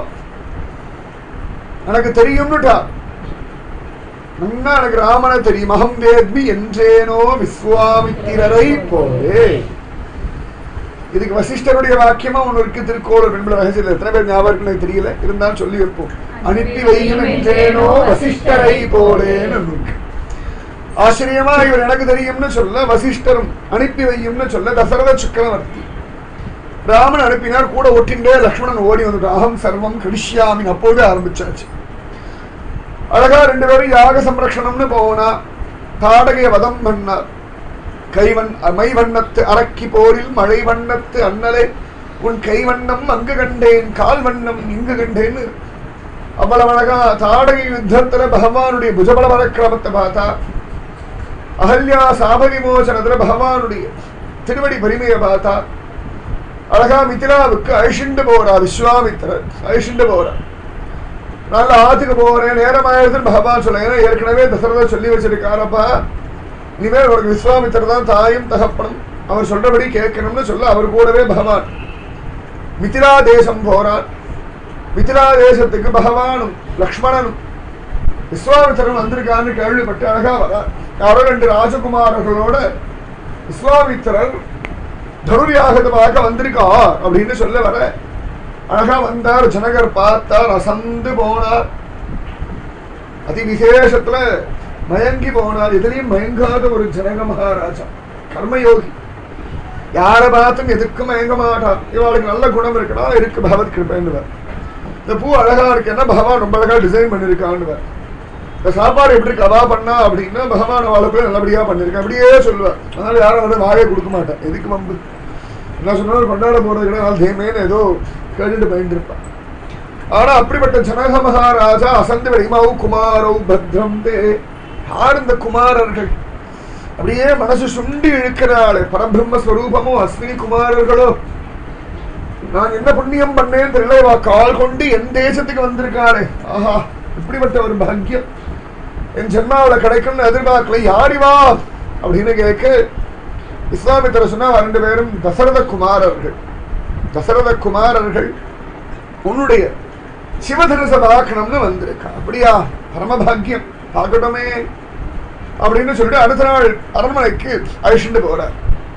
எனக்கு தெரியும்னுட்டா நன்னா எனக்கு ராமனை தெரியும் அகம் வேத்மி என்றேனோ விஸ்வாமித்திரரை போலே இதுக்கு வசிஷ்டருடைய வாக்கியமா ஒண்ணு இருக்கு திருக்கோளூர் பெண்பிள ரகசியத்தில் எத்தனை பேர் ஞாபகம் இருக்குன்னு எனக்கு தெரியல இருந்தாலும் சொல்லி வைப்போம் அனுப்பி வையும் என்றேனோ வசிஷ்டரை போலேன்னு ஒண்ணு இருக்கு ஆச்சரியமா இவர் எனக்கு தெரியும்னு சொல்ல வசிஷ்டரும் அனுப்பி வையும்னு சொல்ல தசரத சக்கரவர்த்தி ராமன் அனுப்பினார் கூட ஒட்டின்றே லக்ஷ்மணன் ஓடி வந்துட்டான் அகம் சர்வம் கடிஷ்யாமின் அப்போதே ஆரம்பிச்சாச்சு அழகா ரெண்டு பேரும் யாக சம்ரக்ஷணம்னு போனா தாடகைய வதம் பண்ணார் கைவன் மை வண்ணத்து அரக்கி போரில் மழை வண்ணத்து அண்ணலே உன் கைவண்ணம் அங்கு கண்டேன் கால் வண்ணம் இங்கு கண்டேன்னு அவ்வளவு அழகா தாடகை யுத்தத்துல பகவானுடைய புஜபல பரக்கிரமத்தை பார்த்தா அகல்யா சாப விமோசனத்துல பகவானுடைய திருவடி பெருமையை பார்த்தா அழகா மித்திராவுக்கு அழிச்சுண்டு போறா விஸ்வாமித்திரர் அழிச்சுண்டு போறா நல்ல ஆத்துக்கு போறேன் நேரம் ஆயிரத்தில் பகவான் சொல்ல ஏன்னா ஏற்கனவே தசரதர் சொல்லி வச்சிருக்காரப்பா இனிமேல் அவருக்கு விஸ்வாமித்திரர் தான் தாயும் தகப்பனும் அவர் சொல்றபடி கேட்கணும்னு சொல்ல அவர் கூடவே பகவான் மிதிலா தேசம் போறார் மிதிலா தேசத்துக்கு பகவானும் லக்ஷ்மணனும் விஸ்வாமித்திரன் வந்திருக்கான்னு கேள்விப்பட்டு அழகா வரார் யாரோ ரெண்டு ராஜகுமாரர்களோட விஸ்வாமித்திரர் தனுர்யாகத்தை பார்க்க வந்திருக்கா அப்படின்னு சொல்ல வர அழகா வந்தார் ஜனகர் பார்த்தார் அசந்து போனார் அதி விசேஷத்துல மயங்கி போனார் எதுலயும் மயங்காத ஒரு ஜனக மகாராஜா கர்மயோகி யாரை பார்த்தும் எதுக்கும் மயங்க மாட்டார் இவளுக்கு நல்ல குணம் இருக்குன்னா இருக்கு பகவத் கிருப்பைன்னு இந்த பூ அழகா இருக்குன்னா பகவான் ரொம்ப அழகா டிசைன் பண்ணிருக்கான்னு இந்த சாப்பாடு எப்படி கதா பண்ணா அப்படின்னா பகவான் அவளை போய் நல்லபடியா பண்ணிருக்கேன் அப்படியே சொல்லுவார் அதனால யாரும் வந்து வாயை கொடுக்க மாட்டேன் எதுக்கு வம்பு என்ன சொன்னாலும் கொண்டாட போறது கிடையாது தேமேன்னு ஏதோ கேட்டுட்டு பயந்து இருப்பான் ஆனா அப்படிப்பட்ட ஜனக மகாராஜா அசந்து வெடிமாவு குமாரவு பத்ரம் தே யார் இந்த குமாரர்கள் அப்படியே மனசு சுண்டி இழுக்கிறாளே பரபிரம்ம ஸ்வரூபமும் அஸ்வினி குமாரர்களோ நான் என்ன புண்ணியம் பண்ணேன் தெரியல இவா கால் கொண்டு என் தேசத்துக்கு வந்திருக்காளே ஆஹா இப்படிப்பட்ட ஒரு பாக்கியம் என் ஜென்மாவில் கிடைக்கும்னு எதிர்பார்க்கல யாரிவா அப்படின்னு கேட்க இஸ்லாமியத்தர சொன்னா ரெண்டு பேரும் தசரத குமாரர்கள் தசரத குமாரர்கள் உன்னுடைய சிவதனுச பார்க்கணும்னு வந்திருக்கா அப்படியா பரமபாக்கியம் பார்க்கட்டுமே அப்படின்னு சொல்லிட்டு அடுத்த நாள் அரண்மனைக்கு அழிச்சுட்டு போறார்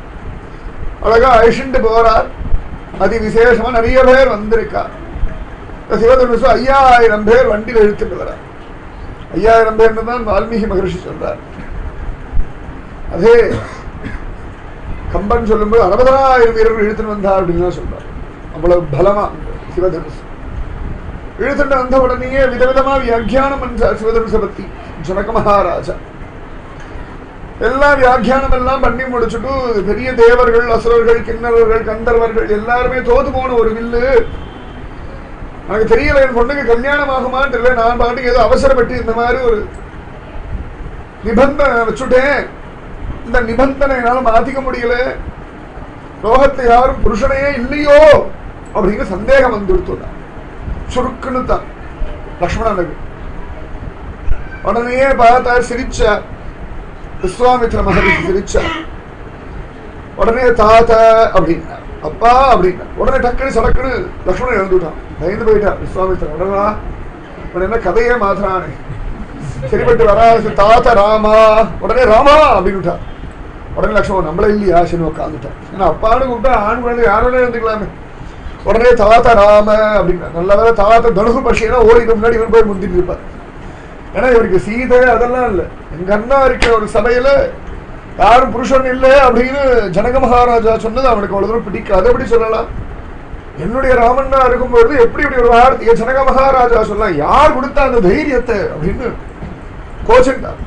அழகா அழிச்சுட்டு போறார் அதி விசேஷமா நிறைய பேர் வந்திருக்கா இந்த சிவதனுசு ஐயாயிரம் பேர் வண்டியில் இழுத்துட்டு வரார் ஐயாயிரம் பேர்னு தான் வால்மீகி மகரிஷி சொல்றார் அதே கம்பன் சொல்லும்போது அறுபதாயிரம் வீரர்கள் இழுத்துட்டு வந்தார் அப்படின்னு சொல்றார் அவ்வளவு பலமா அந்த சிவதனுசு இழுத்துட்டு வந்த உடனேயே விதவிதமா வியாக்கியானம் பண்றார் சிவதனுசை பத்தி ஜனக மகாராஜா எல்லாம் வியாக்கியானம் எல்லாம் பண்ணி முடிச்சுட்டு பெரிய தேவர்கள் அசுரர்கள் கிண்ணறர்கள் கந்தர்வர்கள் எல்லாருமே தோத்து போன ஒரு வில்லு எனக்கு தெரியல என் பொண்ணுக்கு கல்யாணம் ஆகுமான்னு தெரியல நான் பாட்டுக்கு ஏதோ அவசரப்பட்டு இந்த மாதிரி ஒரு நிபந்தனை வச்சுட்டேன் இந்த நிபந்தனை என்னால மாத்திக்க முடியல லோகத்தை யாரும் புருஷனையே இல்லையோ அப்படிங்கிற சந்தேகம் வந்துடுத்து சுருக்குன்னு தான் லக்ஷ்மணனுக்கு உடனே பார்த்தா சிரிச்சா விஸ்வாமித்ர மகரிஷி சிரிச்சா உடனே தாத்த அப்படின்னா அப்பா அப்படின்னா உடனே டக்குனு சடக்குன்னு லக்ஷ்மணன் எழுந்துட்டான் பயந்து போயிட்டான் விஸ்வாமித்ரன் உடனே இவன் என்ன கதையே மாத்துறானே சரிப்பட்டு வரா தாத்த ராமா உடனே ராமா அப்படின்னு உடனே லக்ஷ்மணன் நம்மள இல்லையா சரி உட்காந்துட்டான் ஏன்னா அப்பான்னு கூப்பிட்டா ஆண் குழந்தை யாரோட இருந்துக்கலாமே உடனே தாத்த ராம அப்படின்னா நல்ல வேலை தாத்த தனுசு பட்சியனா ஓடிக்கு முன்னாடி இவன் போய் முந்திட்டு இருப்பார் ஏன்னா இவருக்கு சீதை அதெல்லாம் இல்லை எங்க அண்ணா இருக்கிற ஒரு சபையில யாரும் புருஷன் இல்லை அப்படின்னு ஜனக மகாராஜா சொன்னது அவனுக்கு அவ்வளவு தூரம் பிடிக்காது எப்படி சொல்லலாம் என்னுடைய ராமண்ணா இருக்கும்பொழுது எப்படி இப்படி ஒரு வார்த்தையை ஜனக மகாராஜா சொல்லலாம் யார் கொடுத்தா அந்த தைரியத்தை அப்படின்னு கோச்சுட்டார்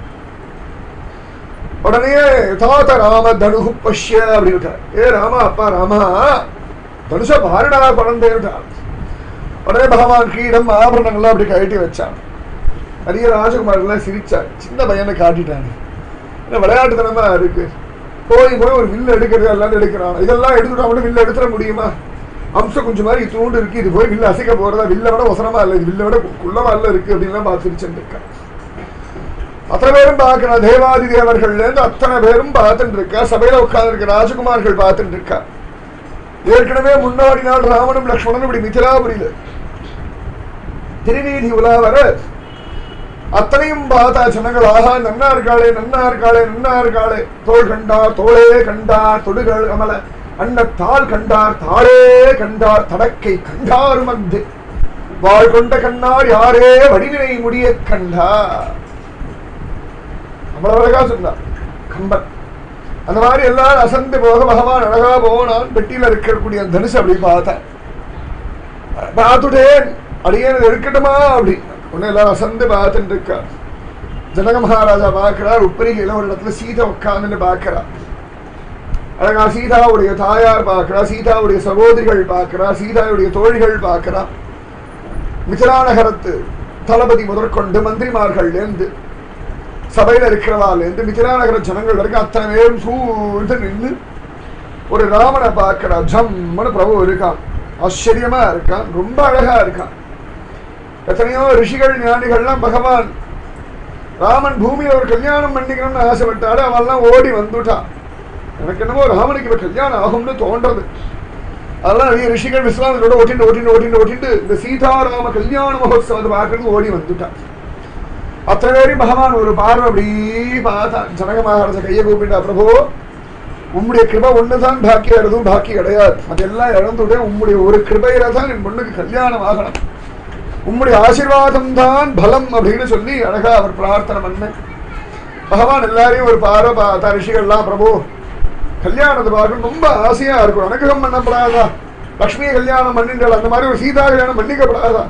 உடனே தாத்த ராம தனுகு பஷ்ய அப்படின்னு ஏ ராமா அப்பா ராமா தனுஷ பாருடா குழந்தைட்டார் உடனே பகவான் கீடம் ஆபரணங்கள்லாம் அப்படி கழட்டி வச்சான் நிறைய ராஜகுமாரெல்லாம் சிரிச்சாங்க சின்ன பையனை காட்டிட்டாங்க என்ன விளையாட்டுத்தனமா இருக்கு போய் போய் ஒரு வில்லு எடுக்கிறது எல்லாம் எடுக்கிறான் இதெல்லாம் எடுத்துட்டா மட்டும் வில்ல எடுத்துட முடியுமா அம்சம் கொஞ்சம் மாதிரி தூண்டு இருக்கு இது போய் வில்ல அசைக்க போறதா வில்ல விட ஒசரமா இல்லை இது வில்ல விட குள்ளமா இல்ல இருக்கு அப்படின்லாம் பார்த்து சிரிச்சுட்டு இருக்கான் அத்தனை பேரும் பார்க்கிற தேவாதி தேவர்கள்ல இருந்து அத்தனை பேரும் பார்த்துட்டு இருக்கா சபையில உட்கார்ந்து இருக்க ராஜகுமார்கள் பார்த்துட்டு இருக்கா ஏற்கனவே முன்னாடி நாள் ராமனும் லக்ஷ்மணனும் இப்படி மிதிலாபுரியில திருவீதி உலா வர அத்தனையும் பார்த்தா ஜனங்கள் ஆஹா நன்னா இருக்காளே நன்னா இருக்காளே நன்னா இருக்காளே தோள் கண்டார் தோளே கண்டார் தொடுகள் கமல அன்னத்தால் கண்டார் தாளே கண்டார் தடக்கை கண்டார் மந்து வாழ் கொண்ட கண்ணார் யாரே வடிவினை முடிய கண்டார் அவ்வளவு அழகா சொன்னார் கம்பன் அந்த மாதிரி எல்லாரும் அசந்து போக பகவான் அழகா போனான் பெட்டியில இருக்கக்கூடிய அந்த தனுசு அப்படி பார்த்தேன் பார்த்துட்டேன் அடியேன் இருக்கட்டுமா அப்படி உடனே எல்லாரும் அசந்து பார்த்துட்டு இருக்கா ஜனக மகாராஜா பார்க்கிறார் உப்பரிகையில ஒரு இடத்துல சீதை உட்கார்ந்துன்னு பார்க்கிறார் அழகா சீதாவுடைய தாயார் பார்க்கிறா சீதாவுடைய சகோதரிகள் பார்க்கிறா சீதாவுடைய தோழிகள் பார்க்கிறா மிதிலா நகரத்து தளபதி முதற்கொண்டு மந்திரிமார்கள் இருந்து சபையில இருக்கிறவாள் என்று மிதிலா நகர ஜனங்கள் வரைக்கும் அத்தனை பேரும் சூழ்ந்து நின்று ஒரு ராமனை பார்க்கிறா ஜம்முன்னு பிரபு இருக்கான் ஆச்சரியமா இருக்கான் ரொம்ப அழகா இருக்கான் எத்தனையோ ரிஷிகள் ஞானிகள்லாம் பகவான் ராமன் பூமியில ஒரு கல்யாணம் பண்ணிக்கணும்னு ஆசைப்பட்டாரு அவெல்லாம் ஓடி வந்துட்டான் எனக்கு என்னமோ ராமனுக்கு இப்ப கல்யாணம் ஆகும்னு தோன்றது அதெல்லாம் நிறைய ரிஷிகள் விஸ்வாமியோட ஓட்டிட்டு ஓட்டிட்டு ஓட்டிட்டு ஓட்டிட்டு இந்த சீதாராம கல்யாண மகோத்சவத்தை பார்க்கறதுக்கு ஓடி வந்துட்டான் அத்தனை பேரையும் பகவான் ஒரு பார்வை அப்படி பார்த்தான் ஜனக மகாராஜ கையை கூப்பிட்டா பிரபு உம்முடைய கிருபை ஒண்ணுதான் பாக்கி எதுவும் பாக்கி கிடையாது அதெல்லாம் இழந்துட்டேன் உம்முடைய ஒரு கிருபையில தான் என் பொண்ணுக்கு கல்யாணம் ஆகணும் உம்முடைய ஆசீர்வாதம் தான் பலம் அப்படின்னு சொல்லி அழகா அவர் பிரார்த்தனை பண்ணேன் பகவான் எல்லாரையும் ஒரு பார்வை பார்த்தா ரிஷிகள்லாம் பிரபு கல்யாணத்தை பார்க்கணும் ரொம்ப ஆசையா இருக்கும் அனுகிரகம் பண்ணப்படாதா லக்ஷ்மியை கல்யாணம் பண்ணிட்டாள் அந்த மாதிரி ஒரு சீதா கல்யாணம் பண்ணிக்கப்படாதா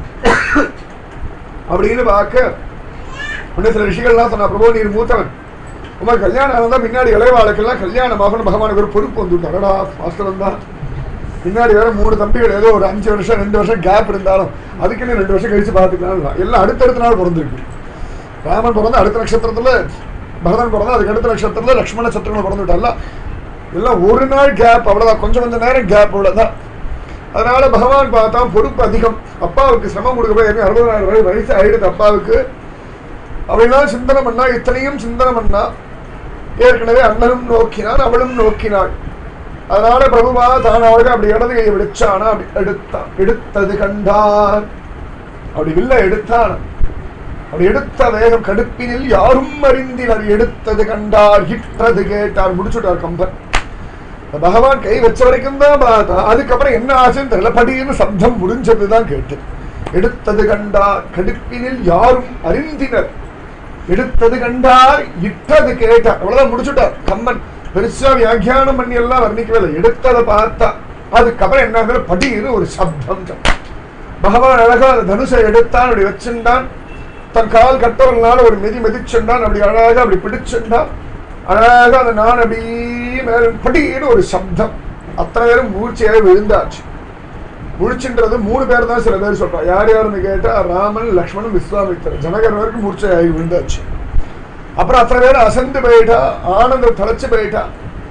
அப்படின்னு பார்க்க உடனே சில ரிஷிகள்லாம் சொன்னா பிரபு நீர் மூத்தவன் உமக்கு கல்யாணம் ஆனதா பின்னாடி இளையவாளுக்கெல்லாம் கல்யாணம் ஆகணும் பகவானுக்கு ஒரு பொறுப்பு வந்துட்டு அடடா வாஸ்தவம் தான் பின்னாடி வேற மூணு தம்பிகள் ஏதோ ஒரு அஞ்சு வருஷம் ரெண்டு வருஷம் கேப் இருந்தாலும் அதுக்குன்னு ரெண்டு வருஷம் கழிச்சு பார்த்துக்கலாம் எல்லாம் அடுத்தடுத்த நாள் பிறந்திருக்கு ராமன் பிறந்த அடுத்த நட்சத்திரத்துல பரதன் பிறந்தா அதுக்கு அடுத்த நட்சத்திரத்துல லக்ஷ்மண நட்சத்திரங்கள் பிறந்துட்டால எல்லாம் ஒரு நாள் கேப் அவ்வளவுதான் கொஞ்சம் கொஞ்சம் நேரம் கேப் அவ்வளவுதான் அதனால பகவான் பார்த்தா பொறுப்பு அதிகம் அப்பாவுக்கு சிரமம் கொடுக்க போய் அறுபதாயிரம் வரை வயசு ஆயிடுது அப்பாவுக்கு அப்படிலாம் சிந்தனை பண்ணா இத்தனையும் சிந்தனை பண்ணா ஏற்கனவே அண்ணனும் நோக்கினான் அவளும் நோக்கினாள் அதனால பிரபுவா தான் அவளுக்கு அப்படி இடது கையை விடிச்சானா அப்படி எடுத்தான் எடுத்தது கண்டார் அப்படி வில்ல எடுத்தான் அப்படி எடுத்த வேகம் கடுப்பினில் யாரும் அறிந்தினர் எடுத்தது கண்டார் இட்டது கேட்டார் முடிச்சுட்டார் கம்பன் பகவான் கை வச்ச வரைக்கும் தான் பார்த்தா அதுக்கப்புறம் என்ன ஆச்சுன்னு தெரியல படின்னு சப்தம் முடிஞ்சதுதான் கேட்டு எடுத்தது கண்டார் கடுப்பினில் யாரும் அறிந்தினர் எடுத்தது கண்டார் இட்டது கேட்டார் அவ்வளவுதான் முடிச்சுட்டார் கம்பன் பெருசா வியாக்கியானம் பண்ணி எல்லாம் வர்ணிக்கவே இல்லை எடுத்ததை பார்த்தா அதுக்கப்புறம் என்ன ஆகுது? படின்னு ஒரு சப்தம் சொன்னார். பகவான் அழகா அந்த தனுஷை எடுத்தான் அப்படி வச்சிருந்தான் தன் கால் கட்டவர்களால ஒரு மிதி மிதிச்சுண்டான் அப்படி அழகா அப்படி பிடிச்சுண்டான் அழகா அந்த நான் அப்படியே மேல படின்னு ஒரு சப்தம் அத்தனை பேரும் மூர்ச்சையாக விழுந்தாச்சு முழிச்சுன்றது மூணு பேர் தான் சில பேர் சொல்றான் யார் யாருன்னு கேட்டா ராமன் லக்ஷ்மணன் விஸ்வாமித்திரன் ஜனகர் வரைக்கும் மூர்ச்சையாகி விழுந்தாச்சு அப்புறம் அத்தனை பேர் அசந்து போயிட்டா ஆனந்தம் தலைச்சு போயிட்டா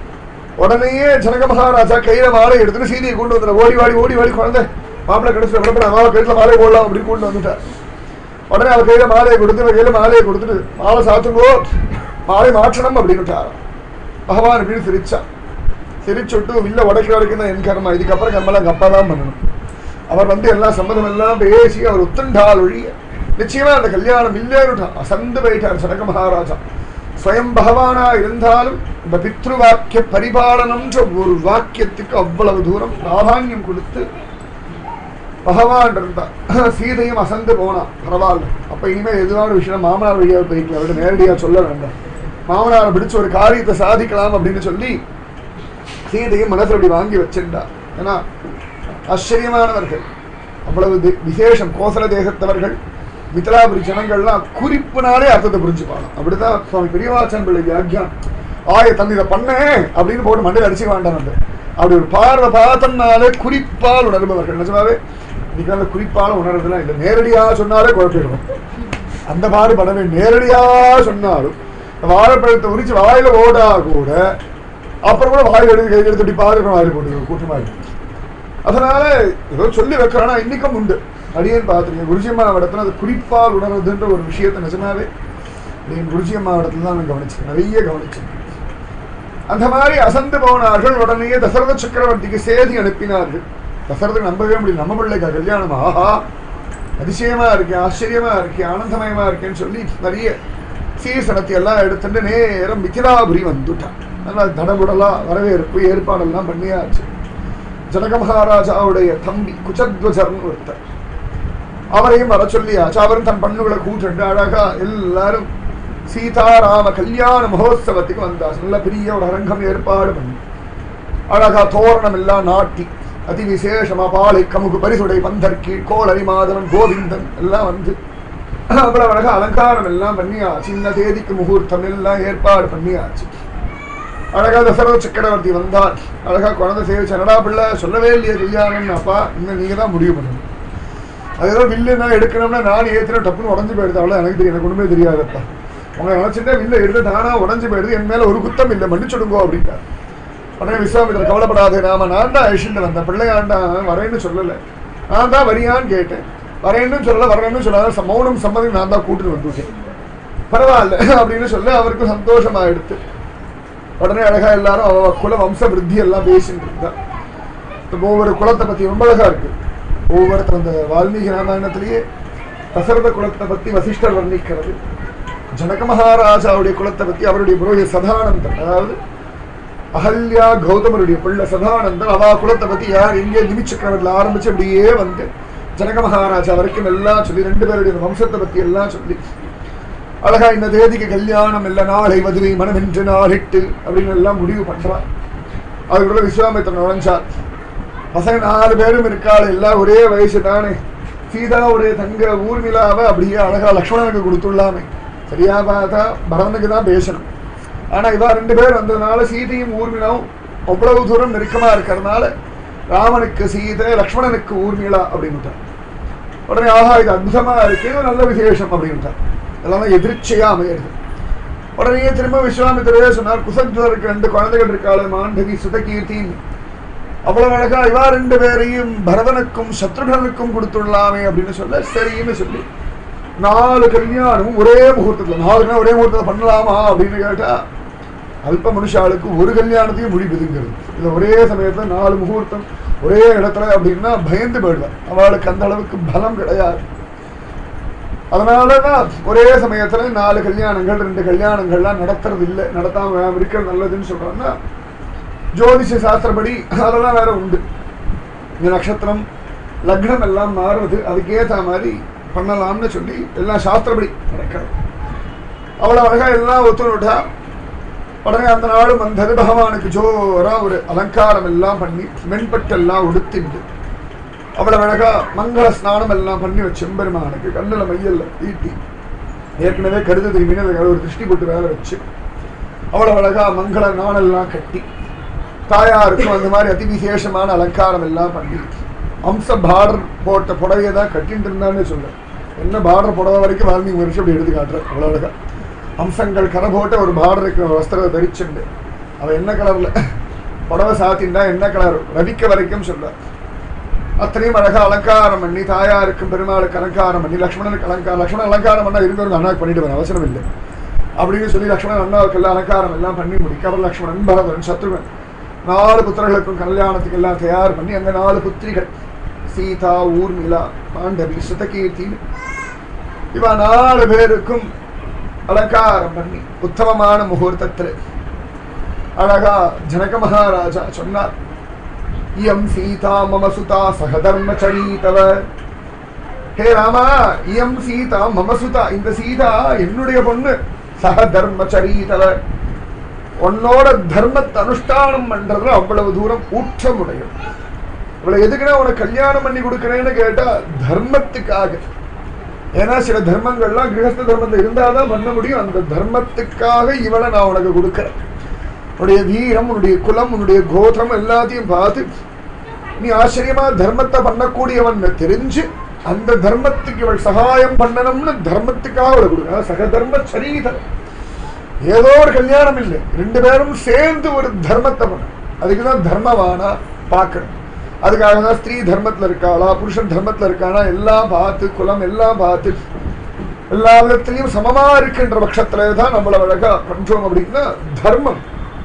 உடனேயே ஜனக மகாராஜா கையில மாலை எடுத்துட்டு சீதையை கொண்டு வந்துட ஓடி வாடி ஓடி வாடி குழந்தை மாப்பிள்ளை கடைசியில் விடப்பட மாவை கழுத்துல மாலை போடலாம் அப்படின்னு கொண்டு வந்துட்டார் உடனே அவ கையில மாலையை கொடுத்து இவ கையில மாலையை கொடுத்துட்டு மாலை சாத்துங்கோ மாலை மாற்றணும் அப்படின்னு பகவான் அப்படின்னு சிரிச்சான் சிரிச்சுட்டு வில்ல உடைக்கிற வரைக்கும் தான் என் கர்மா இதுக்கப்புறம் கர்மெல்லாம் எங்க அப்பா தான் பண்ணணும் அவர் வந்து எல்லாம் சம்மதம் எல்லாம் பேசி அவர் ஒத்துண்டால் ஒழிய நிச்சயமா அந்த கல்யாணம் இல்லைன்னுட்டான் அசந்து போயிட்டார் சனக மகாராஜா ஸ்வயம் பகவானா இருந்தாலும் இந்த பித்ரு வாக்கிய பரிபாலனம்ன்ற ஒரு வாக்கியத்துக்கு அவ்வளவு தூரம் பிராதானியம் கொடுத்து பகவான் இருந்தான் சீதையும் அசந்து போனான் பரவாயில்ல அப்ப இனிமே எதுவான விஷயம் மாமனார் வழியாக போய்க்கலாம் அவர்கிட்ட நேரடியா சொல்ல வேண்டாம் மாமனாரை பிடிச்சு ஒரு காரியத்தை சாதிக்கலாம் அப்படின்னு சொல்லி சீதையும் மனசுல அப்படி வாங்கி வச்சிருந்தா ஏன்னா ஆச்சரியமானவர்கள் அவ்வளவு தி- விசேஷம் கோசல தேசத்தவர்கள் மிதிலாபுரி ஜனங்கள்லாம் குறிப்புனாலே அர்த்தத்தை புரிஞ்சுப்பாங்க அப்படிதான் சுவாமி பெரியவாச்சன் பிள்ளை வியாக்கியான் ஆய தன் இதை பண்ணேன் அப்படின்னு போட்டு மண்டையில் அடிச்சு வேண்டாம் வந்து அப்படி ஒரு பார்வை பார்த்தனாலே குறிப்பால் உணர்பவர்கள் நிஜமாவே இன்னைக்கு அந்த குறிப்பால் உணர்றதுலாம் இல்லை நேரடியா சொன்னாலே குழப்பிடுவோம் அந்த பாடுபடவே நேரடியா சொன்னாலும் வாழைப்பழத்தை உரிச்சு வாயில ஓடா கூட அப்புறம் கூட வாயில் எடுத்து கை எடுத்து இப்படி பாரு வாயில் போட்டு கூட்டமா இருக்கு அதனால ஏதோ சொல்லி வைக்கிறானா இன்னைக்கும் உண்டு அடியேன் பார்த்துருக்கேன் குருஜியம்மா இடத்துல அது குறிப்பால் உணர்றதுன்ற ஒரு விஷயத்தை நிஜமாவே என் குருஜியம்மா இடத்துல தான் நான் கவனிச்சேன் நிறைய கவனிச்சேன் அந்த மாதிரி அசந்து போனார்கள் உடனே தசரத சக்கரவர்த்திக்கு சேதி அனுப்பினார்கள் தசரதுக்கு நம்பவே முடியல நம்ம பிள்ளைக்கா கல்யாணம் ஆஹா அதிசயமா இருக்கேன் ஆச்சரியமா இருக்கேன் ஆனந்தமயமா இருக்கேன்னு சொல்லி நிறைய சீசனத்தை எல்லாம் எடுத்துட்டு நேரம் மிथिलाபுரி வந்துட்டான் நல்லா தடபுடலா வரவேற்பு ஏற்பாடெல்லாம் பண்ணியாச்சு ஜனக மகாராஜாவுடைய தம்பி குச்சத்வஜர்னு ஒருத்தர் அவரையும் வர சொல்லியாச்சு அவரும் தன் பண்ணுகளை கூட்டிட்டு அழகா எல்லாரும் சீதாராம கல்யாண மகோத்சவத்துக்கு வந்தாச்சு நல்ல பெரிய ஒரு அரங்கம் ஏற்பாடு பண்ணி அழகா தோரணம் எல்லாம் நாட்டி அதி விசேஷமா பாலை கமுகு பரிசுடை பந்தர்கி கோளரி மாதவன் கோவிந்தன் எல்லாம் வந்து அவ்வளவு அழகா அலங்காரம் எல்லாம் பண்ணியாச்சு இந்த தேதிக்கு முகூர்த்தம் எல்லாம் ஏற்பாடு பண்ணியாச்சு அழகா தசரத சக்கரவர்த்தி வந்தான் அழகா குழந்தை சேவிச்சு என்னடா பிள்ளை சொல்லவே இல்லையே கல்யாணம்னு அப்பா இன்னும் நீங்க தான் முடிவு பண்ணணும் அது ஏதோ வில்லு நான் எடுக்கணும்னா நான் ஏத்துன டப்புன்னு உடஞ்சு போயிடுது அவ்வளோ எனக்கு தெரியும் எனக்கு ஒண்ணுமே தெரியாதப்பா உங்களை நினைச்சுட்டே இல்லை எடுத்து தானா உடஞ்சு போயிடுது என் மேல ஒரு குத்தம் இல்லை மன்னிச்சுடுங்கோ அப்படின்ட்டார் உடனே விஸ்வாமித்திரர் கவலைப்படாது நாம நான் தான் அழிச்சுட்டு வந்தேன் பிள்ளையாண்டா வரேன்னு சொல்லல நான் தான் வரியான்னு கேட்டேன் வரேன்னு சொல்லல வரேன்னு சொல்லாத ச- மௌனம் சம்மதி நான் தான் கூட்டிட்டு வந்துட்டேன் பரவாயில்ல அப்படின்னு சொல்ல அவருக்கு சந்தோஷமாயிடுத்து உடனே அழகா எல்லாரும் அவ குல வம்ச விருத்தி எல்லாம் பேசிட்டு இருந்தா இப்ப ஒவ்வொரு குலத்தை பத்தி ரொம்ப அழகா இருக்கு ஒவ்வொருத்தர் அந்த வால்மீகி ராமாயணத்திலேயே தசரத குலத்தை பத்தி வசிஷ்டர் வர்ணிக்கிறது ஜனக மகாராஜாவுடைய குலத்தை பத்தி அவருடைய புரோகிய சதானந்தன் அதாவது அகல்யா கௌதமருடைய பிள்ளை சதானந்தன் அவா குலத்தை பத்தி யார் எங்கே நிமிச்சக்கரவர்கள் ஆரம்பிச்சு அப்படியே வந்து ஜனக மகாராஜா வரைக்கும் எல்லாம் சொல்லி ரெண்டு பேருடைய வம்சத்தை பத்தி எல்லாம் சொல்லி அழகா இந்த தேதிக்கு கல்யாணம் இல்ல நாளை மதுவை மனமென்று நாளிட்டு அப்படின்னு எல்லாம் முடிவு பண்றான் அதுக்குள்ள விஸ்வாமித்திரன் நுழைஞ்சார் பசங்க நாலு பேரும் இருக்காள் எல்லாம் ஒரே வயசு தானே சீதாவுடைய தங்க ஊர்மிளாவை அப்படியே அழகா லக்ஷ்மணனுக்கு கொடுத்துள்ளாமே சரியா பார்த்தா பரதனுக்கு தான் பேசணும் ஆனா இவா ரெண்டு பேர் வந்ததுனால சீதையும் ஊர்மிளாவும் அவ்வளவு தூரம் நெருக்கமா இருக்கிறதுனால ராமனுக்கு சீதை லக்ஷ்மணனுக்கு ஊர்மிளா அப்படின்னுட்டார் உடனே ஆஹா இது அற்புதமா இருக்கு இது நல்ல விசேஷம் அப்படின்ட்டார் எல்லாமே எதிர்ச்சையா அமையிறது உடனே திரும்ப விஸ்வாமித்திரே சொன்னார் குசத்வருக்கு ரெண்டு குழந்தைகள் இருக்காளே மாண்டவி சுதகீர்த்தின்னு அவ்வளவு அழகா இவா ரெண்டு பேரையும் பரதனுக்கும் சத்ருகனுக்கும் கொடுத்துடலாமே அப்படின்னு சொல்ல சரின்னு சொல்லி நாலு கல்யாணமும் ஒரே முகூர்த்தத்துல நாலு நாள் ஒரே முகூர்த்தத்துல பண்ணலாமா அப்படின்னு கேட்டா அல்ப மனுஷாளுக்கு ஒரு கல்யாணத்தையும் முடிவுதுங்கிறது இல்ல ஒரே சமயத்துல நாலு முகூர்த்தம் ஒரே இடத்துல அப்படின்னா பயந்து போயிடுவார் அவளுக்கு அந்த அளவுக்கு பலம் கிடையாது அதனாலதான் ஒரே சமயத்துல நாலு கல்யாணங்கள் ரெண்டு கல்யாணங்கள்லாம் நடத்துறது இல்லை நடத்தாம இருக்கிறது நல்லதுன்னு சொல்றோம்னா ஜோதிஷ சாஸ்திரப்படி அதெல்லாம் வேற உண்டு இந்த நட்சத்திரம் லக்னம் எல்லாம் மாறுறது அதுக்கேற்ற மாதிரி பண்ணலாம்னு சொல்லி எல்லாம் சாஸ்திரப்படி நடக்கிறது அவ்வளவு அழகா எல்லாம் ஒத்துணுட்டா உடனே அந்த நாளும் வந்தது பகவானுக்கு ஜோரா ஒரு அலங்காரம் எல்லாம் பண்ணி மென்பட்டெல்லாம் உடுத்திண்டு அவ்வளவு அழகா மங்கள ஸ்நானம் எல்லாம் பண்ணி வச்சு எம்பெருமானுக்கு கண்ணுல மையல்ல ஈட்டி ஏற்கனவே கருது திரும்பின ஒரு திருஷ்டி போட்டு வேலை வச்சு அவ்வளவு அழகா மங்கள நாணெல்லாம் கட்டி தாயாருக்கும் அந்த மாதிரி அதி விசேஷமான அலங்காரம் எல்லாம் பண்ணி அம்ச பார்டர் போட்ட புடவையை தான் கட்டிட்டு இருந்தான்னு சொல்ல என்ன பார்டர் புடவை வரைக்கும் வால்மீகி வருஷம் அப்படி எடுத்து காட்டுற அவ்வளோ அழகா அம்சங்கள் கரை போட்ட ஒரு பார்டர் இருக்கிற வஸ்திரத்தை தரிச்சுண்டு அவன் என்ன கலர்ல புடவை சாத்தின்டா என்ன கலர் ரவிக்க வரைக்கும் சொல்ல அத்தனையும் அழகா அலங்காரம் பண்ணி தாயாருக்கும் பெருமாளுக்கு அலங்காரம் பண்ணி லக்ஷ்மணனுக்கு அலங்காரம் லக்ஷ்மணன் அலங்காரம் பண்ணா இருந்தவங்க அண்ணாக்கு பண்ணிட்டு வர அவசரம் இல்லை அப்படின்னு சொல்லி லக்ஷ்மணன் அண்ணாவுக்கு எல்லாம் அலங்காரம் எல்லாம் பண்ணி முடிக்க அப்புறம் லக்ஷ்மணன் பரதன் சத்ருகன் நாலு புத்திரர்களுக்கும் கல்யாணத்துக்கு எல்லாம் தயார் பண்ணி அங்க நாலு புத்திரிகள் சீதா ஊர்மிளா பாண்டவி சுதகீர்த்தி இவ நாலு பேருக்கும் அலங்காரம் பண்ணி உத்தமமான முகூர்த்தத்தில் அழகா ஜனக மகாராஜா சொன்னார் இயம் சீதா மம சுதா சகதர்மச்சரீதவ ஹே ராமா இயம் சீதா மம சுதா இந்த சீதா என்னுடைய பொண்ணு சகதர்மச்சரீதவ உன்னோட தர்மத்தை அனுஷ்டானம் பண்றதுல அவ்வளவு தூரம் ஊற்றமுடையும் இவளை எதுக்குன்னா உனக்கு கல்யாணம் பண்ணி கொடுக்கறேன்னு கேட்டா தர்மத்துக்காக ஏன்னா சில தர்மங்கள்லாம் கிரகஸ்த தர்மத்துல இருந்தாதான் பண்ண முடியும் அந்த தர்மத்துக்காக இவளை நான் உனக்கு கொடுக்கறேன் உன்னுடைய வீரம் உன்னுடைய குலம் உன்னுடைய கோத்திரம் எல்லாத்தையும் பார்த்து நீ ஆச்சரியமா தர்மத்தை பண்ணக்கூடியவன் தெரிஞ்சு அந்த தர்மத்துக்கு இவள் சகாயம் பண்ணணும்னு தர்மத்துக்காக அவளை கொடுக்க சகதர்ம சரீதம் ஏதோ ஒரு கல்யாணம் இல்லை ரெண்டு பேரும் சேர்ந்து ஒரு தர்மத்தை பண்ண அதுக்கு தான் தர்மவானா பார்க்கணும் அதுக்காக தான் ஸ்திரீ தர்மத்துல இருக்காளா புருஷன் தர்மத்துல இருக்கானா எல்லாம் பார்த்து குலம் எல்லாம் பார்த்து எல்லா விதத்திலையும் சமமா இருக்கின்ற பட்சத்துல தான் நம்மள அழகா பண்றோம் அப்படின்னா தர்மம்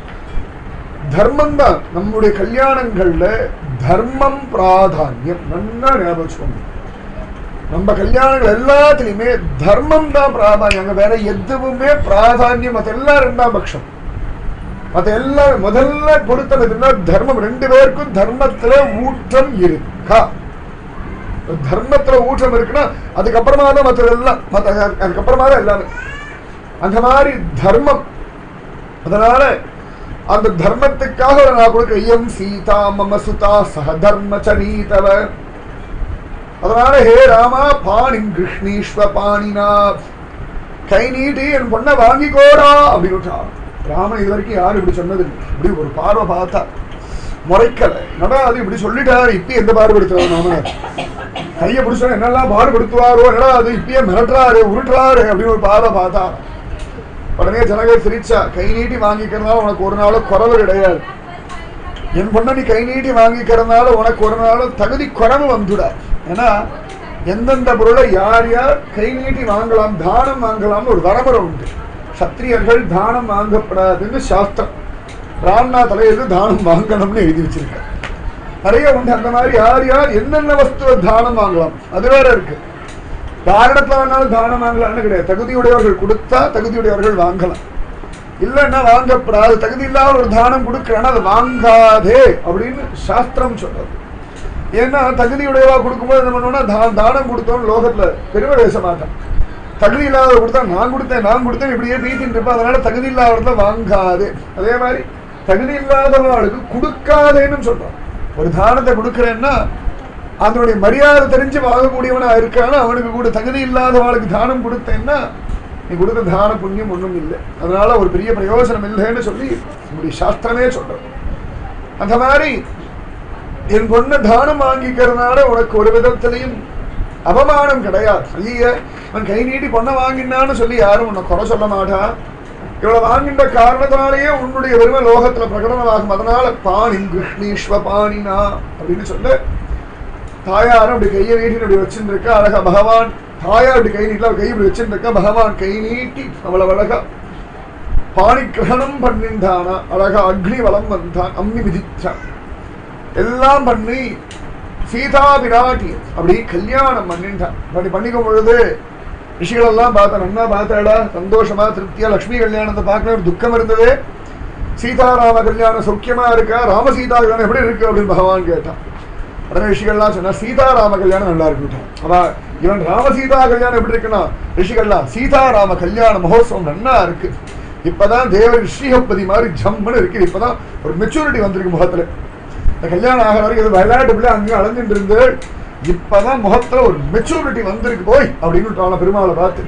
தர்மம் தான் நம்முடைய கல்யாணங்கள்ல தர்மம் பிராதானியம் நல்லா ஞாபகம் வச்சுக்கோங்க நம்ம கல்யாணங்கள் எல்லாத்துலயுமே தர்மம் தான் பிராதானியம் அங்க வேற எதுவுமே பிராதானியம் அதெல்லாம் ரெண்டாம் பட்சம் மத்த எல்லாம் முதல்ல பொறுத்ததுன்னா தர்மம் ரெண்டு பேருக்கும் தர்மத்துல ஊற்றம் இருக்கா தர்மத்துல ஊற்றம் இருக்குன்னா அதுக்கப்புறமா தான் மற்றதெல்லாம் மத்த அதுக்கப்புறமா தான் எல்லாமே அந்த மாதிரி தர்மம் அதனால அந்த தர்மத்துக்காக நான் கொடுக்க ஐயம் சீதா மம சுதா சகதர்ம சரீதவ அதனால ஹே ராமா பாணி கிருஷ்ணீஸ்வ பாணினா கை நீட்டி என் பொண்ணை வாங்கிக்கோடா அப்படின்னு விட்டான். ராமன் இது வரைக்கும் யாரும் இப்படி சொன்னது இல்லை இப்படி ஒரு பார்வை பார்த்தா முறைக்கல என்னடா அது இப்படி சொல்லிட்டாரு இப்ப எந்த பாடுபடுத்துறாரு மாமனார் கையை பிடிச்சா என்னெல்லாம் பாடுபடுத்துவாரோ என்னடா அது இப்பயே மிரட்டுறாரு உருட்டுறாரு அப்படின்னு ஒரு பார்வை பார்த்தா உடனே ஜனகர் சிரிச்சா கை நீட்டி வாங்கிக்கிறதுனால உனக்கு ஒரு நாளும் குறவு கிடையாது என் பொண்ணை நீ கை நீட்டி வாங்கிக்கிறதுனால உனக்கு ஒரு நாளும் தகுதி குறவு வந்துடாது ஏன்னா எந்தெந்த பொருளை யார் யார் கை நீட்டி வாங்கலாம் தானம் வாங்கலாம்னு ஒரு வரமுறை உண்டு சத்திரியர்கள் தானம் வாங்கப்படாதுன்னு சாஸ்திரம் ராம்னா தலையில தானம் வாங்கணும்னு எழுதி வச்சிருக்க நிறைய உண்டு அந்த மாதிரி யார் யார் என்னென்ன வஸ்துவை தானம் வாங்கலாம் அது வேற இருக்கு யாரிடத்துல வேணாலும் தானம் வாங்கலாம்னு கிடையாது தகுதியுடையவர்கள் கொடுத்தா தகுதியுடையவர்கள் வாங்கலாம் இல்லைன்னா வாங்கப்படாது தகுதி இல்லாத ஒரு தானம் கொடுக்குறேன்னா அது வாங்காதே அப்படின்னு சாஸ்திரம் சொல்றது ஏன்னா தகுதியுடையவா கொடுக்கும்போது என்ன பண்ணுவோம்னா தா- தானம் கொடுத்தோம்னு லோகத்துல பெருமை பேச மாட்டான் தகுதி இல்லாத கொடுத்தா நான் கொடுத்தேன் நான் கொடுத்தேன் இப்படியே பீத்தின்னு இருப்பேன் அதனால தகுதி இல்லாதவர்களை வாங்காது அதே மாதிரி தகுதி இல்லாதவர்களுக்கு கொடுக்காதேன்னு சொல்றான் ஒரு தானத்தை கொடுக்குறேன்னா அதனுடைய மரியாதை தெரிஞ்சு வாங்கக்கூடியவனா இருக்கானா அவனுக்கு கூட தகுதி இல்லாதவனுக்கு தானம் கொடுத்தேன்னா நீ கொடுத்த தான புண்ணியம் ஒன்றும் இல்லை அதனால ஒரு பெரிய பிரயோஜனம் இல்லைன்னு சொல்லி நம்முடைய சாஸ்திரமே சொல்றது அந்த மாதிரி என் பொண்ணை தானம் வாங்கிக்கிறதுனால உனக்கு ஒரு விதத்திலையும் அவமானம் கிடையாது ஐய அவன் கை நீட்டி பொண்ணை வாங்கினான்னு சொல்லி யாரும் உன்னை குறை சொல்ல மாட்டா இவ்வளவு வாங்கின்ற காரணத்தினாலேயே உன்னுடைய பெருமை லோகத்துல பிரகடனமாகும் அதனால பாணி கிருஷ்ணீஸ்வ பாணினா அப்படின்னு சொல்லு தாயார் அப்படி கையை நீட்டி அப்படி வச்சுட்டு இருக்கா அழகா பகவான் தாயார் அப்படி கை நீட்டல கை இப்படி வச்சுட்டு இருக்கா பகவான் கை நீட்டி அவ்வளவு அழகா பாணி கிரகணம் பண்ணின்றானா அழகா அக்னி வலம் வந்தான் அம்மி மிதிச்சான் எல்லாம் பண்ணி சீதா பிராட்டி அப்படி கல்யாணம் பண்ணிட்டான் அப்படி பண்ணிக்கும் பொழுது ரிஷிகள் எல்லாம் பார்த்தா நன்னா பார்த்தாடா சந்தோஷமா திருப்தியா லக்ஷ்மி கல்யாணத்தை பார்க்கணும் ஒரு துக்கம் இருந்தது சீதாராம கல்யாணம் சௌக்கியமா இருக்கா ராம சீதா கல்யாணம் எப்படி இருக்கு அப்படின்னு பகவான் கேட்டான் உடனே ரிஷிகள்லாம் சொன்னா சீதாராம கல்யாணம் நல்லா இருக்குட்டான் அவ இவன் ராமசீதா கல்யாணம் எப்படி இருக்குன்னா ரிஷிகள்லாம் சீதாராம கல்யாண மகோத்சவம் நன்னா இருக்கு இப்பதான் தேவர் ஸ்ரீஹப்பதி மாதிரி ஜம்முன்னு இருக்கு இப்பதான் ஒரு மெச்சூரிட்டி வந்திருக்கு முகத்துல இந்த கல்யாணம் ஆகிற வரைக்கும் ஏதோ விளையாட்டு பிள்ளை அங்கே அலைஞ்சிட்டு இருந்து இப்பதான் முகத்துல ஒரு மெச்சூரிட்டி வந்திருக்கு போய் அப்படின்னு விட்டாங்க பெருமாளை பார்த்து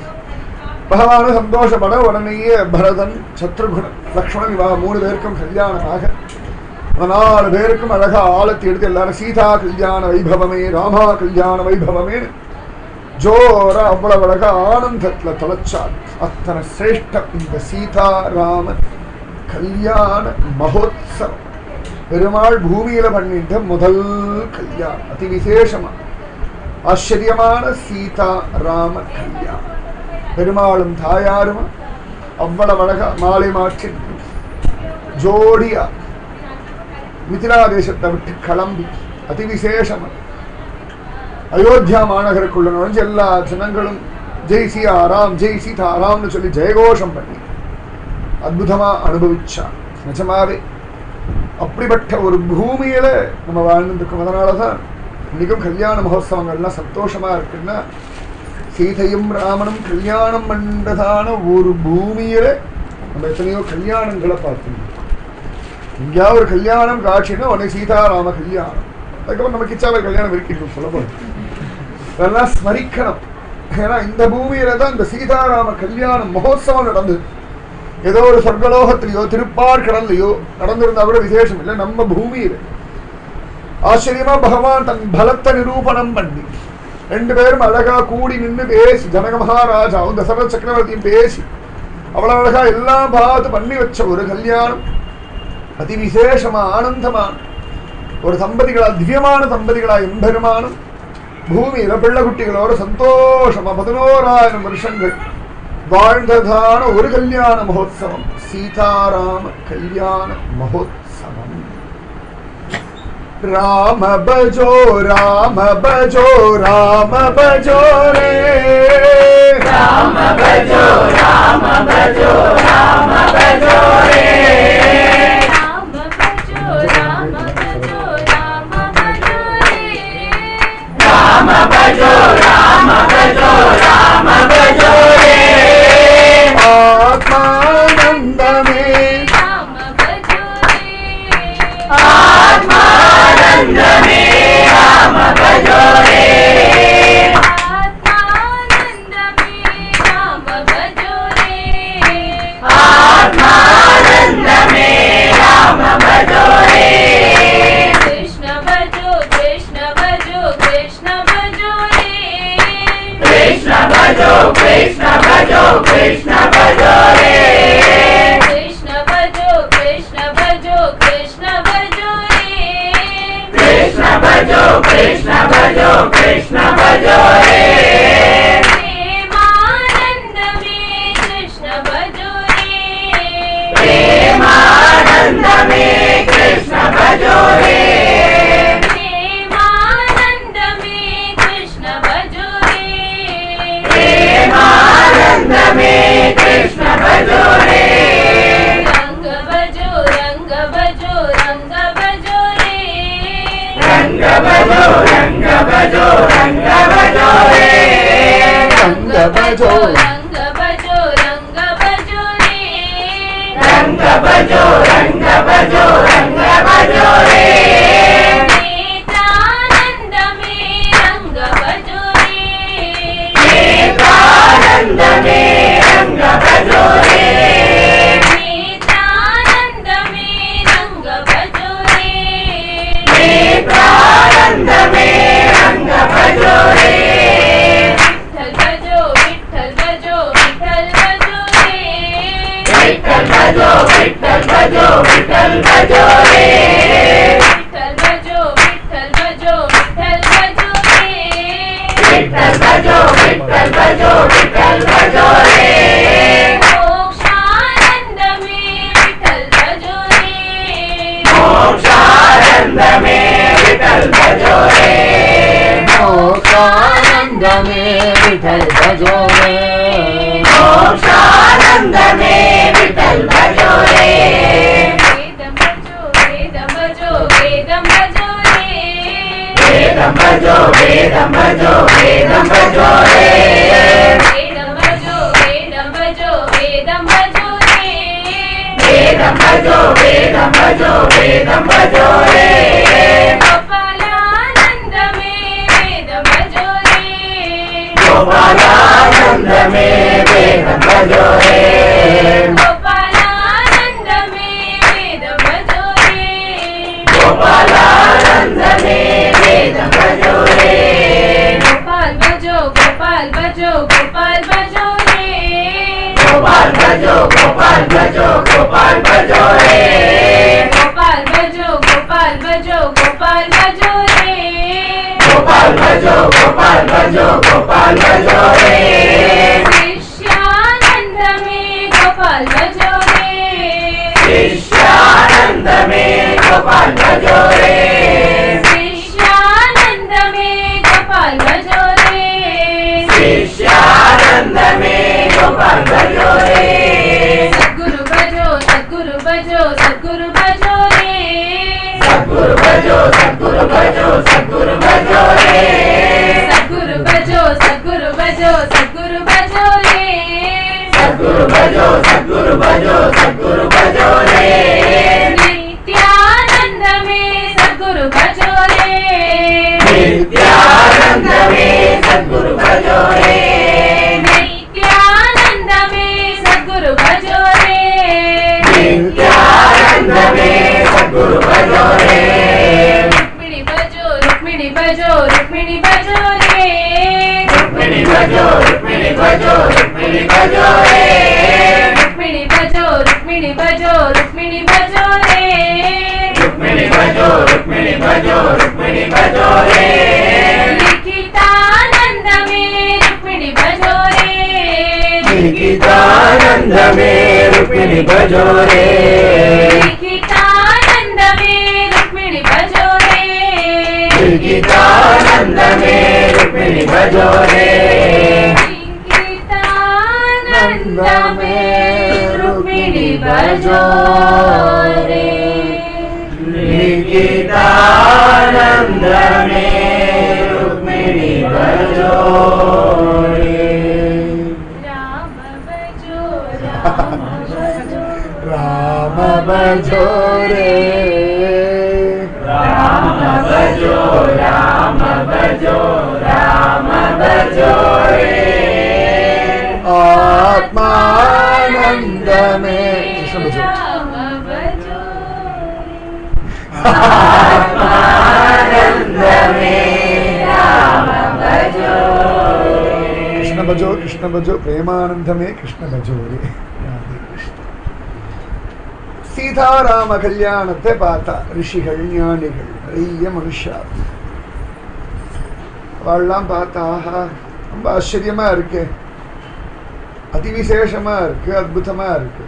பகவான சந்தோஷப்பட உடனேயே பரதன் சத்ருகுணன் லக்ஷ்மணன் இவா மூணு பேருக்கும் கல்யாணம் ஆக அந்த நாலு பேருக்கும் அழகா ஆழத்தி எடுத்து எல்லாரும் சீதா கல்யாண வைபவமே ராமா கல்யாண வைபவமே ஜோரா அவ்வளவு அழகா ஆனந்தத்துல தொலைச்சார் அத்தனை சிரேஷ்டம் இந்த சீதாராமன் கல்யாண மகோத்சவம் பெருமாள் பூமியில பண்ணிட்ட முதல் கல்யாணம் அதி விசேஷமா ஆச்சரியமான சீதா ராம கல்யாணம் பெருமாளும் தாயாருமா அவ்வளவு அழகா மாலை மாற்றி ஜோடியா மிதிலா தேசத்தை விட்டு கிளம்பி அதி விசேஷமா அயோத்தியா மாநகருக்குள்ள நுழைஞ்சு எல்லா ஜனங்களும் ஜெய் சீதாராம் ஜெய் சீதாராம்னு சொல்லி ஜெயகோஷம் பண்ணி அற்புதமா அனுபவிச்சா நிஜமாவே அப்படிப்பட்ட ஒரு பூமியில நம்ம வாழ்ந்துருக்கோம் அதனாலதான் இன்னைக்கும் கல்யாண மகோத்சவங்கள்லாம் சந்தோஷமா இருக்குன்னா சீதையும் ராமனும் கல்யாணம் பண்ணதான ஒரு பூமியில நம்ம எத்தனையோ கல்யாணங்களை பார்த்துருக்கோம் எங்கேயாவது ஒரு கல்யாணம் காட்சின்னா உடனே சீதாராம கல்யாணம் அதுக்கப்புறம் நம்ம கிச்சாவர் கல்யாணம் இருக்கின்றோம் சொல்ல போறோம் இதெல்லாம் ஸ்மரிக்கணும் ஏன்னா இந்த பூமியில தான் இந்த சீதாராம கல்யாண மகோத்சவம் நடந்தது ஏதோ ஒரு சொர்க்கலோகத்திலேயோ திருப்பார் கடல்லையோ நடந்திருந்தா கூட விசேஷம் இல்லை நம்ம பூமியில ஆச்சரியமா பகவான் தன் பலத்தை நிரூபணம் பண்ணி ரெண்டு பேரும் அழகா கூடி நின்று பேசி ஜனக மகாராஜாவும் தசரத சக்கரவர்த்தியும் பேசி அவ்வளவு அழகா எல்லாம் பார்த்து பண்ணி வச்ச ஒரு கல்யாணம் அதி விசேஷமா ஆனந்தமான ஒரு தம்பதிகளா திவ்யமான தம்பதிகளா எம்பெருமானும் பூமியில பிள்ளை குட்டிகளோட சந்தோஷமா பதினோராயிரம் வருஷங்கள் வாழ்ந்ததான ஒரு கல்யாண மகோத்சவம் சீதாராம கல்யாண மகோத்சவம் ராம பஜோ ராம பஜோ ராம பஜோ ரே राम भजो राम भजो राम भजो रे राम भजो राम भजो राम भजो रे राम भजो राम भजो राम भजो रे ஆத்மானந்த में राम भजो रे आत्मानंद में राम भजो रे आत्मानंद में राम भजो रे आत्मानंद कृष्ण भजो कृष्ण भजो रे प्रेमानंद में कृष्ण भजो रे प्रेमानंद में कृष्ण भजो रे प्रेमानंद में कृष्ण भजो रे प्रेमानंद में कृष्ण भजो रे रंग भजो रंग भजो रंग भजो रे रंग भजो रंग भजो रंग भजो रे रंग भजो रंग भजो रंग भजो रे रंग भजो रंग भजो रंग भजो रे नेत्रानंद में रंग भजो रे नेत्रानंद में रंग भजो रे नेत्रानंद में रंग भजो रे नेत्रानंद में रंग भजो रे विठ्ठल भजो विठ्ठल भजो विठ्ठल भजो रे विठ्ठल भजो विठ्ठल भजो विठ्ठल भजो रे विठ्ठल भजो विठ्ठल भजो विठ्ठल भजो रे विठ्ठल भजो विठ्ठल भजो विठ्ठल भजो रे मोक्षानंद में विठ्ठल भजो रे मोक्षानंद में विठ्ठल भजो रे मोक्षानंद में विठल भजो रे मोक्षानंद में विठ्ठल भजो रे वेदम भजो वेदम भजो वेदम भजो रे वेदं भजो वेदं भजो वेदं भजो रे वेदम भजो वेदम भजो वेदम भजो रे वेदं भजो वेदं भजो वेदं भजो रे गोपालानंद में वेदम भजो रे गोपालानंद में वेदं भजो रे गोपालानंद में वेदम भजो रे गोपालानंद में वेदं भजो रे गोपाल भजो गोपाल भजो गोपाल भजो रे गोपाल भजो गोपाल भजो गोपाल भजो रे गोपाल भजो गोपाल भजो गोपाल भजो रे गोपाल भजो गोपाल भजो गोपाल भजो रे शिष्यानंद में गोपाल भजो रे शिष्यानंद में गोपाल भजो रे शिष्यानंद में गोपाल भजो रे शिष्यानंद में गोपाल भजो रे सद्गुरु भजो सद्गुरु भजो सद्गुरु भजो रे सद्गुरु भजो सद्गुरु भजो सद्गुरु भजो रे सद्गुरु भजो सद्गुरु भजो सद्गुरु भजो रे सद्गुरु भजो सद्गुरु भजो सद्गुरु भजो रे नित्यानंद में सद्गुरु भजो रे नित्यानंद में सद्गुरु भजो रे नित्यानंद में सद्गुरु भजो रे नित्यानंद में सद्गुरु भजो रे रुक्मिणी भजो रुक्मिणी भजो रुक्मिणी भजो रे रुक्मिणी भजो रुक्मिणी भजो रुक्मिणी भजो रे रुक्मिणी भजो रुक्मिणी भजो रुक्मिणी भजो रे रुक्मिणी भजो रुक्मिणी भजो रुक्मिणी भजो रे लिखितानंद में रुक्मिणी भजो रे गीतानंद में रुक्मिणी भजो रे लिखितानंद में रुक्मिणी भजो रे गीतानंद में रुक्मिणी भजो रे लिखितानंद में रुक्मिणी भजो रे गीतानंद में रुक्मिणी भजो रे राम भजो राम भजो राम भजो रे राम भजो राम भजो राम भजो रे आत्मानंद में कृष्ण भजो राम भजो आनंद में राम भजो कृष्ण भजो कृष्ण भजो प्रेमानंद में कृष्ण भजो रे ராதே கிருஷ்ணா. சீதாராம கல்யாணத்தை பார்த்தா ரிஷிகள் ஞானிகள் நிறைய மனுஷா அவள்லாம் பார்த்தா ஆஹா ரொம்ப ஆச்சரியமா இருக்கு அதிவிசேஷமா இருக்கு அற்புதமா இருக்கு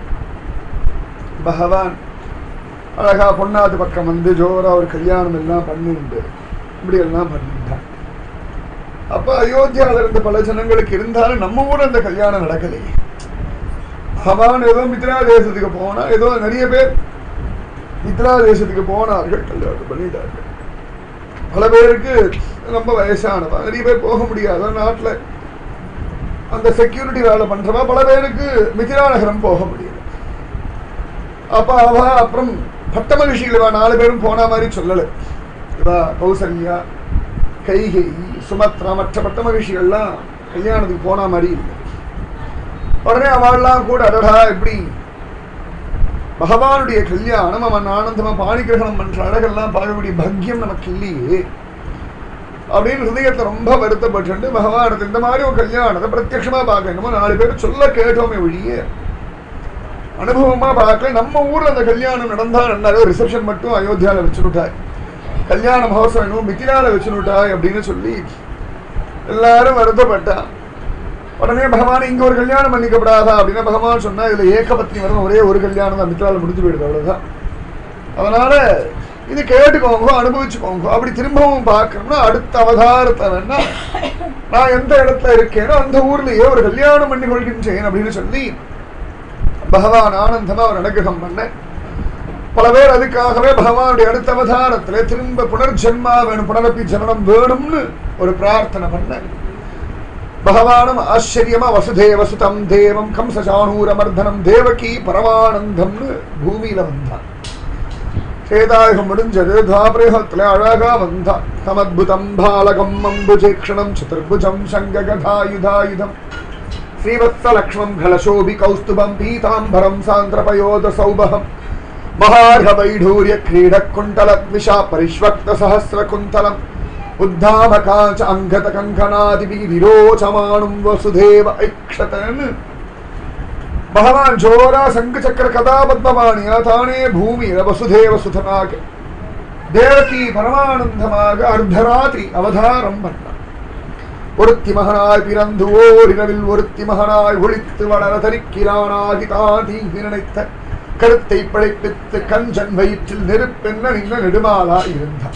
பகவான் அழகா பொண்ணாது பக்கம் வந்து ஜோரா ஒரு கல்யாணம் எல்லாம் பண்ணிண்டு இப்படி எல்லாம் பண்ணிட்டான் அப்ப அயோத்தியால இருந்த பல ஜனங்களுக்கு இருந்தாலும் நம்ம ஊர்ல அந்த கல்யாணம் நடக்கலையே பகவான் ஏதோ மித்ரா தேசத்துக்கு போனா ஏதோ நிறைய பேர் மித்ரா தேசத்துக்கு போனார்கள் கல்யாணம் பண்ணிட்டார்கள் பல பேருக்கு ரொம்ப வயசானவா நிறைய பேர் போக முடியாத நாட்டுல அந்த செக்யூரிட்டி வேலை பண்றவா பல பேருக்கு மிதிரா நகரம் போக முடியல அப்ப அவ அப்புறம் பட்ட மகிழ்ச்சிகள் இவா நாலு பேரும் போன மாதிரி சொல்லல இவா கௌசல்யா கைகை சுமத்ரா மற்ற பட்ட மகிழ்ச்சிகள்லாம் கல்யாணத்துக்கு போன மாதிரி இல்லை உடனே அவள்லாம் கூட அடடா எப்படி பகவானுடைய கல்யாணம் அவன் ஆனந்தமா பாணி கிரகணம் பண்ற அழகெல்லாம் பார்க்கக்கூடிய பக்கியம் நமக்கு இல்லையே அப்படின்னு ஹிருதயத்தை ரொம்ப வருத்தப்பட்டு பகவானது இந்த மாதிரி ஒரு கல்யாணத்தை பிரத்யட்சமா பார்க்கணுமோ நாலு பேர் சொல்ல கேட்டோமே ஒழிய அனுபவமா பார்க்கல நம்ம ஊர்ல அந்த கல்யாணம் நடந்தா நல்லா ரிசப்ஷன் மட்டும் அயோத்தியால வச்சுட்டாய் கல்யாண மகோத்சவம் என்னமோ மிதிலால வச்சுட்டாய் அப்படின்னு சொல்லி எல்லாரும் வருத்தப்பட்டான் உடனே பகவான் இங்க ஒரு கல்யாணம் பண்ணிக்கப்படாதா அப்படின்னா பகவான் சொன்னா இதுல ஏகபத்னி வரும் ஒரே ஒரு கல்யாணம் தான் மித்ரால முடிஞ்சு போயிடுது அவ்வளவுதான் அதனால இது கேட்டுக்கோங்க அனுபவிச்சுக்கோங்க அப்படி திரும்பவும் பார்க்கணும்னா அடுத்த அவதாரத்தை வேணா நான் எந்த இடத்துல இருக்கேனோ அந்த ஊர்லயே ஒரு கல்யாணம் பண்ணி கொள்கின்றேன் அப்படின்னு சொல்லி பகவான் ஆனந்தமா ஒரு அனுகிரகம் பண்ண பல பேர் அதுக்காகவே பகவானுடைய அடுத்த அவதாரத்துல திரும்ப புனர்ஜென்மா வேணும் புனரப்பி ஜனனம் வேணும்னு ஒரு பிரார்த்தனை பண்ண பகவானும் ஆச்சரியமா வசுதேவ சுதம் தேவம் கம்சசானூரமர்தனம் தேவகி பரமானந்தம்னு பூமியில வந்தான் சேதாயுகம் முடிஞ்சது துவாபரேகத்துல அழகா வந்தான் தமத்புதம் பாலகம் அம்புஜேக்ஷணம் சதுர்புஜம் சங்ககதாயுதாயுதம் ஸ்ரீவத்ஸலக்ஷ்மம் கலசோபி கௌஸ்துபம் பீதாம்பரம் சாந்திரபயோத சௌபகம் மகார்ஹவைఢூர்ய क्रीडकुण्डलद्विषा परिष्वक्तसहस्रकुन्तलम् उद्धामकाच अङ्गतकङ्कणादिभिः विरोचमाणुं वसुधेव ऐक्षतन् ಭಗವಾನ್ ಜೋರ ಶಂಖಚಕ್ರ ಕದಾ ಪದ್ಮವಾಣಿಯ ತಾನೇ ಭೂಮಿಯ ವಸುಧೇವ ಸುತನಾಗ தேவகி பரமானந்தமாக அர்த்தராத்திரி அவதாரம் பண்ணார் ஒருத்தி மகனாய் பிறந்து ஓரிரவில் ஒருத்தி மகனாய் ஒளித்து வளர தரிக்கிறானாகி தாதி நினைத்த கருத்தை படைப்பித்து கஞ்சன் வயிற்றில் நெருப்பென்ன நின்ற நெடுமாலா இருந்தார்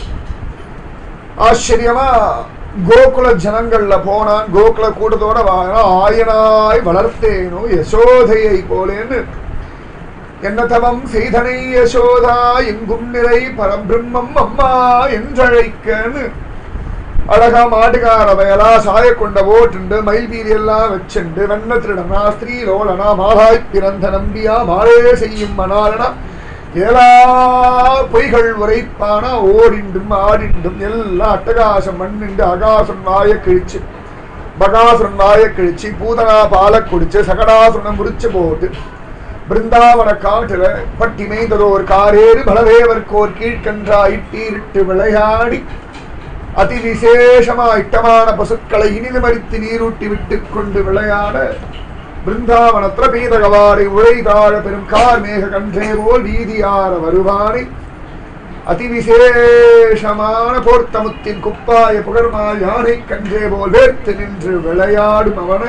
ஆச்சரியமா கோகுல ஜனங்கள்ல போனான் கோகுல கூட்டத்தோட வாங்கினா ஆயனாய் வளர்த்தேனோ யசோதையை போலேன்னு என்ன தவம் செய்தனை யசோதா எங்கும் நிறை பரபிரம்மம் அம்மா என்றழைக்கன்னு அழகா மாட்டுக்கார வயலா சாய கொண்ட ஓட்டுண்டு மயில்பீரி எல்லாம் வச்சுண்டு வெண்ண திருடனா ஸ்திரீலோலனா மாலாய் பிறந்த நம்பியா மாலே செய்யும் மணாலனா ஏலா பொய்கள் உரைப்பானா ஓடிண்டும் ஆடிண்டும் எல்லாம் அட்டகாசம் மண்ணிண்டு அகாசம் வாய கிழிச்சு பகாசுரன் வாய கிழிச்சு பூதனா பால குடிச்சு சகடாசுரனை முறிச்சு போட்டு பிருந்தாவன காட்டுல பட்டி மேய்ந்ததோ ஒரு காரேறு பலதேவர்க்கோர் கீழ்கன்றா இட்டீரிட்டு விளையாடி அதி விசேஷமா இட்டமான பசுக்களை இனிது மறித்து நீரூட்டி விட்டு கொண்டு விளையாட பிருந்தாவனத்துல பீதகவாரை உழைதாழ பெரும் கார் மேக கன்றே போல் வீதியார வருவானை அதி விசேஷமான போர்த்தமுத்தின் குப்பாய புகழ்மால் யானை கன்றே போல் வேர்த்து நின்று விளையாடும் அவனை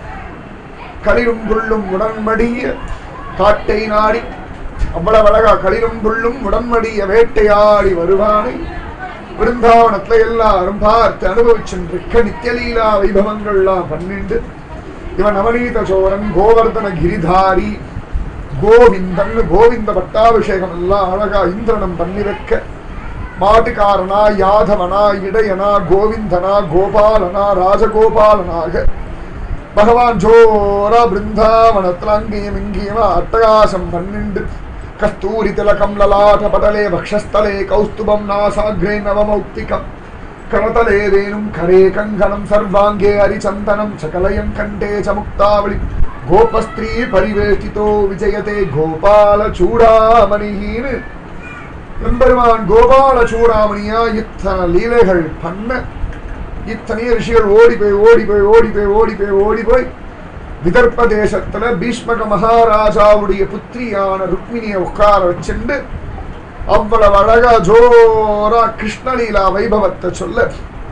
களிரும் புள்ளும் உடன்மடிய காட்டை நாடி அவ்வளவு அழகா களிரும் புள்ளும் உடன்மடிய வேட்டையாடி வருவானை பிருந்தாவனத்துல எல்லாரும் பார்த்து அனுபவிச்சுருக்க நித்தியலீலா வைபவங்கள்லாம் பன்னிண்டு இவன் நவநீத சோரன் கோவர்தன கிரிதாரி கோவிந்தன் கோவிந்த பட்டாபிஷேகம் எல்லாம் அழகா இந்திரனம் பண்ணி வைக்க மாட்டுக்காரனா யாதவனா இடையனா கோவிந்தனா கோபாலனா ராஜகோபாலனாக பகவான் ஜோரா பிருந்தாவனத்துல அங்கேயும் இங்கேயுமா அட்டகாசம் பன்னிண்டு கஸ்தூரி திலகம் லலாட்ட படலே வக்ஷஸ்தலே கௌஸ்துபம் நாசாகிரே நவமௌக்திகம் கரதலே வேணும் கரே கங்கணம் சர்வாங்கே அரிச்சந்தனம் சகலயம் கண்டே ச முக்தாவளி கோபஸ்திரீ பரிவேஷ்டிதோ விஜயதே கோபால சூடாமணின்னு எம்பெருமான் கோபால சூடாமணியா இத்தனை லீலைகள் பண்ண இத்தனைய ரிஷிகள் ஓடி போய் ஓடி போய் ஓடி போய் ஓடி போய் ஓடி போய் விதர்ப்ப தேசத்துல பீஷ்மக மகாராஜாவுடைய புத்திரியான ருக்மிணியை உட்கார வச்சுண்டு அவ்வளவு அழகா ஜோரா கிருஷ்ணலீலா வைபவத்தை சொல்ல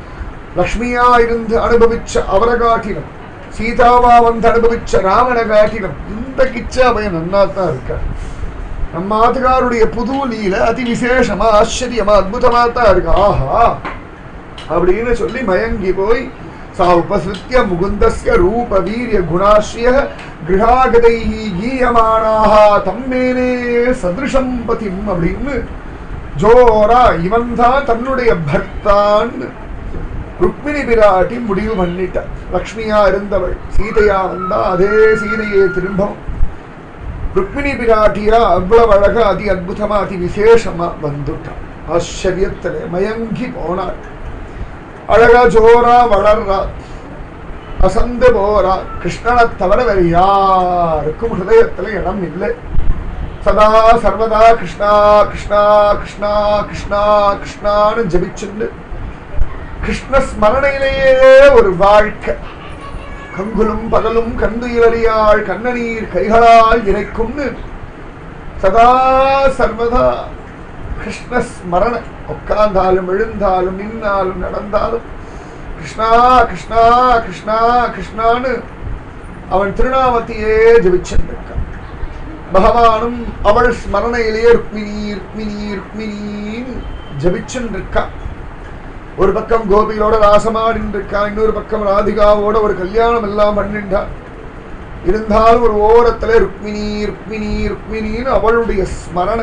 லக்ஷ்மியா இருந்து அனுபவிச்ச அவரை காட்டிலும் சீதாவா வந்து அனுபவிச்ச ராமனை காட்டிலும் இந்த கிச்சா பையன் நன்னா தான் இருக்கார் நம்ம ஆத்துக்காருடைய புது லீல அதி விசேஷமா ஆச்சரியமா அற்புதமா தான் இருக்கு ஆஹா அப்படின்னு சொல்லி மயங்கி போய் சா உபசிருத்திய முகுந்தஸ்ய ரூப வீரிய குணாஸ்ய கிரகாகதை கீயமானாக தம்மேனே சதிருஷம் பதிம் அப்படின்னு ஜோரா இவன் தான் தன்னுடைய பர்த்தான்னு ருக்மிணி பிராட்டி முடிவு பண்ணிட்ட லக்ஷ்மியா இருந்தவள் சீதையா வந்தா அதே சீதையை திரும்பவும் ருக்மிணி பிராட்டியா அவ்வளவு அழகா அதி அற்புதமா அதி விசேஷமா வந்துட்டான் ஆச்சரியத்திலே மயங்கி போனாள் அழகா ஜோரா வளர்றா அசந்து போறா கிருஷ்ணனை தவிர வேற யாருக்கும் ஹிருதயத்துல இடம் இல்லை சதா சர்வதா கிருஷ்ணா கிருஷ்ணா கிருஷ்ணா கிருஷ்ணா கிருஷ்ணான்னு ஜபிச்சுண்டு கிருஷ்ண ஸ்மரணையிலேயே ஒரு வாழ்க்கை கங்குலும் பகலும் கந்துயிலறியாள் கண்ணநீர் கைகளால் இறைக்கும்னு சதா சர்வதா கிருஷ்ண ஸ்மரண உட்கார்ந்தாலும் எழுந்தாலும் நின்னாலும் நடந்தாலும் கிருஷ்ணா கிருஷ்ணா கிருஷ்ணா கிருஷ்ணான்னு அவன் திருநாமத்தையே ஜபிச்சிருக்கான் பகவானும் அவள் ஸ்மரணையிலேயே ருக்மிணி ருக்மிணி ருக்மிணின்னு ஜபிச்சுருக்கான் ஒரு பக்கம் கோபிகளோட ராசமாடின்னு இருக்கான் இன்னொரு பக்கம் ராதிகாவோட ஒரு கல்யாணம் எல்லாம் பண்ணிட்டான் இருந்தாலும் ஒரு ஓரத்துல ருக்மிணி ருக்மிணி ருக்மிணின்னு அவளுடைய ஸ்மரணை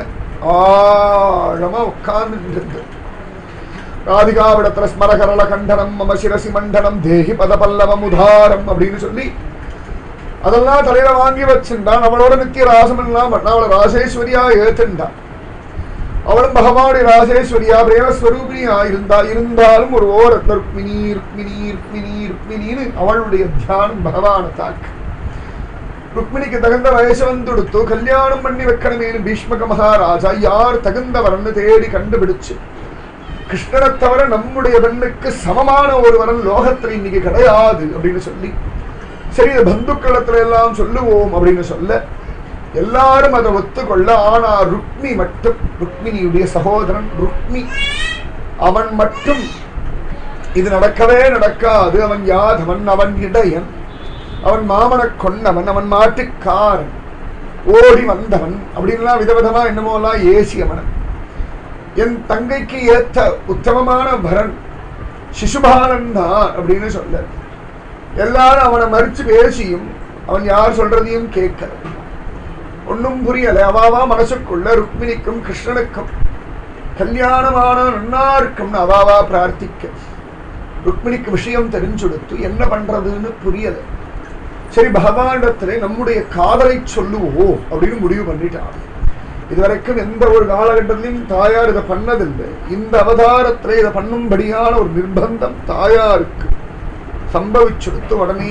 ஆழமா உட்கார்ந்து இருந்தது ராதிகாவிடத்துல ஸ்மரகரள கண்டனம் மம சிரசி மண்டனம் தேகி பத பல்லவம் உதாரம் அப்படின்னு சொல்லி அதெல்லாம் தலையில வாங்கி வச்சிருந்தான் அவளோட நித்திய ராசம் எல்லாம் பண்ணா அவளை ராசேஸ்வரியா ஏத்துண்டான் அவளும் பகவானுடைய ராசேஸ்வரியா பிரேமஸ்வரூபிணியா இருந்தா இருந்தாலும் ஒரு ஓரத்துல ருக்மிணி ருக்மிணி ருக்மிணி ருக்மிணின்னு அவளுடைய தியானம் பகவான தாக்கு ருக்மிணிக்கு தகுந்த வயசு வந்துடுத்து கல்யாணம் பண்ணி வைக்கணுமேனு பீஷ்மக மகாராஜா யார் தகுந்தவரன்னு தேடி கண்டுபிடிச்சு கிருஷ்ணனை தவிர நம்முடைய பெண்ணுக்கு சமமான ஒரு வரன் லோகத்துல இன்னைக்கு கிடையாது அப்படின்னு சொல்லி சரி இது பந்துக்களத்துல எல்லாம் சொல்லுவோம் அப்படின்னு சொல்ல எல்லாரும் அதை ஒத்துக்கொள்ள ஆனா ருக்மி மட்டும் ருக்மிணியுடைய சகோதரன் ருக்மி அவன் மட்டும் இது நடக்கவே நடக்காது அவன் யாதவன் அவன் இடையன் அவன் மாமனக் கொண்டவன் அவன் மாட்டுக்காரன் ஓடி வந்தவன் அப்படின்லாம் விதவிதமா என்னமோலாம் ஏசி அவனை என் தங்கைக்கு ஏத்த உத்தமமான பரன் சிசுபாலன் தான் அப்படின்னு சொல்ல எல்லாரும் அவனை மறிச்சு பேசியும் அவன் யார் சொல்றதையும் கேட்கல ஒன்னும் புரியல அவாவா மனசுக்குள்ள ருக்மிணிக்கும் கிருஷ்ணனுக்கும் கல்யாணமான நன்னா இருக்கும்னு அவாவா பிரார்த்திக்க ருக்மிணிக்கு விஷயம் தெரிஞ்சுடுத்து என்ன பண்றதுன்னு புரியல சரி பகவானிடத்துல நம்முடைய காதலை சொல்லுவோம் அப்படின்னு முடிவு பண்ணிட்டான் இதுவரைக்கும் எந்த ஒரு காலகட்டத்திலையும் தாயார் இதை பண்ணதில்லை இந்த அவதாரத்துல இதை பண்ணும்படியான ஒரு நிர்பந்தம் தாயாருக்கு சம்பவிச்சுடுத்து உடனே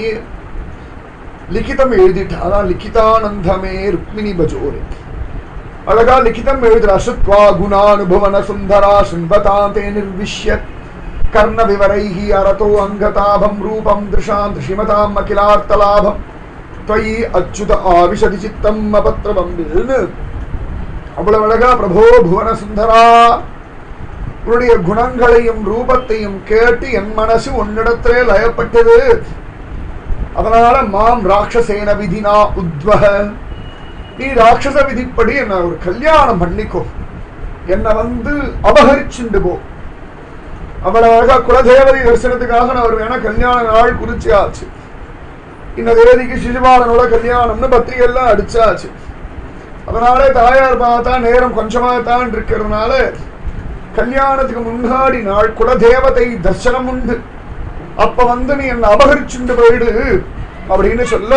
லிখিதம் எழுதிட்டா அதான் லிখিதானந்தமே ருக்மிணி பஜோரே அழகா லிখিதம் எழுதுற அசுத்வா குணானுபவன சுந்தரா சுன்பதாம் தே நிர்விஷ்யத் கர்ண விவரைஹி அரதோ அங்கதாபம் ரூபம் திருஷாம் திருஷிமதாம் அகிலார்த்தலாபம் त्वयि அச்சுத ஆவிஷதி சித்தம் அபத்ரவம்பில்னு அவ்வளவு அழகா பிரபோ புவன சுந்தரா உன்னுடைய குணங்களையும் ரூபத்தையும் கேட்டு என் மனசு உன்னிடத்திலே லயப்பட்டது அதனால மாம் ராட்சசேன விதினா உத்வக நீ ராட்சச விதிப்படி என்ன ஒரு கல்யாணம் பண்ணிக்கோ என்னை வந்து அபகரிச்சுண்டு போ அவளை அழகா குலதேவதை தரிசனத்துக்காக நான் ஒரு வேணா கல்யாண நாள் குறிச்சியாச்சு இந்த தேதிக்கு சிசுபாலனோட கல்யாணம்னு பத்திரிகை எல்லாம் அடிச்சாச்சு அதனால தாயார் பார்த்தா நேரம் கொஞ்சமா தான் இருக்கிறதுனால கல்யாணத்துக்கு முன்னாடி நாள் குலதேவதை தர்சனம் உண்டு அப்ப வந்து நீ என்ன அபகரிச்சுண்டு போயிடு அப்படின்னு சொல்ல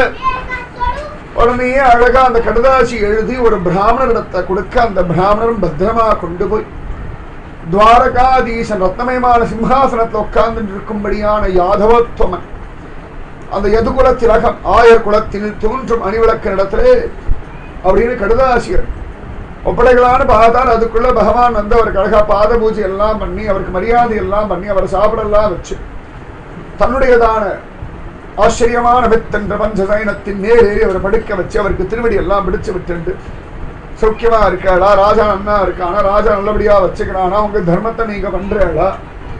உடனே அழகா அந்த கடுதாசி எழுதி ஒரு பிராமணரிடத்தை கொடுக்க அந்த பிராமணரும் பத்திரமா கொண்டு போய் துவாரகாதீசன் ரத்னமயமான சிம்ஹாசனத்தில் உட்கார்ந்து இருக்கும்படியான யாதவோத்தமன் அந்த யதுகுல திலகம் ஆயர் குலத்தில் தோன்றும் அணிவிளக்க இடத்திலே அப்படின்னு கடுதாசியர் ஒப்படைகளான்னு பார்த்தால் அதுக்குள்ள பகவான் வந்து அவருக்கு அழகா பாத பூஜை எல்லாம் பண்ணி அவருக்கு மரியாதை எல்லாம் பண்ணி அவரை சாப்பிடலாம் வச்சு தன்னுடையதான ஆச்சரியமான வித்தென்ற பஞ்சசயனத்தின் நேரேறி அவரை படுக்க வச்சு அவருக்கு திருவடி எல்லாம் பிடிச்சு விட்டுண்டு சௌக்கியமா இருக்காளா ராஜா நன்னா இருக்கானா ராஜா நல்லபடியா வச்சுக்கிறானா உங்க தர்மத்தை நீங்க பண்றாளா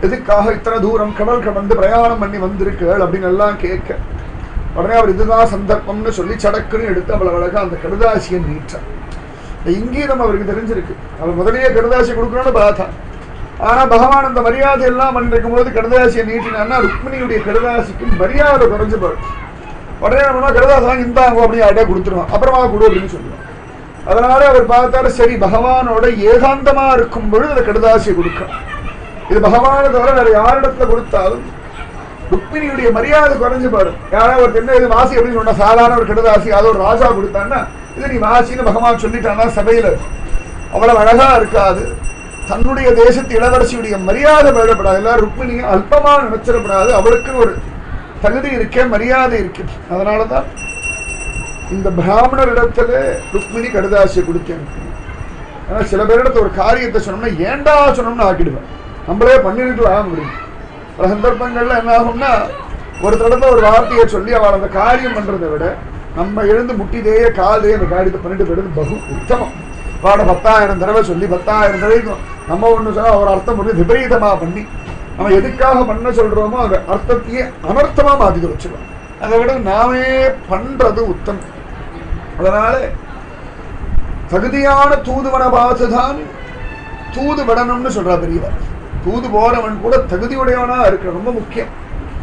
எதுக்காக இத்தனை தூரம் கடல் கடந்து பிரயாணம் பண்ணி வந்திருக்கேள் அப்படின்னு எல்லாம் கேட்க உடனே அவர் இதுதான் சந்தர்ப்பம்னு சொல்லி சடக்குன்னு எடுத்து அவளை அழகா அந்த கடுதாசியை நீட்டார் இந்த இங்கீதம் அவருக்கு தெரிஞ்சிருக்கு அவர் முதலையே கடுதாசி கொடுக்கணும்னு பார்த்தா ஆனா பகவான் அந்த மரியாதை எல்லாம் பண்ணிருக்கும் போது கடுதாசியை நீட்டினான்னா ருக்மிணியுடைய கடுதாசிக்கு மரியாதை குறைஞ்சு போயிடும் உடனே நம்ம கடுதாசி இந்தாங்க அப்படி யார்ட்டே கொடுத்துருவோம் அப்புறமா கொடு அப்படின்னு சொல்லுவோம் அதனால அவர் பார்த்தாரு சரி பகவானோட ஏகாந்தமா இருக்கும் பொழுது அந்த கடுதாசியை கொடுக்கணும் இது பகவானை தவிர வேற யாரிடத்துல கொடுத்தாலும் ருக்மிணியுடைய மரியாதை குறைஞ்சு பாரு யாராவது ஒரு என்ன இது வாசி அப்படின்னு சொன்னா சாதாரண ஒரு கடுதாசி அது ஒரு ராஜா கொடுத்தான்னா இது நீ வாசின்னு பகவான் சொல்லிட்டான்னா சபையில அவ்வளவு அழகா இருக்காது தன்னுடைய தேசத்து இளவரசியுடைய மரியாதை வேடப்படாது எல்லாரும் ருக்மிணியை அல்பமா நினைச்சிடப்படாது அவளுக்கு ஒரு தகுதி இருக்கே மரியாதை இருக்கு அதனாலதான் இந்த பிராமணர் இடத்துல ருக்மிணி கடுதாசியை கொடுத்தேன் ஏன்னா சில பேரிடத்துல ஒரு காரியத்தை சொன்னோம்னா ஏண்டா சொன்னோம்னு ஆக்கிடுவேன் நம்மளே பண்ணிட்டு ஆக முடியும் பல சந்தர்ப்பங்கள்ல என்ன ஆகும்னா ஒரு தடவை ஒரு வார்த்தையை சொல்லி அவள் அந்த காரியம் பண்றதை விட நம்ம எழுந்து முட்டிதேய காலே அந்த காரியத்தை பண்ணிட்டு போயிடுறது பகு உத்தமம் வாட பத்தாயிரம் தடவை சொல்லி பத்தாயிரம் தடவைக்கும் நம்ம ஒண்ணு சொன்னா ஒரு அர்த்தம் பண்ணி விபரீதமா பண்ணி நம்ம எதுக்காக பண்ண சொல்றோமோ அந்த அர்த்தத்தையே அனர்த்தமா மாத்தி வச்சிருவோம் அதை விட நாமே பண்றது உத்தமம் அதனால தகுதியான தூதுவன பார்த்துதான் தூது விடணும்னு சொல்றா பெரியவர் தூது போறவன் கூட தகுதியுடையவனா இருக்க ரொம்ப முக்கியம்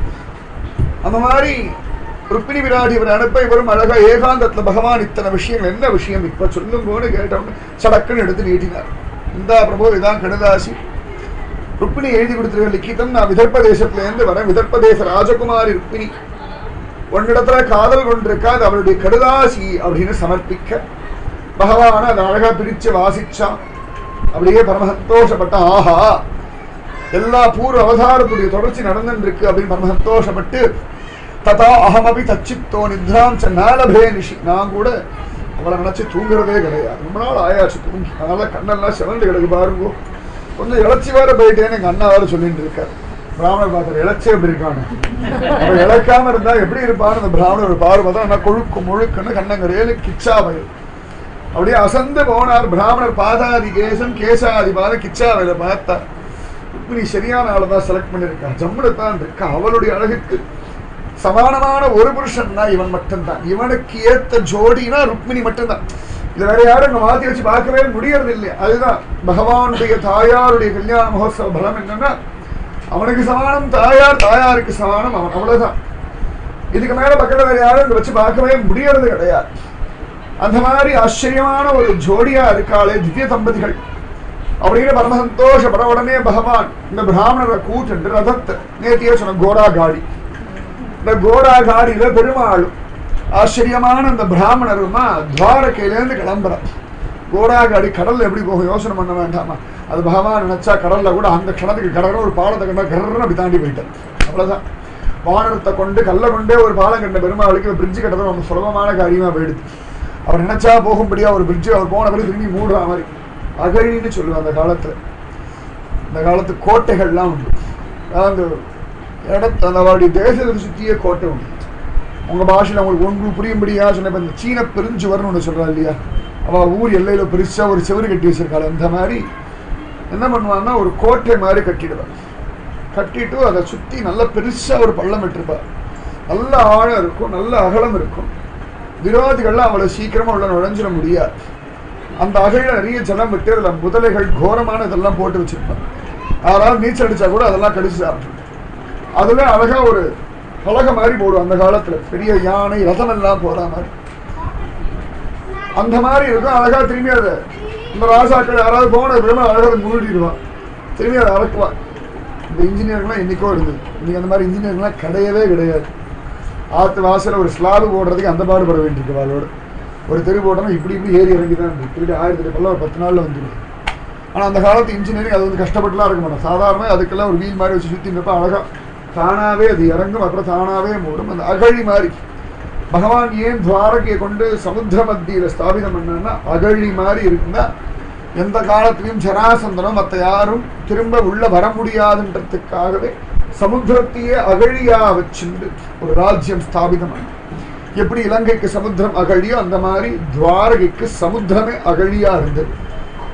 அந்த மாதிரி ருக்மிணி விராடி இவர் அனுப்ப இவரும் அழகா ஏகாந்தத்துல பகவான் இத்தனை விஷயங்கள் என்ன விஷயம் இப்ப சொல்லுங்கன்னு கேட்டவன் சடக்குன்னு எடுத்து நீட்டினார் இந்தா பிரபு இதான் கடுதாசி ருக்மிணி எழுதி கொடுத்திருக்க லிக்கிதம் நான் விதர்ப்ப தேசத்துல இருந்து வரேன் விதர்ப்ப தேச ராஜகுமாரி ருக்மிணி உன்னிடத்துல காதல் கொண்டிருக்கா அது அவளுடைய கடுதாசி அப்படின்னு சமர்ப்பிக்க பகவான் அதை அழகா பிரிச்சு வாசிச்சான் அப்படியே பரம சந்தோஷப்பட்டான் ஆஹா எல்லா பூர்வ அவதாரத்துடைய தொடர்ச்சி நடந்துட்டு இருக்கு அப்படின்னு பரம சந்தோஷப்பட்டு ததா அகமபி தச்சித்தோ நித்ராம் நாலபே நிஷி நான் கூட அவளை நினைச்சு தூங்குறதே கிடையாது ரொம்ப நாள் ஆயாச்சு தூங்கி அதனால கண்ணெல்லாம் சிவந்து கிடக்கு பாருங்க கொஞ்சம் இழைச்சி வேற போயிட்டேன்னு எங்க அண்ணா வேற சொல்லிட்டு இருக்காரு பிராமணர் பார்த்தாரு இழைச்சே எப்படி இருக்கான்னு அவன் இழைக்காம இருந்தா எப்படி இருப்பான்னு அந்த பிராமணர் பாரு பார்த்தா நான் கொழுக்கு முழுக்குன்னு கண்ணங்கரையில கிச்சா பயில் அப்படியே அசந்து போனார் பிராமணர் பாதாதி கேசம் கேசாதி பாத கிச்சாவையில பார்த்தா ருக்மிணி சரியான ஆளை தான் செலக்ட் பண்ணிருக்கா ஜம்முல தான் இருக்கா அவளுடைய அழகுக்கு சமானமான ஒரு புருஷன்னா இவன் மட்டும்தான் இவனுக்கு ஏத்த ஜோடினா ருக்மிணி மட்டும்தான் இது வேற யாரும் இங்க மாத்தி வச்சு பார்க்கவே முடியறது இல்லை அதுதான் பகவானுடைய தாயாருடைய கல்யாண மகோத்சவ பலம் என்னன்னா அவனுக்கு சமானம் தாயார் தாயாருக்கு சமானம் அவன் அவ்வளவுதான் இதுக்கு மேல பக்கத்துல வேற யாரும் இங்க வச்சு பார்க்கவே முடியறது கிடையாது அந்த மாதிரி ஆச்சரியமான ஒரு ஜோடியா இருக்காளே திவ்ய தம்பதிகள் அப்படின்னு பரம சந்தோஷப்பட உடனே பகவான் இந்த பிராமணரை கூட்டு ரதத்தை நேத்தியே சொன்ன கோடா காடி இந்த கோடா காடியில பெருமாளும் ஆச்சரியமான அந்த பிராமணருமா துவாரகையிலேருந்து கிளம்புறார் கோடா காடி கடல்ல எப்படி போகும் யோசனை பண்ண வேண்டாமா அது பகவான் நினைச்சா கடல்ல கூட அந்த கடலுக்கு கடற்கரை ஒரு பாலத்தை கண்டா கர்றன்னு அப்படி தாண்டி போயிட்டார் அவ்வளவுதான் வானரத்தை கொண்டு கல்ல கொண்டே ஒரு பாலம் கண்ட பெருமாளுக்கு பிரிட்ஜ் கட்டுறது ரொம்ப சுலபமான காரியமா போயிடுது அவர் நினைச்சா போகும்படியா ஒரு பிரிட்ஜ் அவர் போன பிறகு திரும்பி மூடுற மாதிரி அகழின்னு சொல்லுவாங்க அந்த காலத்துல இந்த காலத்து கோட்டைகள்லாம் உண்டு அதாவது இடத்து அந்த அவருடைய தேசத்தை சுற்றியே கோட்டை உண்டு உங்க பாஷையில் உங்களுக்கு உங்களுக்கு புரியும்படியா சொன்ன இப்ப இந்த சீன பெருஞ்சுவர்னு ஒன்று சொல்றா இல்லையா அவ ஊர் எல்லையில பெருசா ஒரு செவரு கட்டி வச்சிருக்காள் அந்த மாதிரி என்ன பண்ணுவான்னா ஒரு கோட்டை மாதிரி கட்டிடுவாள் கட்டிட்டு அதை சுத்தி நல்ல பெருசா ஒரு பள்ளம் விட்டுருப்பா நல்ல ஆழம் இருக்கும் நல்ல அகலம் இருக்கும் விரோதிகள்லாம் அவ்வளவு சீக்கிரமா உள்ள நுழைஞ்சிட முடியாது அந்த அகழில நிறைய ஜலம் விட்டு அதுல முதலைகள் கோரமான இதெல்லாம் போட்டு வச்சிருப்பாங்க அதனால நீச்சல் அடிச்சா கூட அதெல்லாம் கடிச்சு சாப்பிட்டு அதுல அழகா ஒரு பலகை மாதிரி போடும் அந்த காலத்துல பெரிய யானை ரதம் எல்லாம் போற மாதிரி அந்த மாதிரி இருக்கும் அழகா திரும்பி அதை இந்த ராசாக்கள் யாராவது போன விரும்ப அழகா அதை மூடிடுவான் திரும்பி அதை அறக்குவான் இந்த இன்ஜினியர்லாம் என்னைக்கோ இருந்தது இன்னைக்கு அந்த மாதிரி இன்ஜினியர்லாம் கிடையவே கிடையாது ஆத்து வாசல்ல ஒரு ஸ்லாபு போடுறதுக்கு அந்த பாடுபட வேண்டியிருக்கு அவளோட ஒரு தெரு போட்டோம்னா இப்படி இப்படி ஏறி இறங்கி தான் இருக்கு திருப்பி ஆயிரத்தி எட்டு ஒரு பத்து நாள்ல வந்துடும் ஆனா அந்த காலத்து இன்ஜினியரிங் அது வந்து கஷ்டப்பட்டுலாம் இருக்க மாட்டோம் சாதாரணமாக அதுக்கெல்லாம் ஒரு வீல் மாதிரி வச்சு சுற்றி இருப்பா அழகா தானாவே அது இறங்கும் அப்புறம் தானாவே மூடும் அந்த அகழி மாதிரி பகவான் ஏன் துவாரகையை கொண்டு சமுத்திர மத்தியில ஸ்தாபிதம் பண்ணா அகழி மாதிரி இருக்குன்னா எந்த காலத்திலையும் ஜராசந்தனம் மற்ற யாரும் திரும்ப உள்ள வர முடியாதுன்றதுக்காகவே சமுத்திரத்தையே அகழியா வச்சுண்டு ஒரு ராஜ்யம் ஸ்தாபிதம் பண்ண எப்படி இலங்கைக்கு சமுத்திரம் அகழியோ அந்த மாதிரி துவாரகைக்கு சமுத்திரமே அகழியா இருந்தது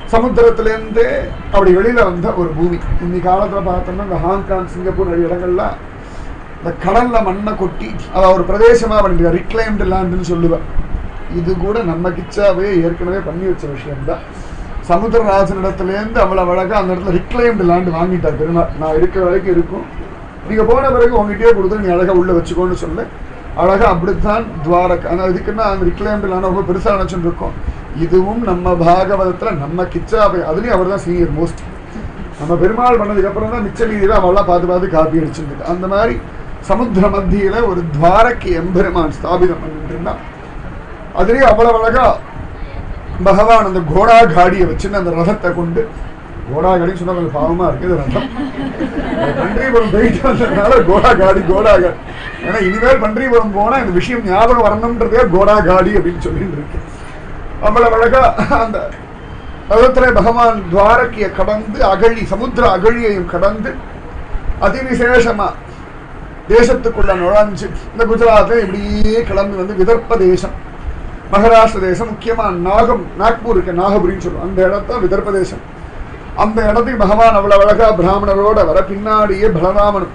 சமுத்திரத்திலேருந்து அப்படி வெளியில வந்த ஒரு பூமி இன்னைக்கு காலத்துல பார்த்தோம்னா இந்த ஹாங்காங் சிங்கப்பூர் நிறைய இடங்கள்லாம் இந்த கடல்ல மண்ணை கொட்டி அதை ஒரு பிரதேசமா பண்ணி ரிக்ளைம்டு லேண்டுன்னு சொல்லுவேன் இது கூட நம்ம கிச்சாவே ஏற்கனவே பண்ணி வச்ச விஷயம்தான் சமுத்திரராஜனிடத்துலேருந்து அவ்வளவு அழகா அந்த இடத்துல ரிக்ளைம்டு லேண்ட் வாங்கிட்டார் பெருமாள் நான் இருக்கிற வரைக்கும் இருக்கும் நீங்க போன பிறகு உங்ககிட்டயே கொடுத்து நீ அழகா உள்ள வச்சுக்கோன்னு சொல்லு அழகா அப்படித்தான் துவாரகா ஆனால் இதுக்குன்னா அந்த ரிக்ளைம்டு லேண்ட் ரொம்ப பெருசா நினைச்சுட்டு இருக்கோம் இதுவும் நம்ம பாகவதத்துல நம்ம கிச்சாவை அதுலயும் அவர் தான் சீனியர் மோஸ்ட் நம்ம பெருமாள் பண்ணதுக்கு அப்புறம் தான் மிச்ச மீதியில் அவள்லாம் பார்த்து பார்த்து காப்பி அடிச்சுட்டு அந்த மாதிரி சமுத்திர மத்தியில ஒரு துவாரகை எம்பெருமான் ஸ்தாபிதம் பண்ணிட்டு இருந்தான் அதுலயும் அவ்வளவு அழகா பகவான் அந்த கோடா காடியை வச்சுன்னு அந்த ரதத்தை கொண்டு கோடா காடின்னு சொன்னா கொஞ்சம் பாவமா இருக்கு இது ரதம் பன்றிபுரம் போயிட்டு வந்ததுனால கோடா காடி கோடா காடி ஏன்னா இனிமேல் பன்றிபுரம் போனா இந்த விஷயம் ஞாபகம் வரணுன்றதே கோடா காடி அப்படின்னு சொல்லிட்டு இருக்கு அவ்வளவு அழகா அந்த ரதத்துல பகவான் துவாரகையை கடந்து அகழி சமுத்திர அகழியையும் கடந்து அதிவிசேஷமா தேசத்துக்குள்ள நுழைஞ்சு இந்த குஜராத்ல இப்படியே கிளம்பி வந்து விதர்ப்ப தேசம் மகாராஷ்டிர தேசம் முக்கியமா நாகம் நாக்பூர் இருக்கு நாகபுரின்னு சொல்லுவோம் அந்த இடத்த விதர்ப்ப தேசம் அந்த இடத்துக்கு பகவான் அவ்வளவு அழகா பிராமணரோட வர பின்னாடியே பலராமனும்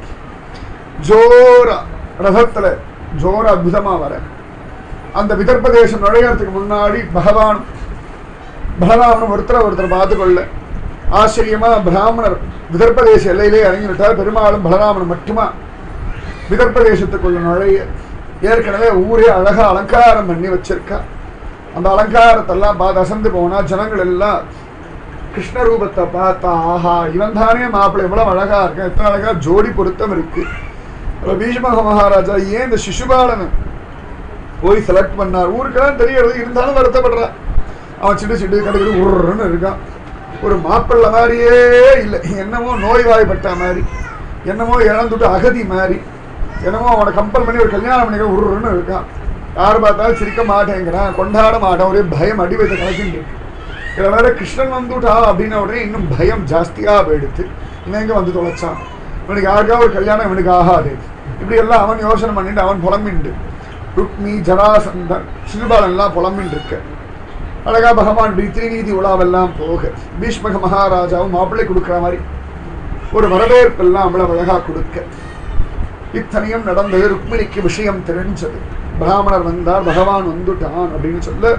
ஜோரா ரதத்துல ஜோர அற்புதமா வர அந்த விதர்ப்ப தேசம் நுழையறதுக்கு முன்னாடி பகவானும் பலராமனும் ஒருத்தரை ஒருத்தர் பார்த்து கொள்ள ஆச்சரியமா பிராமணர் விதர்ப்ப தேச எல்லையிலே இறங்கி விட்டார் பெருமாளும் பலராமனும் மட்டுமா விதர்ப்ப தேசத்துக்குள்ள நுழைய ஏற்கனவே ஊரே அழகா அலங்காரம் பண்ணி வச்சிருக்கா அந்த அலங்காரத்தெல்லாம் பார்த்து அசந்து போனா ஜனங்கள் எல்லாம் கிருஷ்ண ரூபத்தை பார்த்தா ஆஹா இவன் தானே மாப்பிள்ளை எவ்வளவு அழகா இருக்கான் எத்தனை அழகா ஜோடி பொருத்தம் இருக்கு அப்ப பீஷ்மக மகாராஜா ஏன் இந்த சிசுபாலனை போய் செலக்ட் பண்ணார் ஊருக்கெல்லாம் தெரியறது இருந்தாலும் வருத்தப்படுறா அவன் சிடு சிடு கடுக்கடு உருன்னு இருக்கான் ஒரு மாப்பிள்ளை மாதிரியே இல்லை என்னமோ நோய்வாய்ப்பட்ட மாதிரி என்னமோ இழந்துட்டு அகதி மாதிரி என்னமோ அவனை கம்பல் பண்ணி ஒரு கல்யாணம் பண்ணிக்க உருன்னு இருக்கான் யார் பார்த்தாலும் சிரிக்க மாட்டேங்கிறான் கொண்டாட மாட்டான் ஒரே பயம் அடி வைத்த கணக்கின்னு இருக்கு இதில் வேற கிருஷ்ணன் வந்துட்டா அப்படின்ன உடனே இன்னும் பயம் ஜாஸ்தியா போயிடுத்து இவன் எங்க வந்து தொலைச்சான் இவனுக்கு யாருக்காவது ஒரு கல்யாணம் இவனுக்கு ஆகாது இப்படி எல்லாம் அவன் யோசனை பண்ணிட்டு அவன் புலம்பிண்டு ருக்மி ஜராசந்தன் சிறுபாலன் எல்லாம் புலம்பின்னு இருக்க அழகா பகவான் இப்படி திருநீதி உலாவெல்லாம் போக பீஷ்மக மகாராஜாவும் மாப்பிள்ளை கொடுக்குற மாதிரி ஒரு வரவேற்பெல்லாம் அவ்வளவு அழகா கொடுக்க இத்தனையும் நடந்தது ருக்மிணிக்கு விஷயம் தெரிஞ்சது பிராமணர் வந்தார் பகவான் வந்துட்டான் அப்படின்னு சொல்ல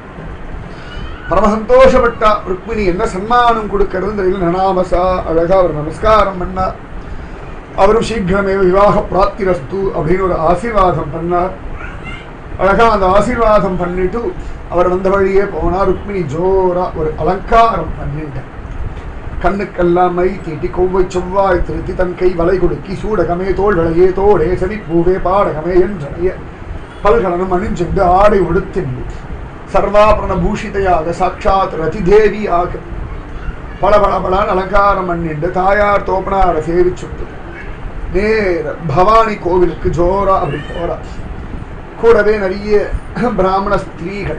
பரம சந்தோஷப்பட்டா ருக்மிணி என்ன சன்மானம் கொடுக்கறது தெரியல நனாமசா அழகா அவர் நமஸ்காரம் பண்ணார் அவரும் சீக்கிரமே விவாக பிராப்திரஸ்து அப்படின்னு ஒரு ஆசீர்வாதம் பண்ணார் அழகா அந்த ஆசீர்வாதம் பண்ணிட்டு அவர் வந்த வழியே போனார் ருக்மிணி ஜோரா ஒரு அலங்காரம் பண்ணிட்டார் கண்ணுக்கெல்லாம் மை தீட்டி கொவ்வை செவ்வாய் திருத்தி தன் கை வலை கொடுக்கி சூடகமே தோல் விளையே தோடே செவி பூவே பாடகமே என்றனைய பல்கலனும் அணிஞ்சுண்டு ஆடை உடுத்திண்டு சர்வாபரண பூஷிதையாக சாட்சாத் ரதிதேவியாக பல பல பலான் அலங்காரம் பண்ணிண்டு தாயார் தோப்பனார சேவிச்சுட்டு நேர பவானி கோவிலுக்கு ஜோரா அப்படி போறா கூடவே நிறைய பிராமண ஸ்திரீகள்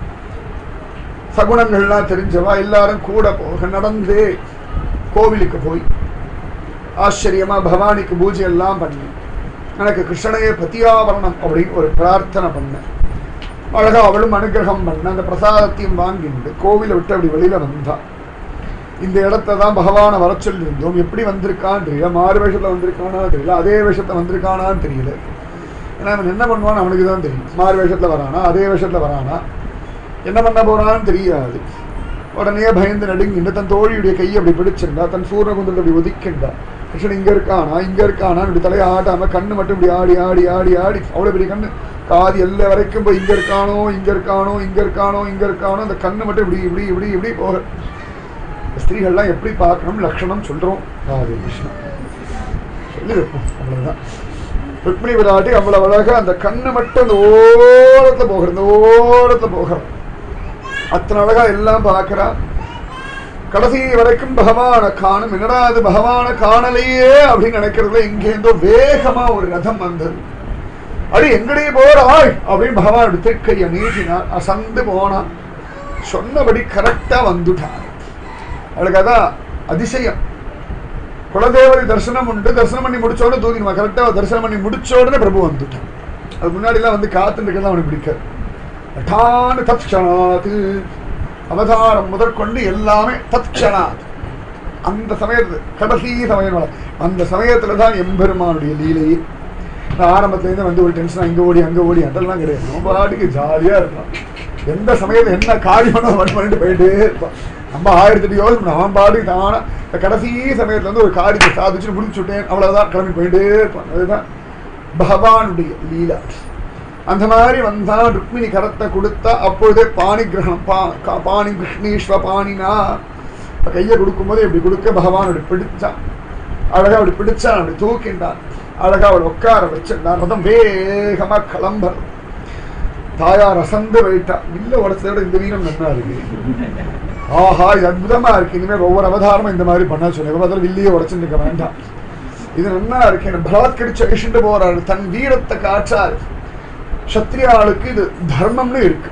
சகுனங்கள்லாம் தெரிஞ்சவா எல்லாரும் கூட போக நடந்தே கோவிலுக்கு போய் ஆச்சரியமா பவானிக்கு பூஜை எல்லாம் பண்ணி எனக்கு கிருஷ்ணனையே பத்தியாவரணம் அப்படின்னு ஒரு பிரார்த்தனை பண்ண அழகா அவளும் அனுகிரகம் பண்ண அந்த பிரசாதத்தையும் வாங்கிட்டு கோவிலை விட்டு அப்படி வெளியில வந்தா இந்த இடத்த தான் பகவானை வர சொல்லியிருந்தோம் எப்படி வந்திருக்கான்னு தெரியல மாறு வேஷத்துல வந்திருக்கானான்னு தெரியல அதே வேஷத்துல வந்திருக்கானான்னு தெரியல ஏன்னா அவன் என்ன பண்ணுவான்னு அவனுக்கு தான் தெரியும் மாறு வேஷத்துல வரானா அதே வேஷத்துல வரானா என்ன பண்ண போறான்னு தெரியாது உடனே பயந்து நடுங்கிண்டு தன் தோழியுடைய கையை அப்படி பிடிச்சிருந்தா தன் சூரியகுந்தத்தை அப்படி ஒதுக்கிண்டா கிருஷ்ணன் இங்க இருக்கானா இங்க இருக்கானா இப்படி தலையை ஆட்டாம கண்ணு மட்டும் இப்படி ஆடி ஆடி ஆடி ஆடி அவ்வளவு பெரிய கண்ணு காது எல்லா வரைக்கும் போய் இங்க இருக்கானோ இங்க இருக்கானோ இங்க இருக்கானோ இங்க இருக்கானோ அந்த கண்ணு மட்டும் இப்படி இப்படி இப்படி இப்படி போக ஸ்திரீகள்லாம் எப்படி பார்க்கணும் லட்சணம் சொல்றோம் ராதே கிருஷ்ணா சொல்லி வைப்போம் அவ்வளவுதான் ருக்மிணி விராட்டி அவ்வளவு அழகா அந்த கண்ணு மட்டும் அந்த ஓரத்துல போகிற இந்த ஓரத்துல போகிற அத்தனை அழகா எல்லாம் பார்க்கிறா கடைசி வரைக்கும் பகவானை காணும் என்னடா அது பகவானை காணலையே அப்படின்னு நினைக்கிறதுல இங்கேருந்தோ வேகமா ஒரு ரதம் வந்தது அடி எங்கடி போறாய் அப்படின்னு பகவான் திருக்கையை நீட்டினார் அசந்து போனான் சொன்னபடி கரெக்டா வந்துட்டான் அவளுக்கு அதான் அதிசயம் குலதேவதை தரிசனம் உண்டு தரிசனம் பண்ணி முடிச்ச உடனே தூக்கிடுமா கரெக்டா தரிசனம் பண்ணி முடிச்ச உடனே பிரபு வந்துட்டான் அது முன்னாடி எல்லாம் வந்து காத்துட்டு இருக்கிறது அவனுக்கு பிடிக்காது அட்டான்னு தட்சணாத்து அவதாரம் முதற்கொண்டு எல்லாமே தத்ஷணாத் அந்த சமயத்து கடைசி சமயம் வரை. அந்த சமயத்துல தான் எம்பெருமானுடைய லீலையே நான் ஆரம்பத்துலேருந்து வந்து ஒரு டென்ஷன் இங்கே ஓடி அங்கே ஓடி அதெல்லாம் கிடையாது நம்ம பாட்டுக்கு ஜாலியாக இருப்பான் எந்த சமயத்தில் என்ன காரியம்னு அவன் பண்ணிட்டு போயிட்டே இருப்பான் நம்ம ஆயிரத்தி எட்டு யோசனை அவன் பாட்டுக்கு தானா இந்த கடைசி சமயத்துல வந்து ஒரு காரியத்தை சாதிச்சு முடிச்சு விட்டேன் அவ்வளவுதான் கிளம்பி போயிட்டே இருப்பான் அதுதான் பகவானுடைய லீலா அந்த மாதிரி வந்தா ருக்மிணி கரத்தை கொடுத்தா அப்பொழுதே பாணி கிரகணம் பா கா- பாணி கிருஷ்ணீஸ்வ பாணினா இப்ப கையை கொடுக்கும்போது இப்படி கொடுக்க பகவான் அப்படி பிடிச்சான் அழகா அப்படி பிடிச்சான் அப்படி தூக்கின்றான் அழகா அவள் உட்கார வச்சிருந்தான் ரதம் வேகமா கிளம்புறது தாயார் அசந்து வைட்டா இல்ல உடச்சதை விட இந்த வீரம் நல்லா இருக்கு ஆஹா இது அற்புதமா இருக்கு இனிமேல் ஒவ்வொரு அவதாரமும் இந்த மாதிரி பண்ண சொன்னேன் பதில் வில்லியை உடச்சுட்டு இருக்க வேண்டாம் இது நல்லா இருக்கு என்ன பலாத்கரிச்சு அழிச்சுட்டு போறாரு தன் வீரத்தை காற்றாரு சத்திரியாளுக்கு இது தர்மம்னு இருக்கு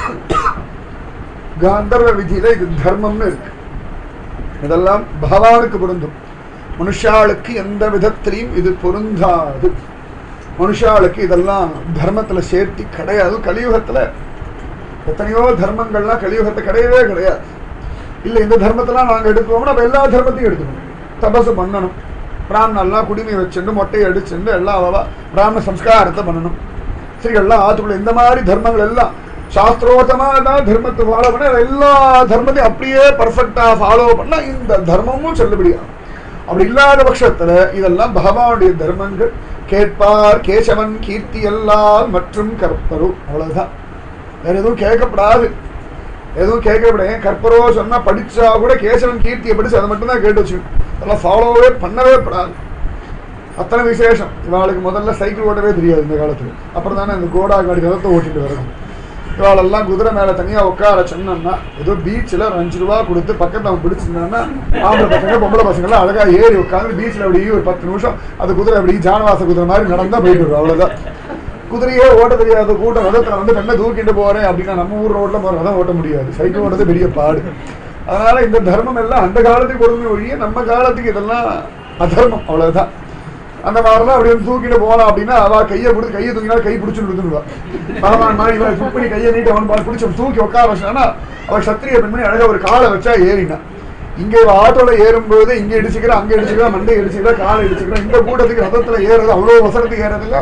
காந்தர்வ விதியில இது தர்மம்னு இருக்கு இதெல்லாம் பகவானுக்கு பொருந்தும் மனுஷாளுக்கு எந்த விதத்திலையும் இது பொருந்தாது மனுஷாளுக்கு இதெல்லாம் தர்மத்துல சேர்த்தி கிடையாது கலியுகத்துல எத்தனையோ தர்மங்கள்லாம் கலியுகத்தை கிடையவே கிடையாது இல்ல இந்த தர்மத்தெல்லாம் நாங்க எடுக்கிறோம்னா நம்ம எல்லா தர்மத்தையும் எடுத்துக்கணும் தபசு பண்ணணும் பிராமணெல்லாம் குடிமை வச்சுட்டு மொட்டையை அடிச்சுட்டு எல்லாம் அவ பிராமண சம்ஸ்காரத்தை பண்ணணும் ஸ்திரீகள்லாம் ஆத்துக்குள்ள இந்த மாதிரி தர்மங்கள் எல்லாம் சாஸ்திரோத்தமா தான் தர்மத்தை ஃபாலோ பண்ண எல்லா தர்மத்தையும் அப்படியே பர்ஃபெக்டா ஃபாலோ பண்ணா இந்த தர்மமும் செல்லுபடியாகும் அப்படி இல்லாத பட்சத்துல இதெல்லாம் பகவானுடைய தர்மங்கள் கேட்பார் கேசவன் கீர்த்தி எல்லாம் மற்றும் கற்பரு அவ்வளவுதான் வேற எதுவும் கேட்கப்படாது எதுவும் கேட்கப்படாது ஏன் கற்பரோ சொன்னா படிச்சா கூட கேசவன் கீர்த்தியை படிச்சு அதை மட்டும் தான் கேட்டு வச்சுக்கணும் அதெல்லாம் ஃபாலோவே பண்ணவே படாது அத்தனை விசேஷம் இவாளுக்கு முதல்ல சைக்கிள் ஓட்டவே தெரியாது இந்த காலத்துல அப்புறம் தானே இந்த கோடா காடி ரதத்தை ஓட்டிட்டு வரணும் இவாளெல்லாம் குதிரை மேல தனியா உட்கார சொன்னோம்னா ஏதோ பீச்சில் ஒரு அஞ்சு ரூபா கொடுத்து பக்கத்துல அவன் பிடிச்சிருந்தான்னா ஆம்பளை பசங்க பொம்பளை பசங்க எல்லாம் அழகா ஏறி உட்காந்து பீச்சில் அப்படி ஒரு பத்து நிமிஷம் அந்த குதிரை அப்படி ஜானவாச குதிரை மாதிரி நடந்தா போயிட்டு வரும் அவ்வளவுதான் குதிரையே ஓட்ட தெரியாத கூட்டம் ரதத்துல வந்து பெண்ணை தூக்கிட்டு போறேன் அப்படின்னா நம்ம ஊர் ரோட்ல போற ரதம் ஓட்ட முடியாது சைக்கிள் ஓட்டுறது பெரிய பாடு அதனால இந்த தர்மம் எல்லாம் அந்த காலத்துக்கு பொறுமை ஒழிய நம்ம காலத்துக்கு இதெல்லாம் அதர்மம் அவ்வளவுதான் அந்த மாதிரிலாம் அப்படி வந்து தூக்கிட்டு போலாம் அப்படின்னா அவ கையை கொடுத்து கையை தூக்கினா கை பிடிச்சு விடுத்துருவா பகவான் மாதிரி இவன் சுப்படி கையை நீட்டி அவன் பால் பிடிச்சி அவன் தூக்கி உட்கார வச்சானா அவள் சத்திரிய பெண்மணி அழகா ஒரு காலை வச்சா ஏறினா இங்க இவ ஆட்டோல ஏறும்போது இங்க இடிச்சுக்கிறா அங்க இடிச்சுக்கிறா மண்டை இடிச்சுக்கிறா காலை இடிச்சுக்கிறா இந்த கூட்டத்துக்கு ரதத்துல ஏறது அவ்வளவு வசனத்துக்கு ஏறதில்ல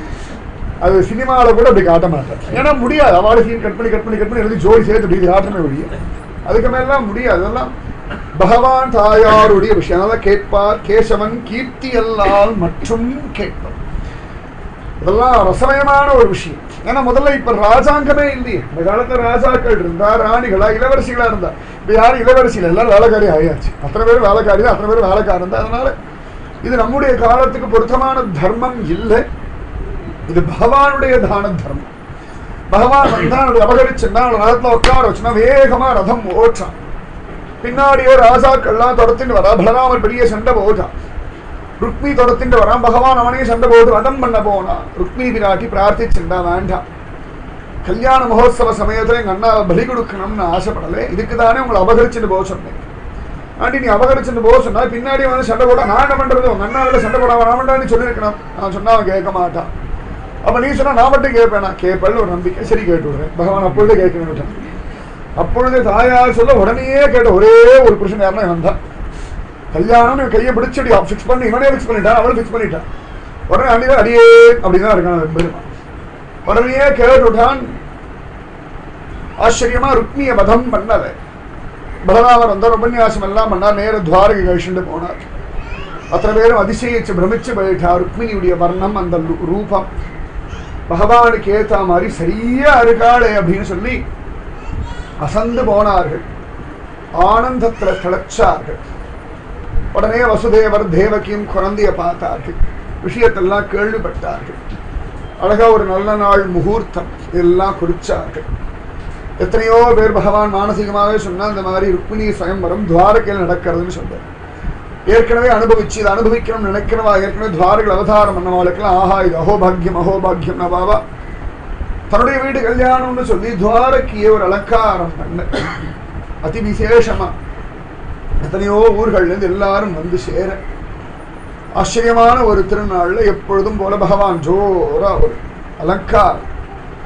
அது சினிமாவில் கூட அப்படி காட்ட மாட்டேன் ஏன்னா முடியாது அவளை சீன் கட் பண்ணி கட் பண்ணி கட் பண்ணி எழுதி ஜோடி சேர்த்து அப்படி காட்டமே ஒழிய அதுக்கு மேலாம் முடியாது அதெல்லாம் பகவான் தாயாருடைய விஷயம் அதனால கேட்பார் கேசவன் கீர்த்தி அல்லால் மற்றும் கேட்பார் இதெல்லாம் ரசமயமான ஒரு விஷயம் ஏன்னா முதல்ல இப்ப ராஜாங்கமே இல்லையே இந்த காலத்துல ராஜாக்கள் இருந்தா ராணிகளா இளவரசிகளா இருந்தா இப்ப யாரும் இளவரசிகள் எல்லாரும் வேலைக்காரி ஆயாச்சு அத்தனை பேர் வேலைக்காரி தான் அத்தனை பேர் வேலைக்காரன் இருந்தா அதனால இது நம்முடைய காலத்துக்கு பொருத்தமான தர்மம் இல்லை இது பகவானுடைய தான தர்மம் பகவான் வந்தான் அதை அபகரிச்சுன்னா அவனை ரதத்துல உட்கார வச்சுன்னா வேகமா ரதம் ஓட்டான் பின்னாடியே ராஜாக்கள்லாம் தொடர்த்துட்டு வரா பலராமர் பெரிய சண்டை போட்டான் ருக்மி தொடர்த்துட்டு வரான் பகவான் அவனையும் சண்டை போட்டு வதம் பண்ண போனான் ருக்மிணி பிராட்டி பிரார்த்திச்சுண்டா வேண்டாம் கல்யாண மகோத்சவ சமயத்துல எங்க அண்ணாவை பலி கொடுக்கணும்னு ஆசைப்படலை இதுக்கு தானே உங்களை அபகரிச்சுட்டு போக சொன்னேன் ஆண்டி நீ அபகரிச்சுட்டு போக சொன்னா பின்னாடி வந்து சண்டை போட நான் என்ன பண்றது உங்க அண்ணாவில சண்டை போட வேண்டாம்னு சொல்லியிருக்கணும் நான் சொன்னா அவன் கேட்க மாட்டான் அப்ப நீ சொன்னா நான் மட்டும் கேட்பேன் நான் கேட்பேன்னு ஒரு நம்பிக்கை சரி கேட்டு விடுறேன் பகவான் அப்பொழுதே கேட்கணும் அப்பொழுதே தாயார் சொல்ல உடனேயே கேட்ட ஒரே ஒரு புருஷன் யாருன்னா இவன் தான் கல்யாணம் இவன் கையை பிடிச்சடி ஃபிக்ஸ் பண்ணி இவனே ஃபிக்ஸ் பண்ணிட்டான் அவளும் ஃபிக்ஸ் பண்ணிட்டான் உடனே அன்னிவே அடியே அப்படிதான் இருக்கான் பெருமான் உடனே கேட்டுட்டான் ஆச்சரியமா ருக்மிய வதம் பண்ணல பலராமர் வந்தார் உபன்யாசம் எல்லாம் பண்ணார் நேர துவாரகை கழிச்சுட்டு போனார் அத்தனை பேரும் அதிசயிச்சு பிரமிச்சு போயிட்டார் ருக்மிணியுடைய வர்ணம் அந்த ரூ- ரூபம் பகவானுக்கு ஏத்த மாதிரி சரியா இருக்காளே அப்படின்னு சொல்லி அசந்து போனார்கள் ஆனந்தத்துல திளைச்சார்கள் உடனே வசுதேவர் தேவகியும் குழந்தைய பார்த்தார்கள் விஷயத்தெல்லாம் கேள்விப்பட்டார்கள் அழகா ஒரு நல்ல நாள் முகூர்த்தம் இதெல்லாம் குறிச்சார்கள் எத்தனையோ பேர் பகவான் மானசீகமாகவே சொன்னா இந்த மாதிரி ருக்மிணி சுயம்பரம் துவாரகையில் நடக்கிறதுன்னு சொல்றார் ஏற்கனவே அனுபவிச்சு இதை அனுபவிக்கணும்னு நினைக்கிறவா ஏற்கனவே துவாரகள் அவதாரம் பண்ணவாளுக்கெல்லாம் ஆஹா இது அஹோபாகியம் அஹோபாகியம் பாபா தன்னுடைய வீடு கல்யாணம்னு சொல்லி துவாரக்கிய ஒரு அலங்காரம் பண்ண அதி விசேஷமா எத்தனையோ ஊர்கள்ல இருந்து எல்லாரும் வந்து சேர ஆச்சரியமான ஒரு திருநாள்ல எப்பொழுதும் போல பகவான் ஜோரா ஒரு அலங்காரம்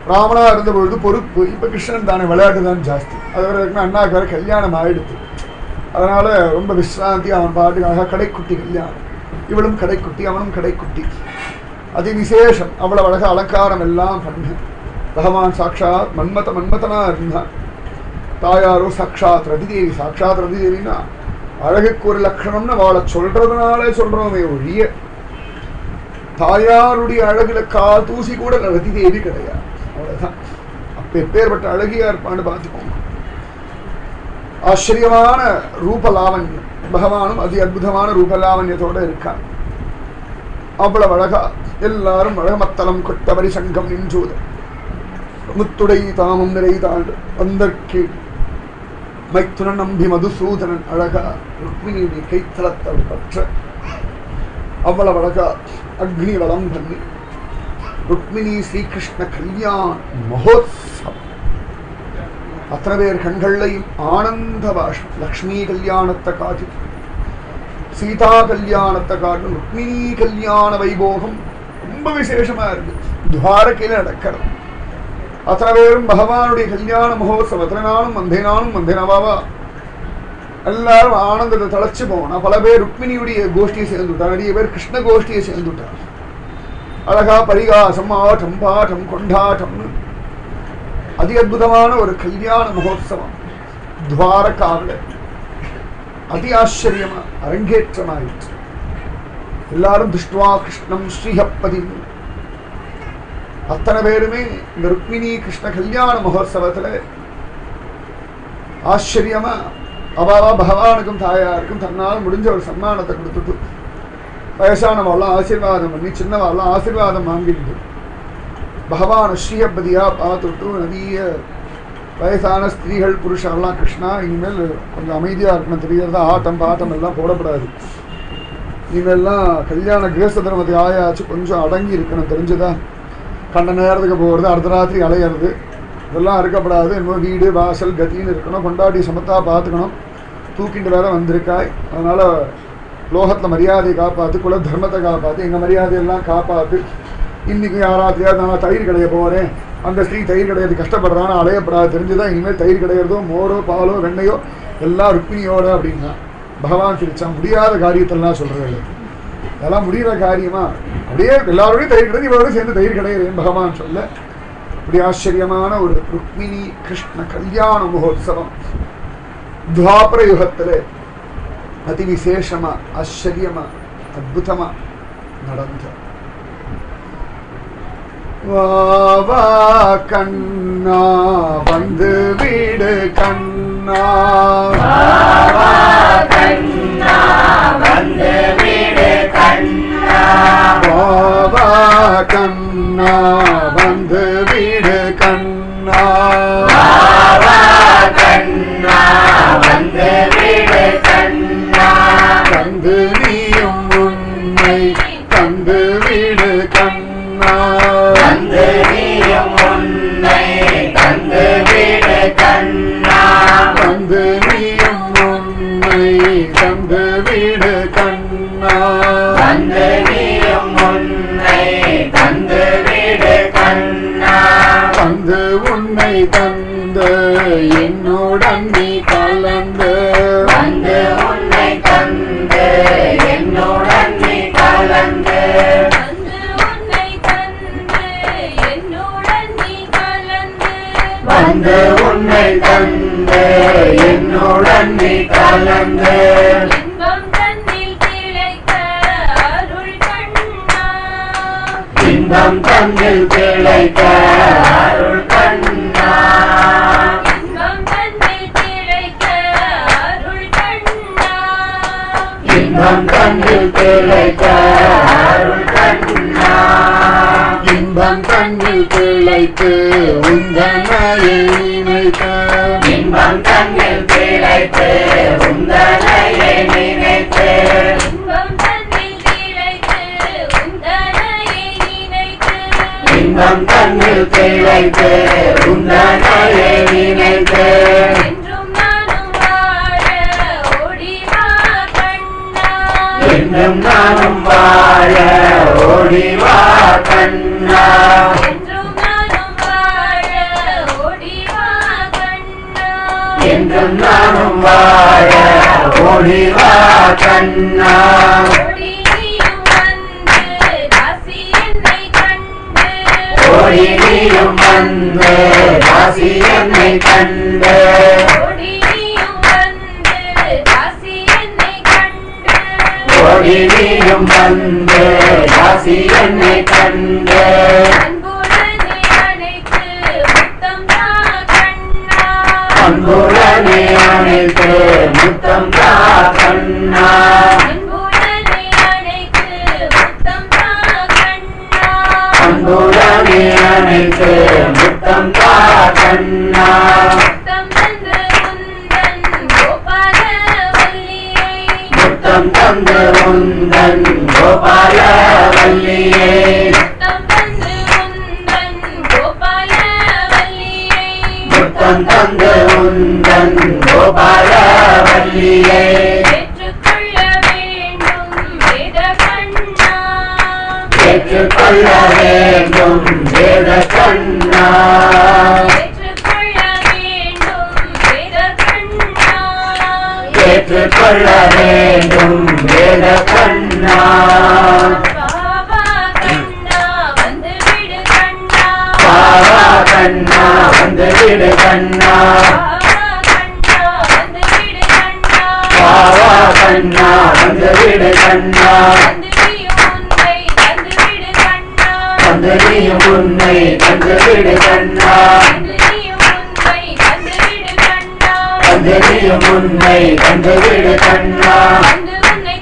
ராமனா இருந்த பொழுது பொறுப்பு இப்ப கிருஷ்ணன் தானே விளையாட்டு தான் ஜாஸ்தி அது வரை இருக்குன்னா அண்ணாக்கு வேற கல்யாணம் ஆயிடுது அதனால ரொம்ப விஸ்ராந்தி அவன் பாட்டுக்கு அழகா கடைக்குட்டி கல்யாணம் இவளும் கடைக்குட்டி அவனும் கடைக்குட்டி அதி விசேஷம் அவ்வளவு அழகா அலங்காரம் எல்லாம் பண்ணு பகவான் சாட்சாத் மன்மத மன்மதனா இருந்தான் தாயாரோ சாட்சாத் ரதிதேவி சாட்சாத் ரதிதேவினா அழகுக்கு ஒரு லட்சணம்னு அவளை சொல்றதுனாலே சொல்றோமே ஒழிய தாயாருடைய அழகுல கால் தூசி கூட ரதிதேவி கிடையாது அவ்வளவுதான் அப்ப எப்பேற்பட்ட அழகியா இருப்பான்னு பார்த்துக்கோங்க ஆச்சரியமான ரூபலாவண்யம் பகவானும் அதி அற்புதமான ரூபலாவண்யத்தோட இருக்கான் அவ்வளவு அழகா எல்லாரும் அழகமத்தலம் கொட்டவரி சங்கம் நின்றோது முத்துடை தாமம் நிறை தாண்டு வந்தற்கு மைத்துனன் நம்பி மதுசூதனன் அழகா ருக்மிணியுடைய கைத்தலத்தல் பற்ற அவ்வளவு அழகா அக்னி வளம் பண்ணி ருக்மிணி ஸ்ரீகிருஷ்ண கல்யாண மகோத்சவம் அத்தனை பேர் கண்கள்லையும் ஆனந்த பாஷம் லக்ஷ்மி கல்யாணத்தை காட்டி சீதா கல்யாணத்தை காட்டும் ருக்மிணி கல்யாண வைபோகம் ரொம்ப விசேஷமா இருக்கு துவாரகையில நடக்கிறது அத்தனை பேரும் பகவானுடைய கல்யாண மகோத்சவம் அத்தனை நாளும் வந்தே நாளும் வந்தே நவாவா எல்லாரும் ஆனந்தத்தை தழைச்சு போனா பல பேர் ருக்மிணியுடைய கோஷ்டியை சேர்ந்துட்டார் நிறைய பேர் கிருஷ்ண கோஷ்டியை சேர்ந்துட்டார் அழகா பரிகாசம் ஆட்டம் பாட்டம் கொண்டாட்டம்னு அதி அற்புதமான ஒரு கல்யாண மகோத்சவம் துவாரகாவில் அதி ஆச்சரியமா அரங்கேற்றமாயிற்று எல்லாரும் திருஷ்டுவா கிருஷ்ணம் ஸ்ரீஹப்பதி அத்தனை பேருமே இந்த ருக்மிணி கிருஷ்ண கல்யாண மகோத்சவத்துல ஆச்சரியமா அவாவா பகவானுக்கும் தாயாருக்கும் தன்னால் முடிஞ்ச ஒரு சன்மானத்தை கொடுத்துட்டு வயசானவாள்லாம் ஆசீர்வாதம் பண்ணி சின்னவாள்லாம் ஆசீர்வாதம் வாங்கிட்டு பகவான் ஸ்ரீஹப்பதியா பார்த்துட்டு நிறைய வயசான ஸ்திரீகள் புருஷர்லாம் கிருஷ்ணா இனிமேல் கொஞ்சம் அமைதியாக இருக்கணும் தெரியறதா ஆட்டம் பாட்டம் எல்லாம் போடக்கூடாது இனிமேல்லாம் கல்யாண கிரேச தர்மத்தை ஆயாச்சு கொஞ்சம் அடங்கி இருக்கணும் தெரிஞ்சுதா கண்ட நேரத்துக்கு போகிறது அடுத்த ராத்திரி அலையிறது இதெல்லாம் இருக்கப்படாது இன்னும் வீடு வாசல் கத்தின்னு இருக்கணும் கொண்டாடி சமத்தா பார்த்துக்கணும் தூக்கிட்டு வேற வந்திருக்காய் அதனால் லோகத்தில் மரியாதையை காப்பாற்று குல தர்மத்தை காப்பாற்று எங்கள் மரியாதையெல்லாம் காப்பாற்று இன்னைக்கு யாராத்தையாவது நான் தயிர் கடைய போகிறேன் அந்த ஸ்ரீ தயிர் கிடையாது கஷ்டப்படுறான்னு அலையப்படாது தெரிஞ்சுதான் இனிமேல் தயிர் கிடைக்கிறதோ மோரோ பாலோ வெண்ணையோ எல்லாம் ருக்மிணியோட அப்படின்னா பகவான் சிரிச்சா முடியாத காரியத்தெல்லாம் சொல்கிறாரு அதெல்லாம் முடிகிற காரியமா அப்படியே எல்லாரோடையும் தயிர் கிடையாது இவரோட சேர்ந்து தயிர் கிடையாது பகவான் சொல்ல அப்படி ஆச்சரியமான ஒரு ருக்மிணி கிருஷ்ண கல்யாண மகோத்சவம் துவாபர யுகத்துல அதி விசேஷமா ஆச்சரியமா அற்புதமா நடந்த வா வா கண்ணா வந்து வீடு கண்ணா கண்ணா வந்து வீடு கண்ணா வா வா கண்ணா வந்து வீடு கண்ணா பாவா கண்ணா வந்து வீடு கண்ணா தந்து நீயும் உண்மை தந்து வீடு கண்ணா வந்து நீயும் உன்னை தந்து வீடு கண்ணா தந்து நீயும் உண்மை தந்து வீடு கண்ணா வந்து நீயும் உன்னை தந்து வீடு கண்ணா தந்து உன்னை தந்து என்னுடன் நீ கலந்து வந்து உன்னை தந்து என்னுடன் நீ கலந்து வந்து உன்னை தந்து என்னுடன் நீ கலந்து வந்து உன்னை தந்து என்னுடன் நீ கலந்து இன்பம் தன்னில் திளைக்க அருள் கண்ணா இன்பம் தன்னில் திளைக்க அருள் கண்ணா இன்பம் தன்னில் திளைக்க அருள் கண்ணா இன்பம் தன்னில் திளைக்க அருள் கண்ணா இன்பம் தன்னில் திளைத்து உந்தனையை நினைத்து இன்பம் தன்னில் திளைத்து உந்தனையை நினைத்து இன்பம் தன்னில் திளைத்து உந்தனையை நினைத்து இன்பம் தன்னில் திளைத்து உந்தனையை நினைத்து என்றும் நானும் வாழ ஓடிவா கண்ணா என்றும் நானும் வாழ ஓடிவா கண்ணா என்றும் நானும் வாழ என்றும் நானும் வாழ ஓடிவா கண்ணா ஓடி நீயும் வந்து தாசி என்னை கண்டு ஓடி நீயும் வந்து தாசி என்னை கண்டு ஓடி நீயும் வந்து தாசி என்னை கண்டு ஓடி நீயும் வந்து தாசி என்னை கண்டு அன்புடனே அணைத்து முத்தம் தா கண்ணா அன்புடனே அணைத்து முத்தம் தா கண்ணா அன்புடனே அணைத்து முத்தம் தா கண்ணா அன்புடனே அணைத்து முத்தம் தா கண்ணா முத்தம் தந்து உந்தன் கோபால வல்லியை முத்தம் தந்து உந்தன் கோபால வல்லியே முத்தம் தந்து உந்தன் கோபால வல்லியை முத்தம் தந்து உந்தன் கோபால வல்லியே ஏற்றுக்கொள்ள வேண்டும் வேத கண்ணா ஏற்றுக்கொள்ள வேண்டும் வேத கண்ணா ஏற்றுக்கொள்ள வேண்டும் வேத கண்ணா ஏற்றுக்கொள்ள வேண்டும் வேத கண்ணா பாவா கண்ணா வந்து விடு கண்ணா பாவா கண்ணா வந்து விடு கண்ணா பாவா கண்ணா வந்து விடு கண்ணா பாவா கண்ணா வந்து விடு கண்ணா வந்து நீயும் உன்னை தந்து விடு கண்ணா வந்து நீயும்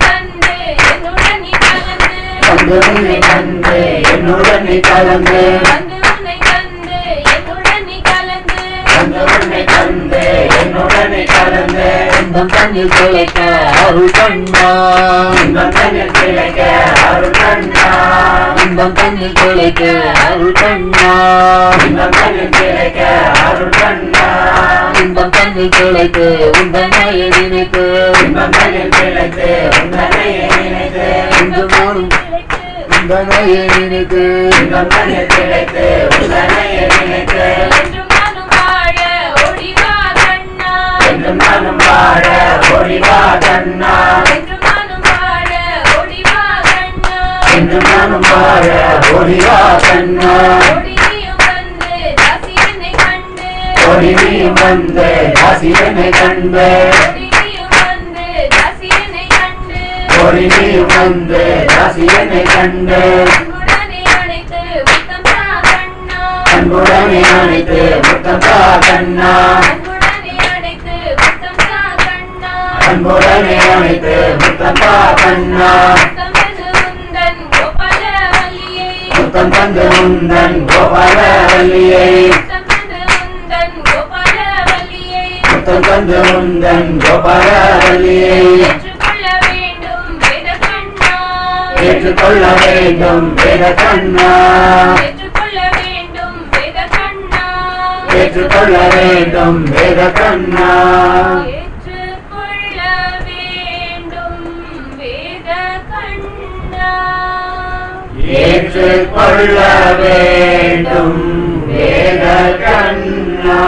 உன்னை தந்து விடு கண்ணா வந்து உன்னை கண்டு என்னுடன் நீ கலந்து வந்து உன்னை தந்து என்னுடன் நீ கலந்து வந்து உன்னை கண்டு என்னுடன் நீ கலந்து இன்பம் தன்னில் திளைக்க அருள் கண்ணா இன்பம் தன்னில் திளைக்க அருள் கண்ணா இன்பம் தன்னில் திளைக்க அருள் கண்ணா இன்பம் தன்னில் திளைக்க அருள் கண்ணா இன்பம் தன்னில் திளைக்க உந்தனைய நினைத்து இன்பம் தன்னில் திளைக்க உந்தனைய நினைத்து இன்று நானும் உந்தனைய நினைத்து இன்பம் தன்னில் திளைக்க உந்தனைய நினைத்து என்றும் நானும் வாழ ஓடிவா கண்ணா என்றும் நானும் வாழ ஓடிவா கண்ணா என்றும் நானும் வாழ ஓடிவா கண்ணா என்றும் நானும் வாழ ஓடிவா கண்ணா ஓடி நீயும் வந்து தாசி என்னை கண்டு ஓடி நீயும் வந்து ஆசியனை கண்டு ஓடி நீயும் வந்து தாசி என்னை கண்டு ஓடி நீயும் வந்து ஆசியனை கண்டு அன்புடனே அணைத்து முத்தம் தா கண்ணா அன்புடனே அணைத்து முத்தம் தா கண்ணா அன்புடனே அணைத்து முத்தம் தா கண்ணா அன்புடனே அணைத்து முத்தம் தா கண்ணா முத்தம் தந்து உந்தன் கோபால வல்லியை முத்தம் தந்து உந்தன் கோபால வல்லியை முத்தம் தந்து உந்தன் கோபால வல்லியை முத்தம் தந்து உந்தன் கோபால வல்லியை ஏற்றுக்கொள்ள வேண்டும் வேத கண்ணா ஏற்றுக்கொள்ள வேண்டும் வேத கண்ணா ஏற்றுக்கொள்ள வேண்டும் வேத கண்ணா ஏற்றுக்கொள்ள வேண்டும் வேத கண்ணா ஏற்றுக்கொள்ள வேண்டும் வேத கண்ணா ஏற்றுக்கொள்ள வேண்டும் வேத கண்ணா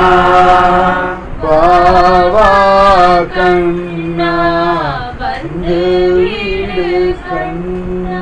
பாவா கண்ணா வந்து விடு கண்ணா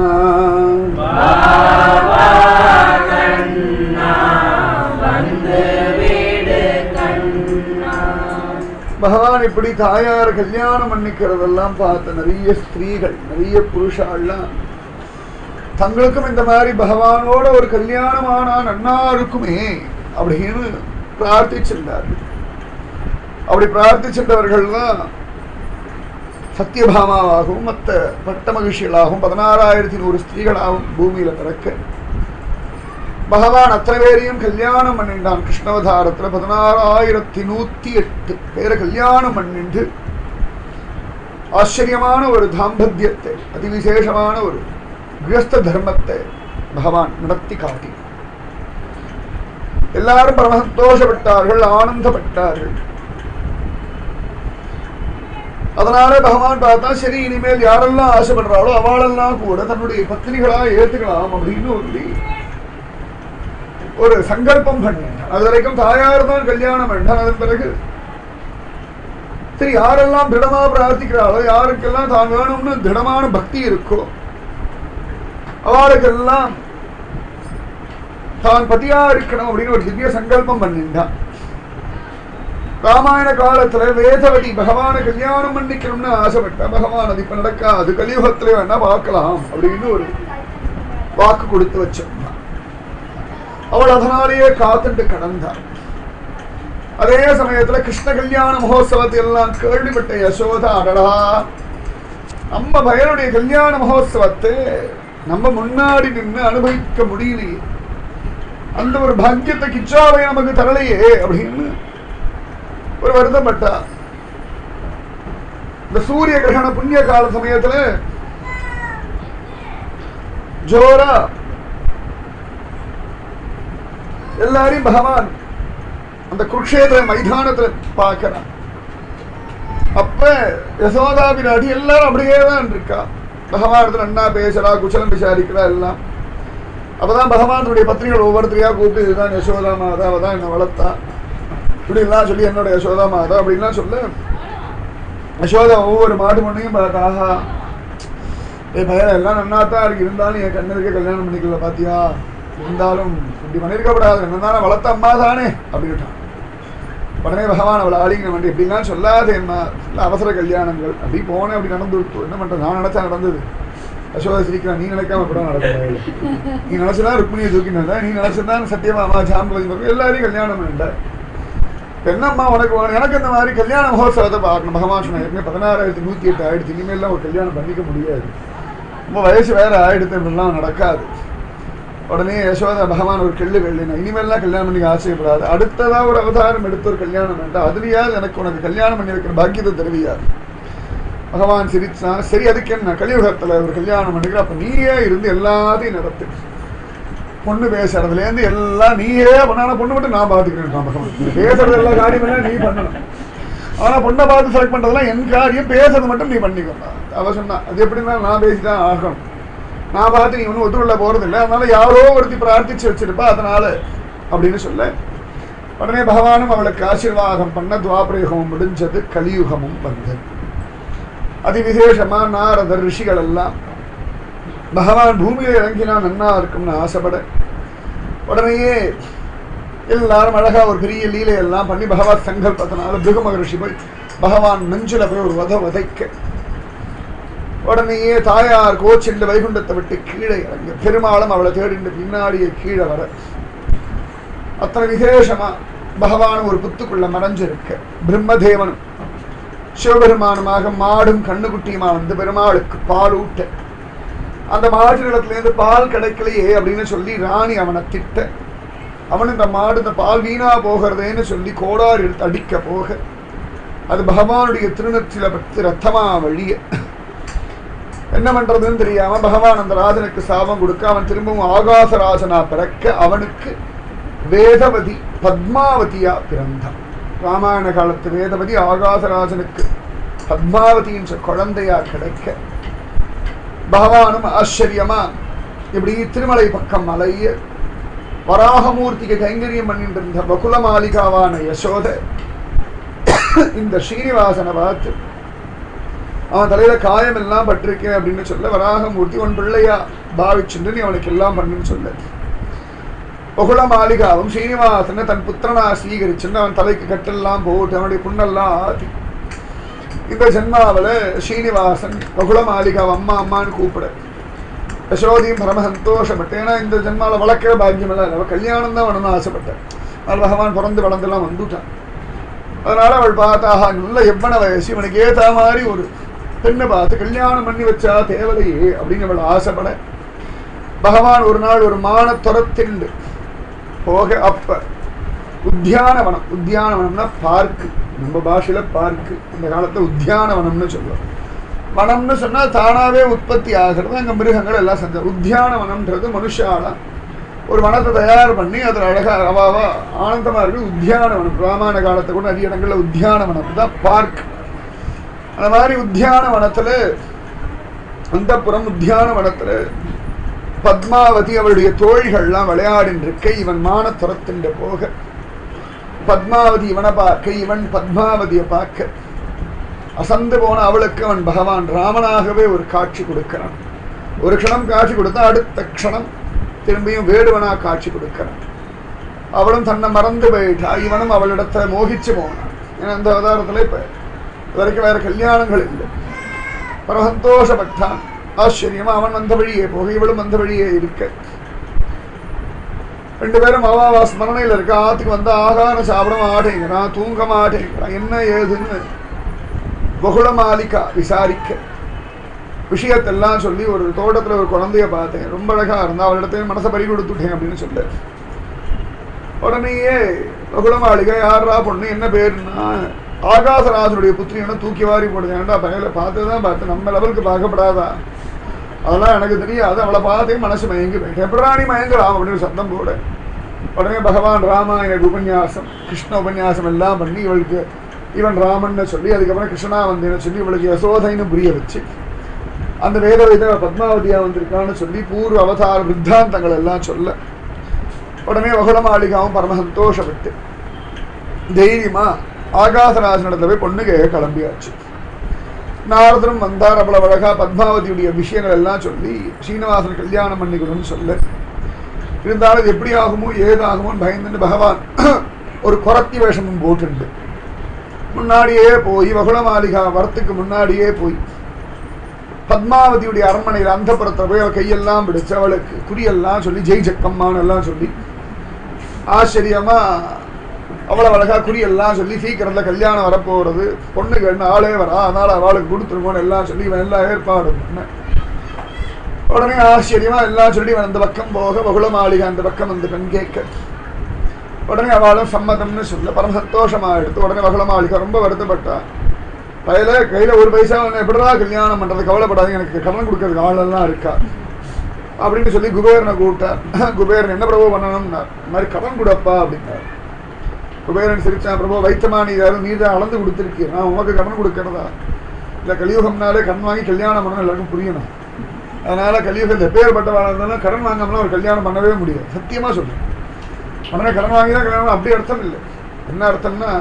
பாவா கண்ணா வந்து வீடு கண்ணா பகவான் இப்படி தாயார் கல்யாணம் பண்ணிக்கிறதெல்லாம் பார்த்த நிறைய ஸ்திரீகள் நிறைய புருஷாலாம் தங்களுக்கும் இந்த மாதிரி பகவானோட ஒரு கல்யாணமானா நன்னா இருக்குமே அப்படின்னு பிரார்த்திச்சிருந்தார்கள் அப்படி பிரார்த்திச்சின்றவர்கள் தான் சத்யபாமாவாகவும் மற்ற பட்ட மகிழ்ச்சிகளாகவும் பதினாறாயிரத்தி நூறு ஸ்திரீகளாகவும் பூமியில பிறக்க பகவான் அத்தனை பேரையும் கல்யாணம் பண்ணிட்டான் கிருஷ்ணவதாரத்துல பதினாறாயிரத்தி நூத்தி எட்டு பேரை கல்யாணம் பண்ணிட்டு ஆச்சரியமான ஒரு தாம்பத்தியத்தை அதிவிசேஷமான ஒரு கிரஸ்த தர்மத்தை பகவான் நடத்தி காட்டி எல்லாரும் பரம சந்தோஷப்பட்டார்கள் ஆனந்தப்பட்டார்கள் அதனால பகவான் பார்த்தா சரி இனிமேல் யாரெல்லாம் ஆசைப்படுறாளோ அவளெல்லாம் கூட தன்னுடைய பத்தினிகளா ஏத்துக்கலாம் அப்படின்னு சொல்லி ஒரு சங்கல்பம் பண்ணேன் அது வரைக்கும் தாயார் தான் கல்யாணம் பண்ணான் அதன் பிறகு சரி யாரெல்லாம் திடமா பிரார்த்திக்கிறாளோ யாருக்கெல்லாம் தான் வேணும்னு திடமான பக்தி இருக்கோ அவளுக்கெல்லாம் தான் பதியா இருக்கணும் அப்படின்னு ஒரு திவ்ய சங்கல்பம் பண்ணிட்டான் ராமாயண காலத்துல வேதவதி பகவான கல்யாணம் பண்ணிக்கணும்னு ஆசைப்பட்டா பகவான் அது இப்ப நடக்காது கலியுகத்துல வேணா பார்க்கலாம் அப்படின்னு ஒரு வாக்கு கொடுத்து வச்சிருந்தான் அவள் அதனாலேயே காத்துட்டு கடந்தாள் அதே சமயத்துல கிருஷ்ண கல்யாண மகோத்சவத்தை எல்லாம் கேள்விப்பட்ட யசோதா அடடா நம்ம பயனுடைய கல்யாண மகோத்சவத்தை நம்ம முன்னாடி நின்று அனுபவிக்க முடியலையே அந்த ஒரு பாக்கியத்தை கிச்சாவை நமக்கு தரலையே அப்படின்னு ஒரு வருத்தப்பட்டா இந்த சூரிய கிரகண புண்ணிய கால சமயத்துல ஜோரா எல்லாரையும் பகவான் அந்த குருக்ஷேத்திர மைதானத்துல பார்க்கிறான் அப்ப யசோதா பிராட்டி எல்லாரும் அப்படியே தான் இருக்கா பகவான் அண்ணா பேசுறா குச்சலம் விசாரிக்கிறா எல்லாம் அப்பதான் பகவானுடைய பத்னிகள் ஒவ்வொருத்தரையா கூப்பிட்டு இதுதான் யசோதா மாதா அவதான் என்ன வளர்த்தா இப்படிலாம் சொல்லி என்னோட யசோதா மாதா அப்படின்லாம் சொல்ல யசோதா ஒவ்வொரு மாட்டு பொண்ணையும் பார்த்தா ஆஹா ஏ பையன் எல்லாம் நன்னா தான் இருக்கு இருந்தாலும் என் கண்ணனுக்கு கல்யாணம் பண்ணிக்கல பாத்தியா இருந்தாலும் இப்படி பண்ணிருக்கப்படாது என்னதானே வளர்த்த அம்மா தானே அப்படின்ட்டான் உடனே பகவான் அவளை ஆலிங்கனம் பண்ணி இப்படிலாம் சொல்லாதேம்மா இல்லை அவசர கல்யாணங்கள் அப்படி போனேன் அப்படி நடந்து விட்டு என்ன பண்றது நான் நினைச்சா நடந்தது யசோதா சிரிக்கிறான் நீ நினைக்காம கூட நடக்கும் நீ நினைச்சதா ருக்மிணியை தூக்கினதா நீ நினைச்சதான் சத்தியமாமா ஜாம்பவதி மகன் எல்லாரையும் கல்யாணம் பண்ணிட்ட என்னம்மா உனக்கு வேணும்? எனக்கு இந்த மாதிரி கல்யாண மகோத்சவத்தை பார்க்கணும் பகவான் சொன்ன ஏற்கனவே பதினாறாயிரத்தி நூற்றி எட்டு ஆயிடுச்சு இனிமேல்லாம் ஒரு கல்யாணம் பண்ணிக்க முடியாது ரொம்ப வயசு வேற ஆயிடுத்து இப்படிலாம் நடக்காது உடனே யசோதா பகவான் ஒரு கெள்ளு வெள்ளினா இனிமேல்லாம் கல்யாணம் பண்ணிக்க ஆசைப்படாது அடுத்ததா ஒரு அவதாரம் எடுத்து ஒரு கல்யாணம் வேண்டாம் அதுலயாவது எனக்கு உனக்கு கல்யாணம் பண்ணி வைக்கிற பாக்கியத்தை தருவியாது பகவான் சிரிச்சான் சரி அதுக்கு என்ன கலியுகத்துல ஒரு கல்யாணம் பண்ணிக்கிற அப்ப நீயே இருந்து எல்லாத்தையும் நடத்து பொண்ணு பேசுறதுல இருந்து எல்லாம் நீயே பண்ணாலும் பொண்ணு மட்டும் நான் பாத்துக்கிறேன் பகவான் நீ பேசுறது எல்லா காரியமெல்லாம் நீ பண்ணணும் ஆனா பொண்ணை பார்த்து செலக்ட் பண்றதெல்லாம் என் காரியம் பேசுறது மட்டும் நீ பண்ணிக்கணும் அவ சொன்னா அது எப்படின்னா நான் பேசிதான் ஆகணும் நான் பார்த்து நீ ஒன்றும் ஒத்துள்ள போறது இல்லை அதனால யாரோ ஒருத்தி பிரார்த்திச்சு வச்சிருப்பா அதனால அப்படின்னு சொல்ல உடனே பகவானும் அவளுக்கு ஆசீர்வாதம் பண்ண துவாபரயுகமும் முடிஞ்சது கலியுகமும் வந்தது அதிவிசேஷமா நாரதர் ரிஷிகள் எல்லாம் பகவான் பூமியில இறங்கினா நன்னா இருக்கும்னு ஆசைப்பட உடனேயே எல்லாரும் அழகா ஒரு பெரிய லீலையெல்லாம் பண்ணி பகவத் சங்கல்பத்தினால பிருகு மகரிஷி போய் பகவான் நெஞ்சில போய் ஒரு வத வதைக்க உடனேயே தாயார் கோச்சிண்டு வைகுண்டத்தை விட்டு கீழே இறங்க பெருமாளும் அவளை தேடிண்டு பின்னாடியே கீழே வர அத்தனை விசேஷமா பகவான் ஒரு புத்துக்குள்ள மறைஞ்சிருக்க பிரம்மதேவனும் சிவபெருமானுமாக மாடும் கண்ணுக்குட்டியுமா வந்து பெருமாளுக்கு பால் ஊட்ட அந்த மாட்டு நிலத்திலேருந்து பால் கிடைக்கலையே அப்படின்னு சொல்லி ராணி அவனை திட்ட அவன் இந்த மாடு இந்த பால் வீணா போகிறதேன்னு சொல்லி கோடார் எடுத்து அடிக்க போக அது பகவானுடைய திருநெற்றில பத்து ரத்தமா வழிய என்ன பண்றதுன்னு தெரியாம பகவான் அந்த ராஜனுக்கு சாபம் கொடுக்க அவன் திரும்பவும் ஆகாசராஜனா பிறக்க அவனுக்கு வேதவதி பத்மாவதியா பிறந்தான் ராமாயண காலத்து வேதவதி ஆகாசராஜனுக்கு பத்மாவதி என்ற குழந்தையா கிடைக்க பகவானும் ஆச்சரியமா இப்படி திருமலை பக்கம் மலைய வராகமூர்த்திக்கு கைங்கரியம் பண்ணிட்டு இருந்த பகுல மாளிகாவான யசோத இந்த ஸ்ரீனிவாசனை பார்த்து அவன் தலையில காயம் எல்லாம் பட்டிருக்கேன் அப்படின்னு சொல்ல வராகமூர்த்தி உன் பிள்ளையா பாவிச்சுட்டு நீ அவனுக்கு எல்லாம் பண்ணுன்னு சொல்ல பகுல மாளிகாவும் ஸ்ரீனிவாசனை தன் புத்திரனா ஸ்வீகரிச்சுன்னு அவன் தலைக்கு கட்டெல்லாம் போட்டு அவனுடைய புண்ணெல்லாம் ஆத்தி இந்த ஜென்மாவில் ஸ்ரீனிவாசன் பகுல மாளிகாவை அம்மா அம்மான்னு கூப்பிட யசோதியும் பரம சந்தோஷப்பட்டு ஏன்னா இந்த ஜென்மாவில் வளர்க்கிற பாக்கியம் எல்லாம் இல்லை அவள் கல்யாணம் தான் வேணும்னு ஆசைப்பட்டேன் அதனால் பகவான் பிறந்து வளர்ந்தெல்லாம் வந்துட்டான் அதனால அவள் பார்த்தாஹா நல்ல எவ்வளவு வயசு இவனுக்கு ஏத்த மாதிரி ஒரு பெண்ணை பார்த்து கல்யாணம் பண்ணி வச்சா தேவலையே அப்படின்னு அவள் ஆசைப்பட பகவான் ஒரு நாள் ஒரு மான துரத்திண்டு போக அப்ப உத்தியானவனம் உத்தியானவனம்னா பார்க்கு நம்ம பாஷையில பார்க்கு இந்த காலத்துல உத்தியானவனம்னு சொல்லுவோம் வனம்னு சொன்னா தானாவே உற்பத்தி ஆகிறது அங்க மிருகங்கள் எல்லாம் செஞ்ச உத்தியானவனம்ன்றது மனுஷால ஒரு வனத்தை தயார் பண்ணி அதில் அழகா அவாவா ஆனந்தமா இருக்கு உத்தியானவனம் ராமாயண காலத்தை கூட நிறைய இடங்கள்ல உத்தியானவனம் தான் பார்க் அந்த மாதிரி உத்தியானவனத்துல அந்தப்புறம் உத்தியானவனத்துல பத்மாவதி அவளுடைய தோழிகள்லாம் விளையாடின்னு இருக்க இவன் மான துரத்துண்ட போக பத்மாவதி இவனை பார்க்க இவன் பத்மாவதியை பார்க்க அசந்து போன அவளுக்கு அவன் பகவான் ராமனாகவே ஒரு காட்சி கொடுக்கிறான் ஒரு க்ஷணம் காட்சி கொடுத்தா அடுத்த க்ஷணம் திரும்பியும் வேடுவனா காட்சி கொடுக்கிறான் அவளும் தன்னை மறந்து போயிட்டா இவனும் அவளிடத்தை மோகிச்சு போனான் ஏன்னா அந்த அவதாரத்துல இப்ப இது வரைக்கும் வேற கல்யாணங்கள் இல்லை பரம சந்தோஷப்பட்டான் ஆச்சரியமா அவன் வந்த வழியே போக இவளும் வந்த வழியே இருக்க ரெண்டு பேரும் அவாவா ஸ்மரணையில் இருக்க ஆத்துக்கு வந்தா ஆகாரம் சாப்பிட மாட்டேங்கிறான் தூங்க மாட்டேங்கிறான் என்ன ஏதுன்னு பகுள மாலிகா விசாரிக்க விஷயத்தெல்லாம் சொல்லி ஒரு தோட்டத்துல ஒரு குழந்தைய பார்த்தேன் ரொம்ப அழகா இருந்தா அவளிடத்தையும் மனசை பறி கொடுத்துட்டேன் அப்படின்னு சொல்ல உடனேயே பகுள மாளிகை யாரா பொண்ணு என்ன பேருன்னா ஆகாசராஜனுடைய புத்திரியனை தூக்கி வாரி போடுது ஏன்டா பையல பார்த்து தான் பார்த்து நம்ம லெவலுக்கு பார்க்கப்படாதா அதெல்லாம் எனக்கு தெரியாது அவளை பார்த்தே மனசு மயங்கி போயிட்டேன் எப்படாணி மயங்கலாம் அப்படின்னு சத்தம் போட உடனே பகவான் ராமாயண உபன்யாசம் கிருஷ்ண உபன்யாசம் எல்லாம் பண்ணி இவளுக்கு இவன் ராமன்னு சொல்லி அதுக்கப்புறம் கிருஷ்ணா வந்தேன்னு சொல்லி இவளுக்கு யசோதைன்னு புரிய வச்சு அந்த வேத வேத பத்மாவதியா வந்திருக்கான்னு சொல்லி பூர்வ அவதார வித்தாந்தங்கள் எல்லாம் சொல்ல உடனே வகுளமாளிகாவும் பரம சந்தோஷப்பட்டு தைரியமா ஆகாசராஜனிடத்துல போய் பொண்ணு கேட்க கிளம்பியாச்சு நாரதரும் வந்தார் அவ்வளவு அழகா பத்மாவதியுடைய விஷயங்கள் எல்லாம் சொல்லி ஸ்ரீனிவாசன் கல்யாணம் பண்ணிக்கணும்னு சொல்ல இருந்தாலும் இது எப்படி ஆகுமோ ஏதாகுமோன்னு பயந்துட்டு பகவான் ஒரு குரத்தி வேஷமும் போட்டுண்டு முன்னாடியே போய் வகுளமாளிகா வரத்துக்கு முன்னாடியே போய் பத்மாவதியுடைய அரண்மனையில் அந்த போய் அவள் கையெல்லாம் பிடிச்சு அவளுக்கு குறியெல்லாம் சொல்லி ஜெய் ஜக்கம்மான்னு எல்லாம் சொல்லி ஆச்சரியமா அவ்வளவு அழகா குறியெல்லாம் சொல்லி சீக்கிரத்துல கல்யாணம் வரப்போறது பொண்ணுக்கு என்ன ஆளே வரா அதனால அவளுக்கு கொடுத்துருக்கோன்னு எல்லாம் சொல்லி இவன் எல்லா ஏற்பாடும் பண்ண உடனே ஆச்சரியமா எல்லாம் சொல்லி இவன் அந்த பக்கம் போக பகுள மாளிகை அந்த பக்கம் அந்த பெண் கேட்க உடனே அவளும் சம்மதம்னு சொல்ல பரம சந்தோஷமா எடுத்து உடனே பகுள மாளிகை ரொம்ப வருத்தப்பட்டா கையில கையில ஒரு பைசா வந்து எப்படிடா கல்யாணம் பண்றது கவலைப்படாதீங்க எனக்கு கடன் கொடுக்கறதுக்கு ஆளெல்லாம் இருக்கா அப்படின்னு சொல்லி குபேரனை கூப்பிட்டார் குபேரன் என்ன பிரபு பண்ணணும்னா இந்த மாதிரி கடன் கொடுப்பா அப்படின்னார் குபேரன் சிரிச்சான் பிரபு வைத்தமானி யாரும் நீ தான் அளந்து கொடுத்துருக்கீங்க நான் உனக்கு கடன் கொடுக்கறதா இல்லை கலியுகம்னாலே கடன் வாங்கி கல்யாணம் பண்ணணும் எல்லாருக்கும் புரியணும் அதனால கலியுகத்தில் எப்பேற்பட்டவாளாக இருந்தாலும் கடன் வாங்காமலாம் ஒரு கல்யாணம் பண்ணவே முடியாது சத்தியமா சொல்றேன் உடனே கடன் வாங்கி தான் கல்யாணம் அப்படி அர்த்தம் இல்லை என்ன அர்த்தம்னா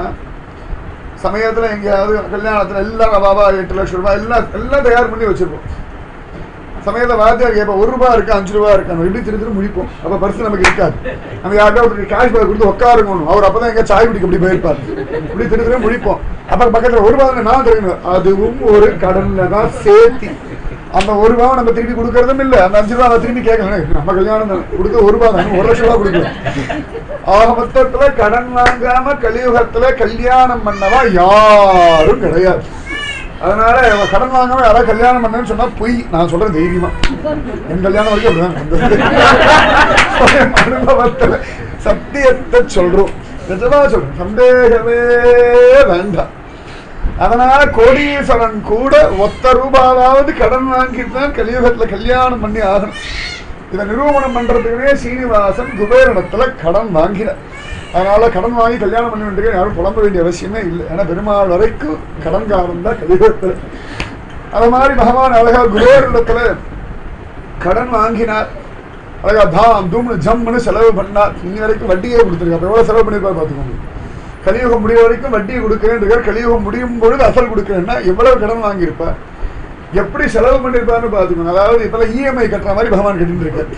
சமயத்துல எங்கேயாவது கல்யாணத்துல எல்லாம் ரவாவா எட்டு லட்சம் ரூபாய் எல்லாம் எல்லாம் தயார் பண்ணி வச்சிருப்போம் சமயத்தை வாத்தியார் கேட்போம் ஒரு ரூபா இருக்கா அஞ்சு ரூபா இருக்கா நம்ம எப்படி திரு திரு முடிப்போம் அப்ப பர்ஸ் நமக்கு இருக்காது நம்ம யார்கிட்ட ஒருத்தருக்கு கேஷ் பேக் கொடுத்து உட்காருங்கணும் அவர் அப்பதான் எங்க சாய் குடிக்க இப்படி போயிருப்பார் இப்படி திரு திரு முடிப்போம் அப்ப பக்கத்துல ஒரு ரூபா தானே நான் தெரியும் அதுவும் ஒரு கடன்ல தான் சேர்த்தி அந்த ஒரு ரூபாவை நம்ம திருப்பி கொடுக்கறதும் இல்ல அந்த அஞ்சு ரூபா அதை திருப்பி கேட்கலாம் நம்ம கல்யாணம் தான் கொடுக்க ஒரு ரூபா தான் ஒரு லட்சம் ரூபா கொடுக்கலாம் ஆக மொத்தத்துல கடன் வாங்காம கலியுகத்துல கல்யாணம் பண்ணவா யாரும் கிடையாது அதனால இவ கடன் வாங்காம யாராவது கல்யாணம் பண்ணேன்னு சொன்னா பொய் நான் சொல்றேன் தைரியமா என் கல்யாணம் வரைக்கும் அப்படிதான் நடந்தது. அனுபவத்துல சத்தியத்தை சொல்றோம் நிஜமா சொல்றேன் சந்தேகமே வேண்டாம் அதனால கோடீஸ்வரன் கூட ஒத்த ரூபாவது கடன் வாங்கிட்டு தான் கலியுகத்துல கல்யாணம் பண்ணி ஆகணும் இதை நிரூபணம் பண்றதுக்குனே சீனிவாசன் குபேரனிடத்துல கடன் வாங்கினார் அதனால கடன் வாங்கி கல்யாணம் பண்ண வேண்டிய யாரும் புலம்ப வேண்டிய அவசியமே இல்லை ஏன்னா பெருமாள் வரைக்கும் கடன்காரன் தான் கலியுகத்துல அது மாதிரி பகவான் அழகா குபேரனிடத்துல கடன் வாங்கினார் அழகா தாம் தூம்னு ஜம்னு செலவு பண்ணார் இன்னி வரைக்கும் வட்டியே கொடுத்துருக்காரு எவ்வளவு செலவு பண்ணிருப்பார் பார்த்துக்கோங்க கலியுகம் முடிய வரைக்கும் வட்டி கொடுக்கிறேன் கலியுகம் முடியும் பொழுது அசல் கொடுக்கிறேன்னா எவ்வளவு கடன் வாங்கியிருப்பார் எப்படி செலவு பண்ணிருப்பாருன்னு பாத்துக்கணும் அதாவது இப்பெல்லாம் இஎம்ஐ கட்டுற மாதிரி பகவான் கட்டிட்டு இருக்காரு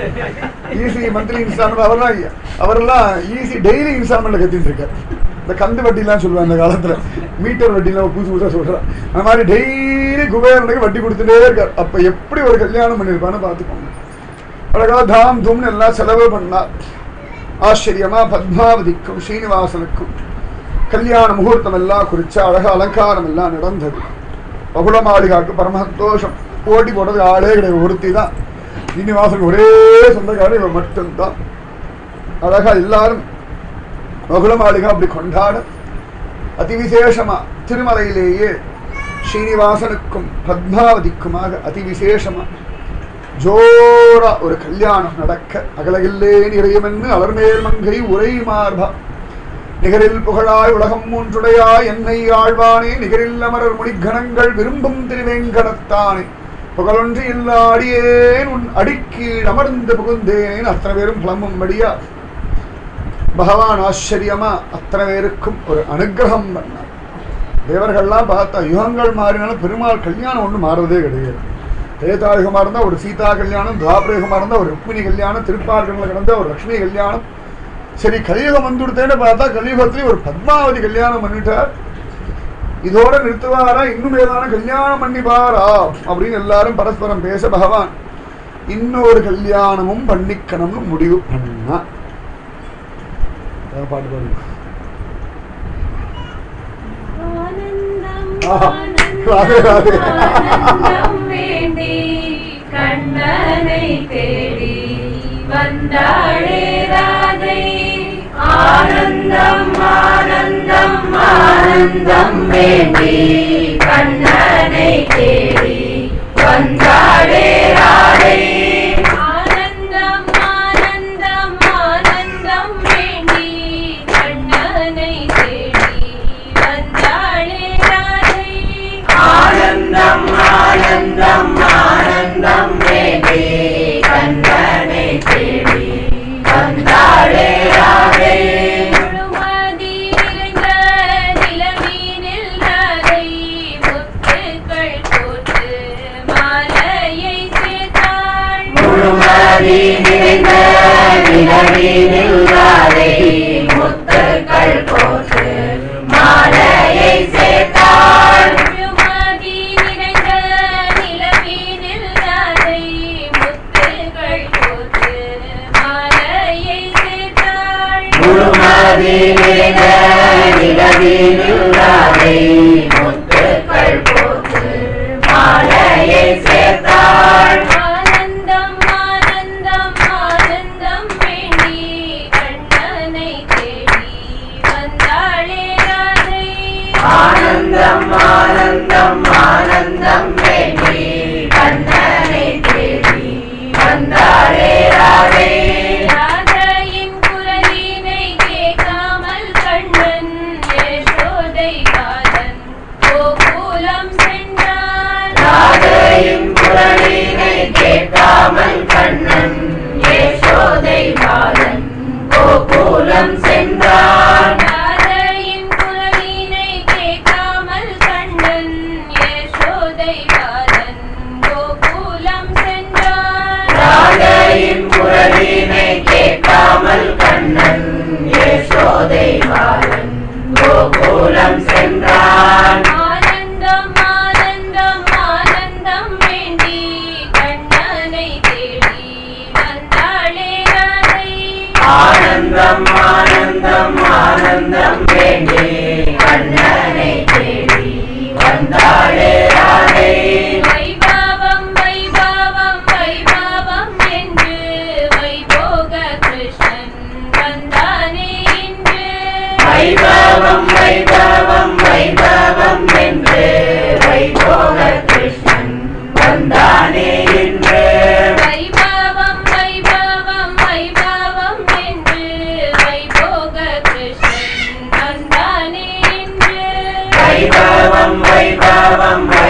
ஈஸி மந்த்லி இன்ஸ்டால்மெண்ட் அவரெல்லாம் அவரெல்லாம் ஈஸி டெய்லி இன்ஸ்டால்மெண்ட்ல கட்டிட்டு இருக்காரு இந்த கந்து வட்டிலாம் சொல்லுவாங்க அந்த காலத்துல மீட்டர் வட்டிலாம் புதுசு புதுசா சொல்றான் அந்த மாதிரி டெய்லி குபேரனுக்கு வட்டி கொடுத்துட்டே இருக்கார் அப்ப எப்படி ஒரு கல்யாணம் பண்ணிருப்பான்னு பாத்துக்கோங்க அழகா தாம் தூம்னு எல்லாம் செலவு பண்ணார் ஆச்சரியமா பத்மாவதிக்கும் ஸ்ரீனிவாசனுக்கும் கல்யாண முகூர்த்தம் எல்லாம் குறிச்சு அழகா அலங்காரம் எல்லாம் நடந்தது பகுள மாளிகாவுக்கு பரம சந்தோஷம் போட்டி போடுறது ஆளே கிடையாது ஒருத்தி தான் ஸ்ரீனிவாசனுக்கு ஒரே சொந்தக்காரர் இவன் மட்டும்தான் அழகா எல்லாரும் பகுள மாளிகா அப்படி கொண்டாட அதிவிசேஷமா திருமலையிலேயே ஸ்ரீனிவாசனுக்கும் பத்மாவதிக்குமாக அதிவிசேஷமா ஜோரா ஒரு கல்யாணம் நடக்க அகலகில்லே நிறையுமென்னு அலர்மேல் மங்கை உரை மார்பா நிகரில் புகழாய் உலகம் மூன்றுடையாய் என்னை ஆழ்வானே நிகரில் அமரர் முடிகணங்கள் விரும்பும் திருவேங்கடத்தானே புகழொன்று இல்லாடியேன் உன் அடிக்கீழ் அமர்ந்து புகுந்தேன் அத்தனை பேரும் புலம்பும்படியா பகவான் ஆச்சரியமா அத்தனை பேருக்கும் ஒரு அனுகிரகம் பண்ணார் தேவர்கள்லாம் பார்த்தா யுகங்கள் மாறினாலும் பெருமாள் கல்யாணம் ஒன்றும் மாறுறதே கிடையாது திரேதாயுகமா இருந்தா ஒரு சீதா கல்யாணம் துவாபரயுகமா இருந்தா ஒரு ருக்மிணி கல்யாணம் திருப்பார்கங்களில் கிடந்த ஒரு லக்ஷ்மி கல்யாணம் சரி கலியுகம் வந்துடுத்தேன்னு பார்த்தா கலியுகத்திலேயே ஒரு பத்மாவதி கல்யாணம் பண்ணிட்டார் இதோட நிறுத்துவாரா இன்னும் ஏதான கல்யாணம் பண்ணிப்பாரா அப்படின்னு எல்லாரும் பரஸ்பரம் பேச பகவான் இன்னொரு கல்யாணமும் பண்ணிக்கணும்னு முடிவு பண்ணா அதான் பாட்டு பாருங்க ஆனந்தம் ஆஹா. ஆனந்தம், ராதே, ராதே. ஆனந்தம் வேண்டி கண்ணனை தேடி வந்தாளே ராதை ஆனந்தம் ஆனந்தம் ஆனந்தம் வேண்டி கண்ணனை தேடி வந்தாளே ராதை ஆனந்தம் ஆனந்தம் ஆனந்தம் வேண்டி கண்ணனை தேடி வந்தாளே ராதை ஆனந்தம் ஆனந்தம் ஆனந்தம் வேண்டி கண்ணனை தேடி வந்தாளே ராதை முழுமதி நிறைந்த நிலவீனில் ராதை முத்துக்கள் போட்டு மாலையை சேர்த்தாள் முழுமதி நிறைந்த நிலவினில் ராதை முத்துக்கள் போட்டு மாலையை சேர்த்தாள் முழுமதி நிறைந்த நிலவீனில் ராதை முத்துக்கள் போட்டு மாலையை சேர்த்தாள் முழுமதி நிறைந்த நிலவினில் ராதை முத்துக்கள் போட்டு மாலையை சேர்த்தாள் ஆனந்தம் ஆனந்தம் ஆனந்தம் வேண்டி கண்ணனை தேடி வந்தாளே ராதை ஆனந்தம் ஆனந்தம் ஆனந்தம் வேண்டி கண்ணனை தேடி வந்தாளே ராதை ராதையின் குரலினை கேட்காமல் கண்ணன் யசோதை பாலன் கோகுலம் சென்றான் ராதையின் குரலினை கேட்காமல் கண்ணன் யசோதை பாலன் கோகுலம் சென்றான் ராதையின் குரலினை கேட்காமல் கண்ணன் யசோதை பாலன் கோகுலம் சென்றான் ராதையின் குரலினை கேட்காமல் கண்ணன் யசோதை பாலன் கோகுலம் சென்றான் ஆனந்தம் ஆனந்தம் ஆனந்தம் வேண்டி கண்ணனை தேடி வந்தாளே ராதை ஆனந்தம் ஆனந்தம் ஆனந்தம் வேண்டி கண்ணனை தேடி வந்தாளே ராதை வைபவம் வைபவம் வைபவம் என்று வைபோக கிருஷ்ணன் வந்தானே இன்று வைபவம் வைபவம் வைபவம் என்று வைபோக கிருஷ்ணன் வந்தானே இன்று வைபவம் வைபவம் வைபவம் என்று வைபோக கிருஷ்ணன் வந்தானே இன்று வைபவம் வைபவம்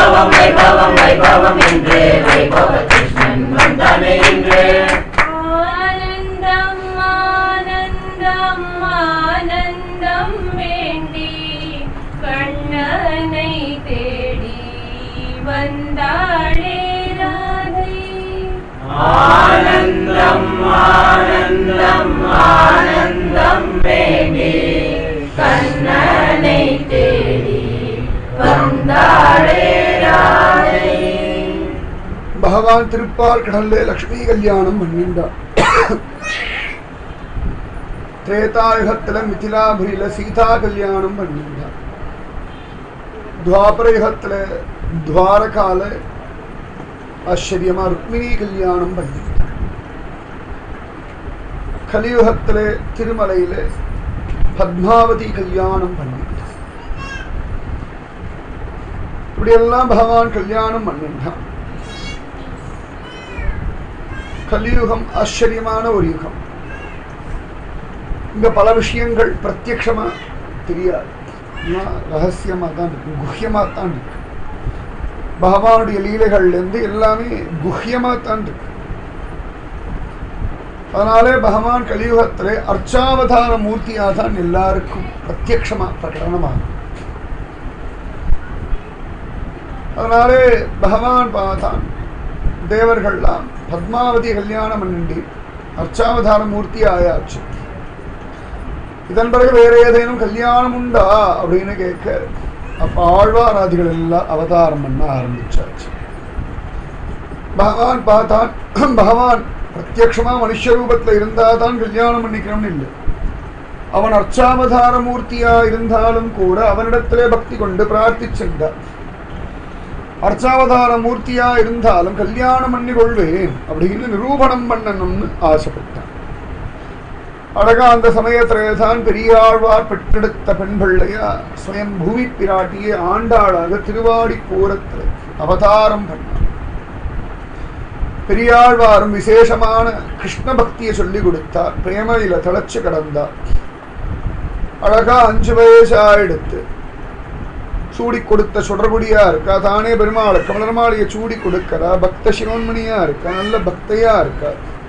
வைபவம் வைபவம் வைபவம் என்று வைபவ கிருஷ்ணன் வந்தானே என்று ஆனந்தம் ஆனந்தம் ஆனந்தம் வேண்டி கண்ணனை தேடி வந்தாளே ராதை ஆனந்தம் ஆனந்தம் ஆனந்தம் வேண்டி கண்ணனை தேடி வந்தாளே ராதை பகவான் திருப்பார் கடல்ல லக்ஷ்மி கல்யாணம் பண்ணிண்டார் திரேதாயுகத்துல மிथिलाபுரியில சீதா கல்யாணம் பண்ணிண்டார் துவாபர யுகத்துல துவாரகால ஆச்சரியமா ருக்மிணி கல்யாணம் பண்ணிட்டார் கலியுகத்துல திருமலையில பத்மாவதி கல்யாணம் பண்ணிட்டார் இப்படியெல்லாம் பகவான் கல்யாணம் பண்ணிட்டான் கலியுகம் ஆச்சரியமான ஒரு யுகம் இங்க பல விஷயங்கள் பிரத்யக்ஷமா தெரியாது எல்லாம் ரகசியமா தான் இருக்கு குஹ்யமா தான் இருக்கு பகவானுடைய லீலைகள்ல இருந்து எல்லாமே குஹ்யமா தான் இருக்கு அதனாலே பகவான் கலியுகத்திலே அர்ச்சாவதார மூர்த்தியா தான் எல்லாருக்கும் பிரத்யக்ஷமா பிரகடனமாகும் அதனாலே பகவான் பார்த்தான் தேவர்கள்லாம் பத்மாவதி கல்யாணம் பண்ணிண்டு அர்ச்சாவதார மூர்த்தி ஆயாச்சு இதன் பிறகு வேற ஏதேனும் கல்யாணம் உண்டா அப்படின்னு கேட்க அப்ப ஆழ்வாராதிகள் எல்லாம் அவதாரம் பண்ண ஆரம்பிச்சாச்சு பகவான் பார்த்தான் பகவான் பிரத்யக்ஷமா மனுஷ ரூபத்துல இருந்தா தான் கல்யாணம் பண்ணிக்கணும்னு இல்லை அவன் அர்ச்சாவதார மூர்த்தியா இருந்தாலும் கூட அவனிடத்திலே பக்தி கொண்டு பிரார்த்திச்சிருந்தான் அர்ச்சாவதார மூர்த்தியா இருந்தாலும் கல்யாணம் பண்ணி கொள்வேன் அப்படின்னு நிரூபணம் பண்ணணும்னு ஆசைப்பட்டான் அழகா அந்த சமயத்திலே தான் பெரியாழ்வார் பெற்றெடுத்த பெண் பிள்ளையா ஸ்வயம் பூமி பிராட்டியை ஆண்டாளாக திருவாடிப்பூரத்தில் அவதாரம் பண்ணார் பெரியாழ்வாரும் விசேஷமான கிருஷ்ண பக்தியை சொல்லி கொடுத்தார் பிரேமையில திளைச்சு கிடந்தார் அழகா அஞ்சு வயசா எடுத்து சூடி கொடுத்த சுடர்குடியா இருக்கா தானே பெருமாள் கமலர்மாளியை சூடி கொடுக்கறா பக்த சிரோன்மணியா இருக்கா நல்ல பக்தையா இருக்கா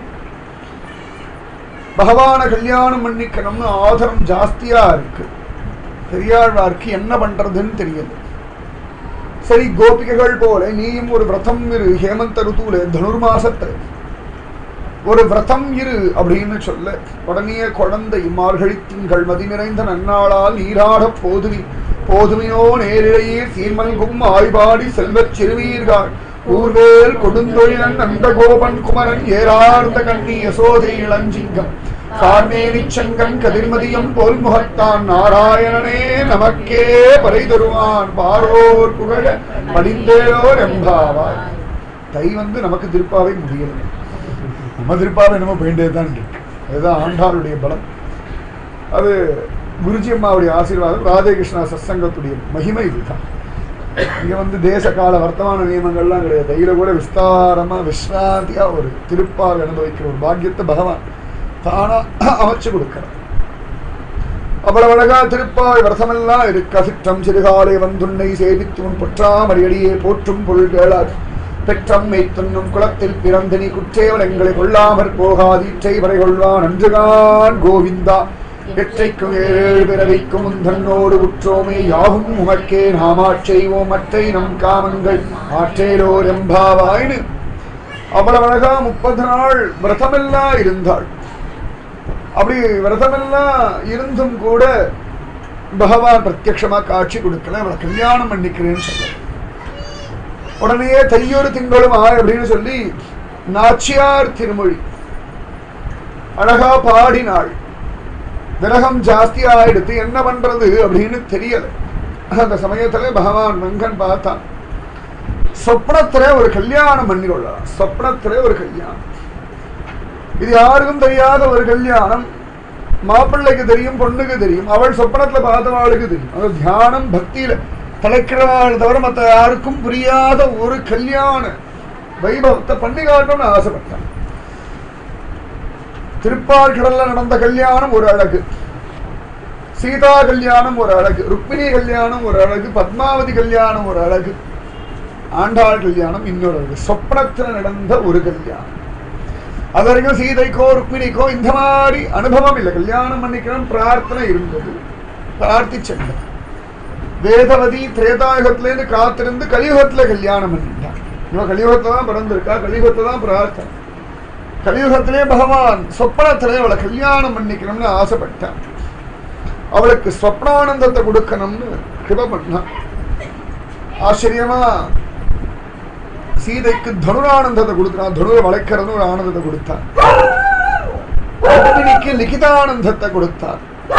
பகவான கல்யாணம் பண்ணிக்கணும்னு ஆதரம் ஜாஸ்தியா இருக்கு பெரியாழ்வார்க்கு என்ன பண்றதுன்னு தெரியல சரி கோபிகைகள் போல நீயும் ஒரு விரதம் இரு ஹேமந்த ருத்துவில தனுர்மாசத்துல ஒரு விரதம் இரு அப்படின்னு சொல்ல உடனே குழந்தை மார்கழி திங்கள் மதி நிறைந்த நன்னாளால் நீராடப் போதுவி போதுமையோ நேரிழையே சீர்மல்கும் ஆய்வாடி செல்வச் சிறுவீர்கள் ஊர்வேல் கொடுந்தொழிலன் நந்த கோபன் குமரன் ஏறார்ந்த கண்ணி யசோதை இளஞ்சிங்கம் சார்மேனி சங்கன் கதிர்மதியம் போல் முகத்தான் நாராயணனே நமக்கே பறை தருவான் பாரோர் புகழ படிந்தேரோர் எம்பாவாய் தை வந்து நமக்கு திருப்பாவை முடியல நம்ம திருப்பாவை என்னமோ போயிட்டே தான் இருக்கு அதுதான் ஆண்டாளுடைய பலம் அது குருஜி அம்மாவுடைய ஆசீர்வாதம் ராதேகிருஷ்ணா சத்சங்கத்துடைய மகிமை இதுதான் இங்க வந்து தேச கால வர்த்தமான நியமங்கள்லாம் கிடையாது தையில கூட விஸ்தாரமா விஸ்ராந்தியா ஒரு திருப்பாவை அனுபவிக்கிற ஒரு பாக்கியத்தை பகவான் தானா அமைச்சு கொடுக்கிறார் அவ்வளவு அழகா திருப்பாய் விரதமெல்லாம் இருக்க சிற்றம் சிறுகாலை வந்துன்னை சேவித்தும் பொற்றாமறியடியே போற்றும் பொருள்களால் பெற்றம் மெய்த்துண்ணும் குளத்தில் பிறந்து நீ குற்றேவல் எங்களை கொள்ளாமற் போகாதீற்றை வரை கொள்வான் அன்றுகான் கோவிந்தா எற்றைக்கும் ஏழு பிறவிக்கும் உந்தன்னோடு உற்றோமே யாவும் உமக்கே நாமாச் செய்வோம் மற்றை நம் காமங்கள் ஆற்றேலோர் எம்பாவாயின்னு அவ்வளவு அழகா முப்பது நாள் விரதமெல்லாம் இருந்தாள் அப்படி விரதமெல்லாம் இருந்தும் கூட பகவான் பிரத்யக்ஷமா காட்சி கொடுக்கல அவளை கல்யாணம் பண்ணிக்கிறேன்னு சொல்ல உடனே தையொரு திங்களும் ஆய் அப்படின்னு சொல்லி நாச்சியார் திருமொழி அழகா பாடினாள் விரகம் ஜாஸ்தி ஆயிடுத்து என்ன பண்றது அப்படின்னு தெரியல அந்த சமயத்துல பகவான் ரங்கன் பார்த்தான் சொப்னத்துல ஒரு கல்யாணம் பண்ணி கொள்ளலாம் சொப்னத்துல ஒரு கல்யாணம் இது யாருக்கும் தெரியாத ஒரு கல்யாணம் மாப்பிள்ளைக்கு தெரியும் பொண்ணுக்கு தெரியும் அவள் சொப்பனத்துல பார்த்தவாளுக்கு தெரியும் அது தியானம் பக்தியில தலைக்கிறவாள் தவிர மற்ற யாருக்கும் புரியாத ஒரு கல்யாண வைபவத்தை பண்ணி காட்டணும்னு ஆசைப்பட்டான் திருப்பார்கடல்ல நடந்த கல்யாணம் ஒரு அழகு சீதா கல்யாணம் ஒரு அழகு ருக்மிணி கல்யாணம் ஒரு அழகு பத்மாவதி கல்யாணம் ஒரு அழகு ஆண்டாள் கல்யாணம் இன்னொரு இருக்கு. சொப்னத்துல நடந்த ஒரு கல்யாணம் அது வரைக்கும் சீதைக்கோ ருக்மிணிக்கோ இந்த மாதிரி அனுபவம் இல்லை கல்யாணம் பண்ணிக்கணும் பிரார்த்தனை இருந்தது பிரார்த்திச்சென்றது வேதவதி திரேதாயுகத்திலேருந்து காத்திருந்து கலியுகத்துல கல்யாணம் பண்ணிட்டான் இவன் கலியுகத்துல தான் பிறந்திருக்கா கலியுகத்துல தான் பிரார்த்தனை கலியுகத்திலே பகவான் சொப்பனத்திலே அவளை கல்யாணம் பண்ணிக்கணும்னு ஆசைப்பட்டான் அவளுக்கு சொப்னானந்தத்தை கொடுக்கணும்னு கிருப பண்ணான் ஆச்சரியமா சீதைக்கு தனுரானந்தத்தை கொடுத்தான் தனுரை வளைக்கிறது ஒரு ஆனந்தத்தை கொடுத்தான் ருக்மிணிக்கு லிகிதானந்தத்தை கொடுத்தான்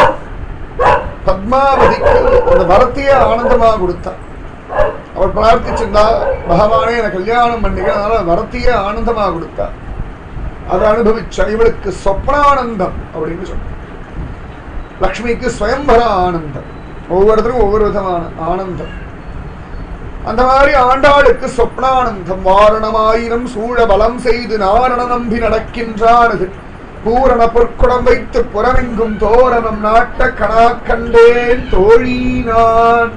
பத்மாவதிக்கு அந்த வரத்தையே ஆனந்தமா கொடுத்தான் அவள் பிரார்த்திச்சிருந்தா பகவானே எனக்கு கல்யாணம் பண்ணிக்க அதனால வரத்தையே ஆனந்தமா கொடுத்தா அதை அனுபவிச்ச இவளுக்கு சொப்னானந்தம் அப்படின்னு சொன்ன லக்ஷ்மிக்கு ஸ்வயம்பர ஆனந்தம் ஒவ்வொருத்தரும் ஒவ்வொரு விதமான ஆனந்தம் அந்த மாதிரி ஆண்டாளுக்கு சொப்னானந்தம் வாரணமாயிரம் சூழ பலம் செய்து நாரண நம்பி நடக்கின்றானது பூரண பொற்குடம் வைத்து புறமெங்கும் தோரணம் நாட்ட கணா கண்டேன் தோழி நான்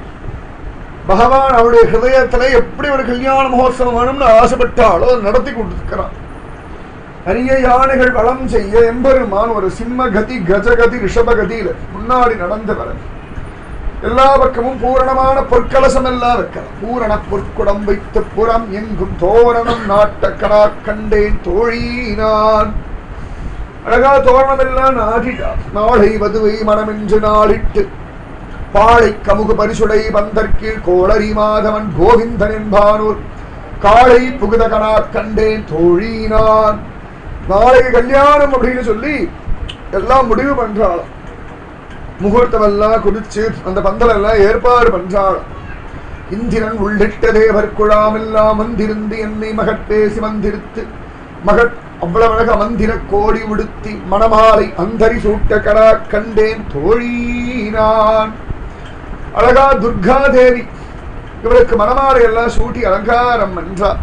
பகவான் அவருடைய ஹிருதயத்துல எப்படி ஒரு கல்யாண மகோத்சவம் வேணும்னு ஆசைப்பட்டாலோ அதை நடத்தி கொடுத்துருக்கிறான் நிறைய யானைகள் வளம் செய்ய எம்பெருமான் ஒரு சிம்மகதி கஜகதி ரிஷபகதியில முன்னாடி நடந்து வர எல்லா பக்கமும் பூரணமான பொற்கலசம் எல்லாம் வைக்கலாம் பூரண பொற்குடம் வைத்து புறம் எங்கும் தோரணம் நாட்ட கடா கண்டேன் தோழி நான் அழகா தோரணம் எல்லாம் நாடிட்டா நாளை வதுவை மனமென்று நாளிட்டு பாழை கமுகு பரிசுடை பந்தற்கீழ் கோளரி மாதவன் கோவிந்தன் என்பானூர் காளை புகுத கணா கண்டேன் தோழி நான் நாளைக்கு கல்யாணம் அப்படின்னு சொல்லி எல்லாம் முடிவு பண்றாளாம் முகூர்த்தம் எல்லாம் குறிச்சு அந்த பந்தல் எல்லாம் ஏற்பாடு பண்றாளாம் இந்திரன் உள்ளிட்ட தேவர் குழாமெல்லாம் வந்திருந்து என்னை மகட்பேசி வந்திருத்து மகட் அவ்வளவு அழக மந்திர கோடி உடுத்தி மணமாலை அந்தரி சூட்ட கடா கண்டேன் தோழி நான் அழகா துர்கா தேவி இவளுக்கு மணமாலை எல்லாம் சூட்டி அலங்காரம் பண்றார்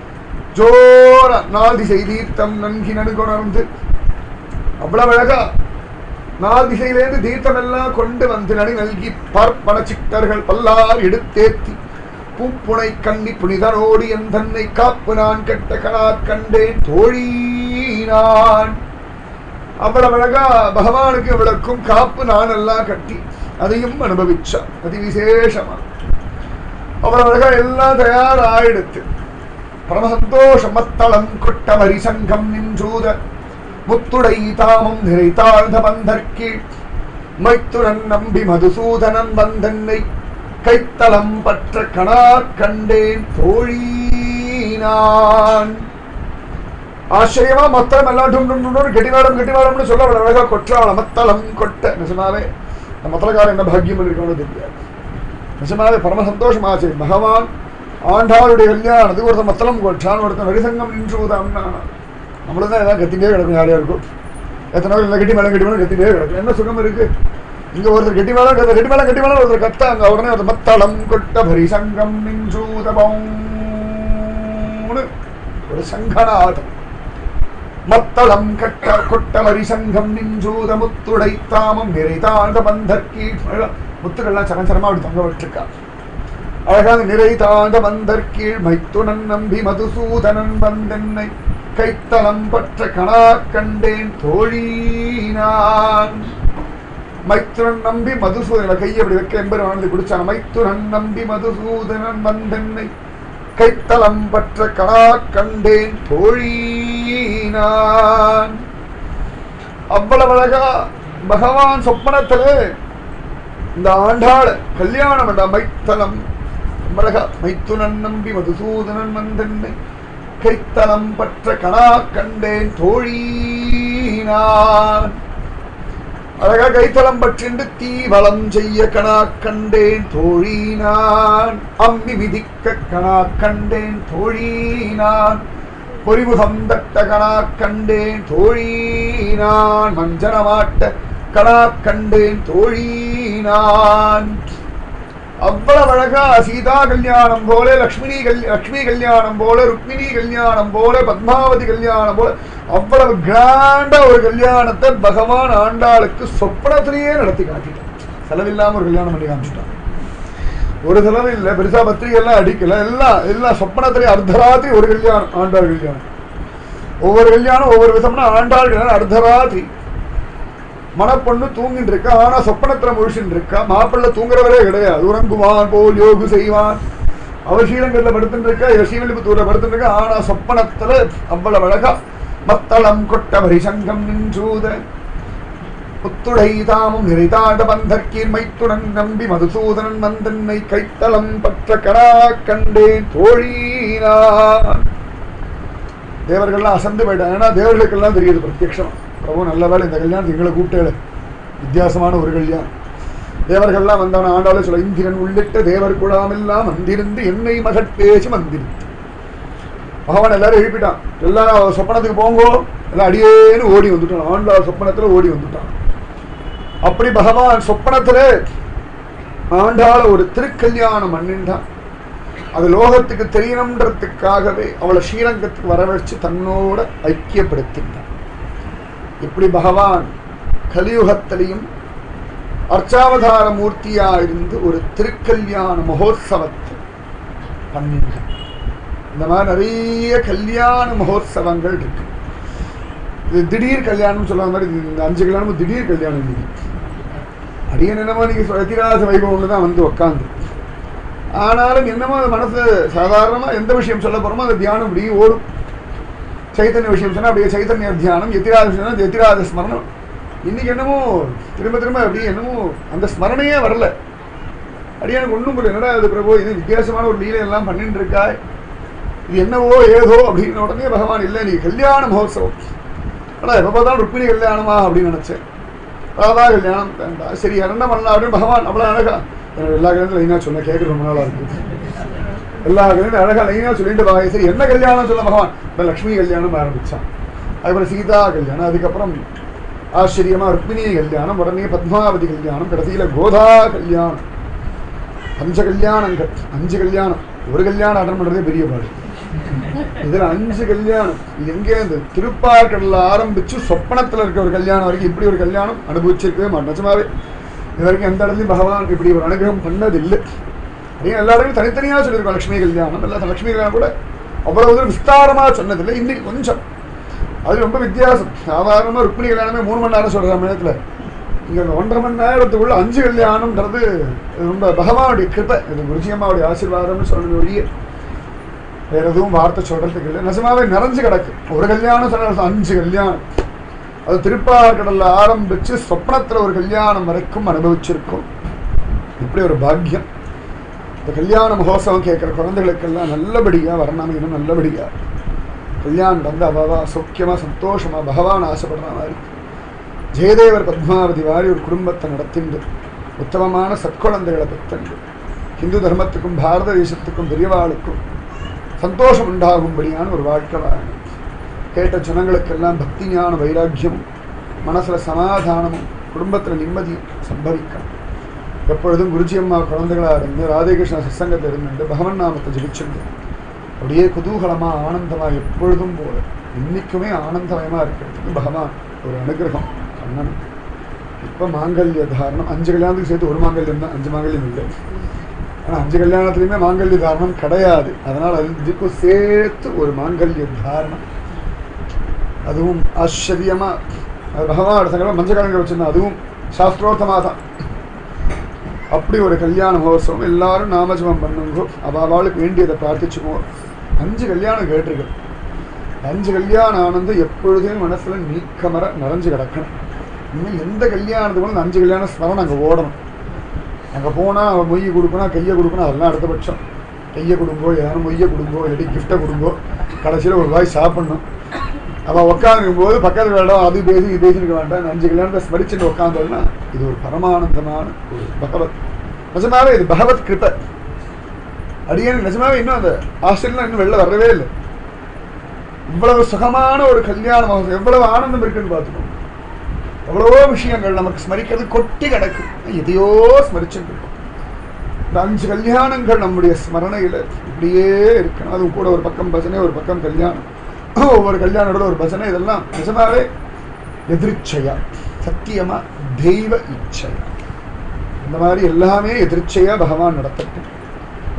ஜோர நாள் திசை தீர்த்தம் நன்கி நன்குணர்ந்து அவ்வளவு அழகா நால் திசையிலேருந்து தீர்த்தம் எல்லாம் கொண்டு வந்து நடி நல்கி பார்ப்பன சிட்டர்கள் பல்லார் எடுத்தேத்தி பூப்புனை கண்ணி புனிதனோடு என் தன்னை காப்பு நான் கெட்ட கணா கண்டேன் தோழி நான் அவ்வளவு அழகா பகவானுக்கு இவளுக்கும் காப்பு நான் எல்லாம் கட்டி அதையும் அனுபவிச்சா அதி விசேஷமா அவ்வளவு அழகா எல்லாம் தயார் ஆயிடுத்து பரம சந்தோஷம் மத்தளம் கொட்டமரி சங்கம் நின்றூத முத்துடை தாமம் நிறைத்தாழ்ந்த பந்தற்கீழ் மைத்துரன் நம்பி மதுசூதனன் வந்தன்னை கைத்தலம் பற்ற கணா கண்டேன் தோழி நான் ஆச்சரியமா மத்தளம் எல்லாம் டும் டும் டும் டும் கெட்டிவாளம் கெட்டிவாளம்னு சொல்ல அவள் அழகா கொற்றாள மத்தளம் கொட்ட நிஜமாவே இந்த மத்தளக்காரன் என்ன பாக்கியம் இருக்கணும்னு தெரியாது நிஜமாவே பரம சந்தோஷமாச்சு பகவான் ஆண்டாளுடைய கல்யாணத்துக்கு ஒருத்தன் மத்தளம் கொற்றான் ஒருத்தன் வரிசங்கம் நின்று ஊதாம்னா நம்மளும் தான் ஏதாவது கத்திட்டே கிடக்கும் யாரையா இருக்கும் எத்தனை நாள் இல்லை கட்டி மேலே கட்டி மேலே கத்திட்டே கிடக்கும் என்ன சுகம் இருக்கு இங்க ஒருத்தர் கட்டி மேலே கட்டி மேலே கட்டி மேலே ஒருத்தர் கத்தாங்க உடனே ஒரு மத்தளம் கொட்ட பரிசங்கம் நின்றூதபம்னு ஒரு சங்கநாதம் மத்தளம் கட்ட கொட்ட வரிசங்கம் நின்றூத முத்துடை தாமம் நிறைதாழ்ந்த பந்தற்கீ முத்துக்கள்லாம் சரஞ்சரமா அப்படி தொங்க விட்டுருக்கா அழகாக நிறை தாழ்ந்த வந்தற்கீழ் மைத்துனன் நம்பி மதுசூதனன் வந்தென்னை கைத்தலம் பற்ற கணா கண்டேன் தோழி நான் மைத்துரன் நம்பி மதுசூதன கையை அப்படி வைக்க எம்பெருமானது குடிச்சான் மைத்துரன் நம்பி மதுசூதனன் வந்தென்னை கைத்தலம் பற்ற கணா கண்டேன் தோழி நான் அவ்வளவு அழகா பகவான் சொப்பனத்திலே இந்த ஆண்டாள கல்யாணம் வேண்டாம் மைத்தலம் அழகா மைத்துனன் நம்பி மதுசூதனன் வந்தென்னை கைத்தலம் பற்ற கணா கண்டேன் தோழி நான் அழகா கைத்தலம் பற்றிண்டு தீவலம் செய்ய கணா கண்டேன் தோழி நான் அம்மி மிதிக்க கணா கண்டேன் தோழி நான் பொறிமுகம் தட்ட கணா கண்டேன் தோழி நான் மஞ்சனமாட்ட கணா கண்டேன் தோழி நான் அவ்வளவு அழகா சீதா கல்யாணம் போல லக்ஷ்மினி கல் லக்ஷ்மி கல்யாணம் போல ருக்மிணி கல்யாணம் போல பத்மாவதி கல்யாணம் போல அவ்வளவு கிராண்டா ஒரு கல்யாணத்தை பகவான் ஆண்டாளுக்கு சொப்பனத்திலேயே நடத்தி காட்டிட்டான் செலவில்லாம ஒரு கல்யாணம் பண்ணி காமிச்சிட்டான் ஒரு தடவை இல்ல பெருசா பத்திரிகை எல்லாம் அடிக்கல எல்லாம் எல்லாம் சொப்பனத்திலே அர்த்தராத்திரி ஒரு கல்யாணம் ஆண்டாள் கல்யாணம் ஒவ்வொரு கல்யாணம் ஒவ்வொரு விதம்னா ஆண்டாள் கல்யாணம் அர்த்தராத்திரி மணப்பொண்ணு தூங்கிட்டு இருக்கா ஆனா சொப்பனத்துல முழிச்சுட்டு இருக்கா மாப்பிள்ளை தூங்குறவரே கிடையாது உறங்குவான் போல் யோகு செய்வான் அவர் ஸ்ரீரங்கத்துல படுத்துட்டு இருக்கா இவர் ஸ்ரீவில்லிபுத்தூர்ல படுத்துட்டு இருக்கா ஆனா சொப்பனத்துல அவ்வளவு அழகா மத்தளம் கொட்டவரி சங்கம் நின்றூத புத்துடை தாமும் நிறைதாண்ட பந்தற்கீர் மைத்துடன் நம்பி மதுசூதனன் வந்தன்னை கைத்தளம் பற்ற கடா கண்டேன் தோழினான் தேவர்கள்லாம் அசந்து போயிட்டாங்க ஏன்னா தேவர்களுக்கெல்லாம் தெரியுது பிரத்யக்ஷம் பிரபு நல்ல வேலை இந்த கல்யாணம் எங்களை கூப்பிட்டேளே வித்தியாசமான ஒரு கல்யாணம் தேவர்கள்லாம் வந்தவன ஆண்டாலே சொல்ல இந்திரன் உள்ளிட்ட தேவர் குழாமெல்லாம் வந்திருந்து என்னை மகட்பேசி வந்திருந்து பகவான் எல்லாரும் எழுப்பிட்டான் எல்லாரும் சொப்பனத்துக்கு போங்கோ எல்லாம் அடியேன்னு ஓடி வந்துட்டான் ஆண்டாள் சொப்பனத்துல ஓடி வந்துட்டான் அப்படி பகவான் சொப்பனத்துல ஆண்டாள ஒரு திருக்கல்யாணம் பண்ணின்றான் அது லோகத்துக்கு தெரியணுன்றதுக்காகவே அவளை ஸ்ரீரங்கத்துக்கு வரவழைச்சு தன்னோட ஐக்கியப்படுத்தினான் இப்படி பகவான் கலியுகத்திலையும் அர்ச்சாவதார மூர்த்தியா இருந்து ஒரு திருக்கல்யாண மகோத்சவத்தை பண்ணினான் இந்த மாதிரி நிறைய கல்யாண மகோத்சவங்கள் இருக்கு இது திடீர் கல்யாணம் சொல்லாத மாதிரி இது இந்த அஞ்சு கல்யாணமும் திடீர் கல்யாணம் இது அடியன் என்னமோ நீங்க ரத்திராச வைபவம்ல தான் வந்து உக்காந்து ஆனாலும் என்னமோ அது மனசு சாதாரணமா எந்த விஷயம் சொல்ல போறோமோ அந்த தியானம் இப்படி ஓடும் சைத்தன்ய விஷயம் சொன்னா அப்படியே சைத்தன்ய தியானம் எத்திராஜ விஷயம் சொன்னா எத்திராஜ ஸ்மரணம் இன்னைக்கு என்னமோ திரும்ப திரும்ப அப்படியே என்னமோ அந்த ஸ்மரணையே வரல அடி எனக்கு ஒன்றும் புரியல என்னடா இது பிரபு இது வித்தியாசமான ஒரு லீலை எல்லாம் பண்ணிட்டு இருக்காய் இது என்னவோ ஏதோ அப்படின்னு உடனே பகவான் இல்லை நீ கல்யாண மகோத்சவம் ஆனால் எப்போ பார்த்தாலும் ருக்மிணி கல்யாணமா அப்படின்னு நினச்சேன் ராதா கல்யாணம் வேண்டாம் சரி என்ன பண்ணலாம் அப்படின்னு பகவான் அவ்வளோ அழகா எனக்கு எல்லா கல்யாணத்தில் லைனாக சொன்ன கேட்குற ரொம்ப நாளாக இருக்கு எல்லா கல்யாணம் அழகா லைனாக சொல்லிட்டு வாங்க சரி என்ன கல்யாணம் சொல்ல பகவான் இப்போ லக்ஷ்மி கல்யாணம் ஆரம்பிச்சான் அதுக்கப்புறம் சீதா கல்யாணம் அதுக்கப்புறம் ஆச்சரியமா ருக்மிணி கல்யாணம் உடனே பத்மாவதி கல்யாணம் கடைசியில கோதா கல்யாணம் பஞ்ச கல்யாணங்கள் அஞ்சு கல்யாணம் ஒரு கல்யாணம் அட்டன் பண்றதே பெரிய பாடு இதுல அஞ்சு கல்யாணம் இது எங்கே இந்த திருப்பாக்கடல ஆரம்பிச்சு சொப்பனத்துல இருக்க ஒரு கல்யாணம் வரைக்கும் இப்படி ஒரு கல்யாணம் அனுபவிச்சிருக்கவே மாட்டேன் நிஜமாவே இது வரைக்கும் எந்த இடத்துலையும் பகவான் இப்படி ஒரு அனுகிரகம் பண்ணதில்லை அதே எல்லா இடத்துலையும் தனித்தனியா சொல்லியிருக்கோம் லக்ஷ்மி கல்யாணம் எல்லா லக்ஷ்மி கல்யாணம் கூட அவ்வளவு தூரம் விஸ்தாரமா சொன்னதில்லை இன்னைக்கு கொஞ்சம் அது ரொம்ப வித்தியாசம் சாதாரணமா ருக்மிணி கல்யாணமே மூணு மணி நேரம் சொல்ற சமயத்துல இங்க அந்த ஒன்றரை மணி நேரத்துக்குள்ள அஞ்சு கல்யாணம்ன்றது இது ரொம்ப பகவானுடைய கிருபை இது குருஜியம்மாவுடைய ஆசீர்வாதம்னு சொல்லணும் ஒழிய வேற எதுவும் வார்த்தை சொல்றதுக்கு இல்லை நிஜமாவே நிறைஞ்சு கிடக்கு ஒரு கல்யாணம் சொன்ன அஞ்சு கல்யாணம் அது திருப்பார்கடல்ல ஆரம்பிச்சு சொப்னத்துல ஒரு கல்யாணம் வரைக்கும் அனுபவிச்சிருக்கோம் இப்படி ஒரு பாக்கியம் இந்த கல்யாண மகோத்சவம் கேட்குற குழந்தைகளுக்கெல்லாம் நல்லபடியா வரணும் இன்னும் நல்லபடியா கல்யாணம் வந்து அவவா சௌக்கியமா சந்தோஷமா பகவான் ஆசைப்படுற மாதிரி ஜெயதேவர் பத்மாவதி வாரி ஒரு குடும்பத்தை நடத்திண்டு உத்தமமான சற்குழந்தைகளை பெற்றண்டு ஹிந்து தர்மத்துக்கும் பாரத தேசத்துக்கும் பெரியவாளுக்கும் சந்தோஷம் உண்டாகும்படியான ஒரு வாழ்க்கை வாழணும் கேட்ட ஜனங்களுக்கெல்லாம் பக்தி ஞான வைராக்கியமும் மனசுல சமாதானமும் குடும்பத்துல நிம்மதியும் சம்பவிக்கணும் எப்பொழுதும் குருஜி அம்மா குழந்தைகளா இருந்து ராதேகிருஷ்ண சத்சங்கத்தில் இருந்துட்டு பகவன் நாமத்தை ஜபிச்சுண்டு அப்படியே குதூகலமா ஆனந்தமா எப்பொழுதும் போல இன்னைக்குமே ஆனந்தமயமா இருக்கிறதுக்கு பகவான் ஒரு அனுகிரகம் பண்ணணும் இப்ப மாங்கல்ய தாரணம் அஞ்சு கல்யாணத்துக்கு சேர்த்து ஒரு மாங்கல்யம் தான் அஞ்சு மாங்கல்யம் இல்லை ஆனா அஞ்சு கல்யாணத்துலயுமே மாங்கல்ய தாரணம் கிடையாது அதனால இதுக்கும் சேர்த்து ஒரு மாங்கல்ய தாரணம் அதுவும் ஆச்சரியமா அது பகவான் சங்கடம் மஞ்சள் கலங்க வச்சிருந்தா அதுவும் சாஸ்திரோத்தமா தான் அப்படி ஒரு கல்யாண மகோத்சவம் எல்லாரும் நாமஜபம் பண்ணுங்கோ அவளுக்கு வேண்டியதை பிரார்த்திச்சுக்கோ அஞ்சு கல்யாணம் கேட்டிருக்கேன் அஞ்சு கல்யாணம் ஆனந்தம் எப்பொழுதுமே மனசுல நீக்கமர நிறைஞ்சு கிடக்கணும் இனிமேல் எந்த கல்யாணத்துக்கு போனாலும் இந்த அஞ்சு கல்யாண ஸ்மரணம் அங்கே ஓடணும் அங்கே போனால் அவன் மொய் கொடுக்கணும் கையை கொடுக்கணும் அதெல்லாம் அடுத்த பட்சம் கையை கொடுங்கோ யாரும் மொய்யை கொடுங்கோ இல்லாட்டி கிஃப்ட்டை கொடுங்கோ கடைசியில் ஒரு வாய் சாப்பிடணும் அவள் உட்காந்துக்கும் போது பக்கத்தில் இடம் அது பேசி இது பேசிருக்க வேண்டாம் இந்த அஞ்சு கல்யாணத்தை ஸ்மரிச்சுட்டு உட்காந்தோம்னா இது ஒரு பரமானந்தமான ஒரு பகவத் நிஜமாவே இது பகவத் கிருப்பை அடியேன் நிஜமாவே இன்னும் அந்த ஆஸ்திரேலியா இன்னும் வெளில வரவே இல்லை இவ்வளவு சுகமான ஒரு கல்யாணம் எவ்வளவு ஆனந்தம் இருக்குன்னு பார்த்துக்கோங்க எவ்வளவோ விஷயங்கள் நமக்கு ஸ்மரிக்கிறது கொட்டி கிடக்கு எதையோ ஸ்மரிச்சுட்டு இருக்கோம் இந்த அஞ்சு கல்யாணங்கள் நம்முடைய ஸ்மரணையில் இப்படியே இருக்கணும் அதுவும் கூட ஒரு பக்கம் பஜனை ஒரு பக்கம் கல்யாணம் ஒவ்வொரு கல்யாணத்தோட ஒரு பஜனை இதெல்லாம் நிஜமாவே எதிர்ச்சையா சத்தியமா தெய்வ இச்சையா இந்த மாதிரி எல்லாமே எதிர்ச்சையா பகவான் நடத்தட்டும்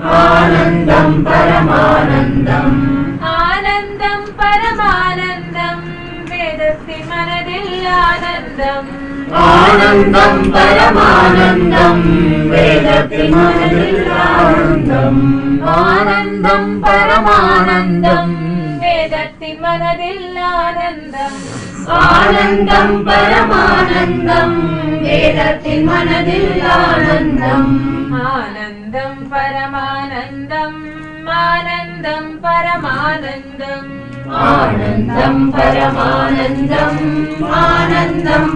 ஆனந்தம் பரமானந்தம் ஆனந்தம் பரமானந்தம் வேதத்தின் மனதில் ஆனந்தம் ஆனந்தம் பரமானந்தம் வேதத்தின் மனதில் ஆனந்தம் ஆனந்தம் பரமானந்தம் வேதத்தின் மனதில் ஆனந்தம் ஆனந்தம் பரமானந்தம் வேதத்தின் மனதில் ஆனந்தம் ஆனந்தம் பரமானந்தம் ஆனந்தம் பரமானந்தம் ஆனந்தம் பரமானந்தம் ஆனந்தம்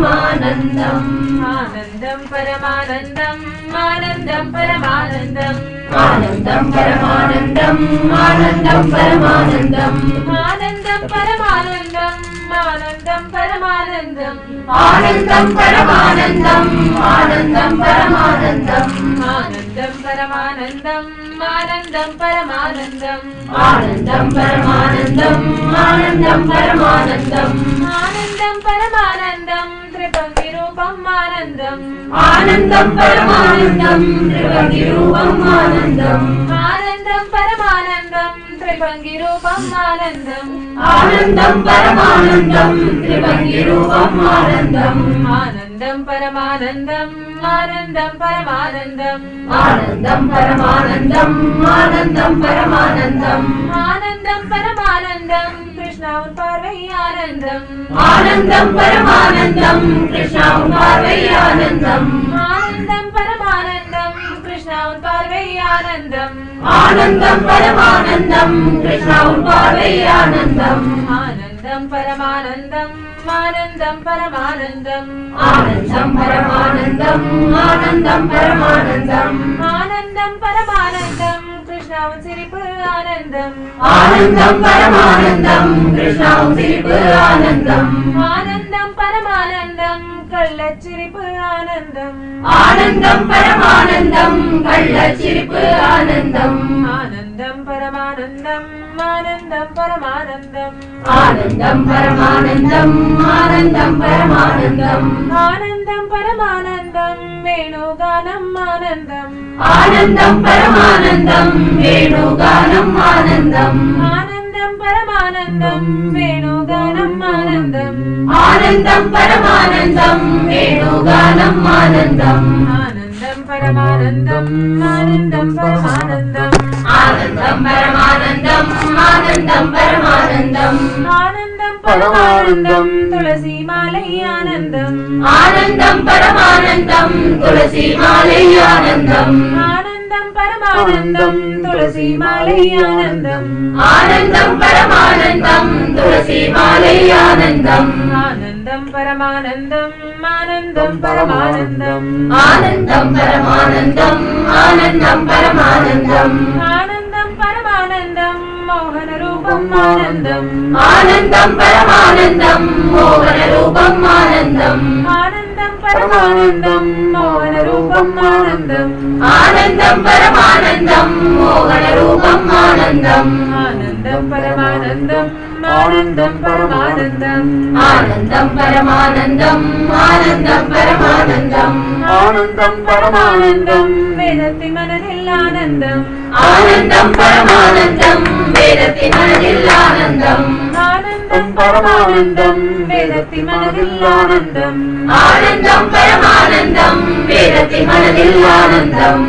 பரமானந்தம் ஆனந்தம் பரமானந்தம் ஆனந்தம் பரமானந்தம் ஆனந்தம் பரமானந்தம் ஆனந்தம் பரமானந்தம் ஆனந்தம் பரமானந்தம் ஆனந்தம் பரமானந்தம் ஆனந்தம் பரமானந்தம் ஆனந்தம் பரமானந்தம் ஆனந்தம் பரமானந்தம் ஆனந்தம் பரமானந்தம் ஆனந்தம் பரமானந்தம் ஆனந்தம் பரமானந்தம் ஆனந்தம் பரமானந்தம் திரிபங்கி ரூபம் ஆனந்தம் ஆனந்தம் பரமானந்தம் திரிவகி ரூபம் ஆனந்தம் ஆனந்தம் பரமானந்தம் திரிபங்கி ரூபம் ஆனந்தம் ஆனந்தம் பரமானந்தம் திரிவகி ரூபம் ஆனந்தம் ஆனந்தம் பரமானந்தம் ஆனந்தம் பரமானந்தம் ஆனந்தம் பரமானந்தம் ஆனந்தம் பரமானந்தம் ஆனந்தம் பரமானந்தம் கிருஷ்ணாவின் பார்வை ஆனந்தம் ஆனந்தம் பரமானந்தம் கிருஷ்ணாவும் பார்வை ஆனந்தம் ஆனந்தம் பரமானந்தம் கிருஷ்ணாவின் பார்வை ஆனந்தம் ஆனந்தம் பரமானந்தம் கிருஷ்ணாவும் பார்வை ஆனந்தம் ஆனந்தம் பரமானந்தம் ஆனந்தம் பரமானந்தம் ஆனந்தம் பரமானந்தம் ஆனந்தம் பரமானந்தம் ஆனந்தம் பரமானந்தம் கிருஷ்ணாவின் சிரிப்பு ஆனந்தம் ஆனந்தம் பரமானந்தம் கிருஷ்ணாவும் சிரிப்பு ஆனந்தம் ஆனந்தம் பரமானந்தம் கள்ளச்சிரிப்பு ஆனந்தம் ஆனந்தம் பரமானந்தம் கள்ளச் சிரிப்பு ஆனந்தம் ஆனந்தம் பரமானந்தம் ஆனந்தம் பரமானந்தம் ஆனந்தம் பரமானந்தம் ஆனந்தம் பரமானந்தம் ஆனந்தம் பரமானந்தம் வேணுகானம் ஆனந்தம் ஆனந்தம் பரமானந்தம் வேணுகானம் ஆனந்தம் ஆனந்தம் பரமானந்தம் வேணுகானம் ஆனந்தம் ஆனந்தம் பரமானந்தம் வேணுகானம் ஆனந்தம் ஆனந்தம் பரமானந்தம் ஆனந்தம் பரமானந்தம் ஆனந்தம் பரமானந்தம் ஆனந்தம் பரமானந்தம் ஆனந்தம் பரமானந்தம் துளசி மாலை ஆனந்தம் ஆனந்தம் பரமானந்தம் துளசி மாலை ஆனந்தம் ஆனந்தம் பரமானந்தம் துளசி மாலை ஆனந்தம் ஆனந்தம் பரமானந்தம் துளசி மாலை ஆனந்தம் ஆனந்தம் பரமானந்தம் ஆனந்தம் பரமானந்தம் ஆனந்தம் பரமானந்தம் ஆனந்தம் பரமானந்தம் ஆனந்தம் பரமானந்தம் மோகன ரூபம் ஆனந்தம் ஆனந்தம் பரமானந்தம் மோகன ரூபம் ஆனந்தம் ஆனந்தம் பரமானந்தம் மோகன ரூபம் ஆனந்தம் ஆனந்தம் பரமானந்தம் மோகன ரூபம் ஆனந்தம் ஆனந்தம் பரமானந்தம் ஆனந்தம் பரமானந்தம் ஆனந்தம் பரமானந்தம் ஆனந்தம் பரமானந்தம் ஆனந்தம் பரமானந்தம் வேதத்தின் மனதில் ஆனந்தம் ஆனந்தம் பரமானந்தம் வேதத்தின் மனதில் ஆனந்தம் ஆனந்தம் பரமானந்தம் வேதத்தின் மனதில் ஆனந்தம் ஆனந்தம் பரமானந்தம் வேதத்தின் மனதில் ஆனந்தம்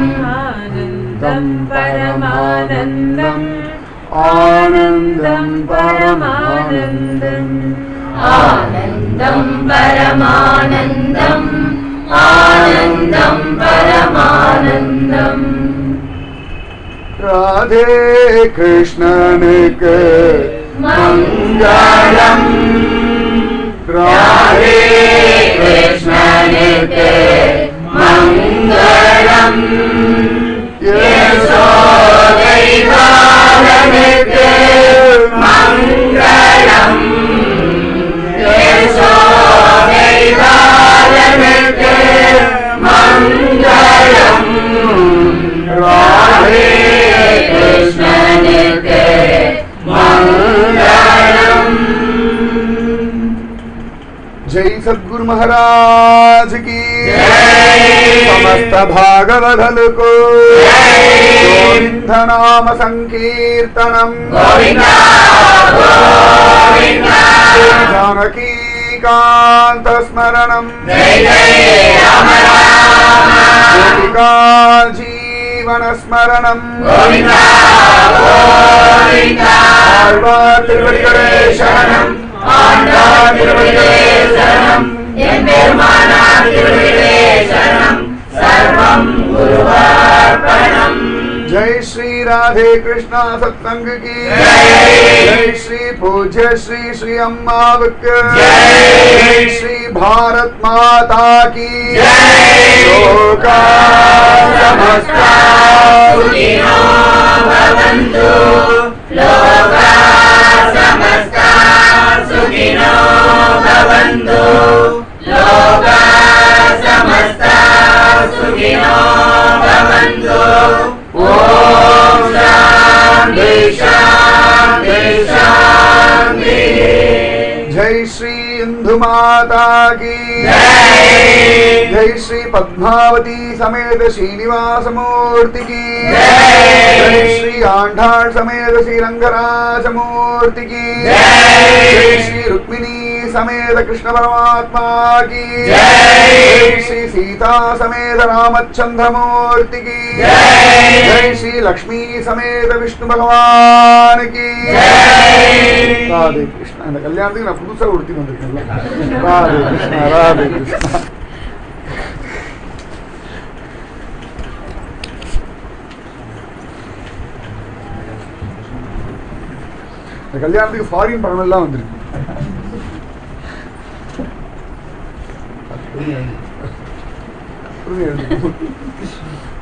ஆனந்தம் பரமானந்தம் ஆனந்தம் பரமானந்தம் ஆனந்தம் பரமானந்தம் ஆனந்தம் பரமானந்தம் ராதே கிருஷ்ணனுக்கு மங்களம் ராதே கிருஷ்ணனுக்கு மங்களம் யசோதை பாலனுக்கு மங்களம் யசோதை பாலனுக்கு மங்களம் ராதே கிருஷ்ணனுக்கு மங்களம் ஜெய் जय सद्गुरु महाराज की समस्त भागवदल को गोविंद नाम संकीर्तनम जानकी कांत स्मरणम गोपिका जीवन स्मरणम ஆழ்வார் திருவடிகளே சரணம் ஆண்டார் திருவடிகளே சரணம் जय श्री राधे कृष्णा सत्संग की जय श्री पूज्य श्री श्री अम्मावक जय श्री भारत माता की लोका समस्ता सुखिनो जय श्री इंदु माता की जय श्री पद्मावती समेत श्रीनिवास मूर्ति की जय श्री आंधाड़ समेत श्री रंगराज मूर्ति की जय श्री रुक्मिणी समेत कृष्ण परमात्मा की जय श्री सीता समेत रामचंद्र मूर्ति की जय श्री लक्ष्मी समेत विष्णु भगवान की ராதே கிருஷ்ணா இந்த கல்யாணத்துக்கு நான் புதுசா உடுத்தி வந்திருக்கேன் ராதே கிருஷ்ணா ராதே கிருஷ்ணா இந்த கல்யாணத்துக்கு ஃபாரின் படம் எல்லாம் வந்திருக்கு பொறுமையா இரு. பொறுமையா இரு.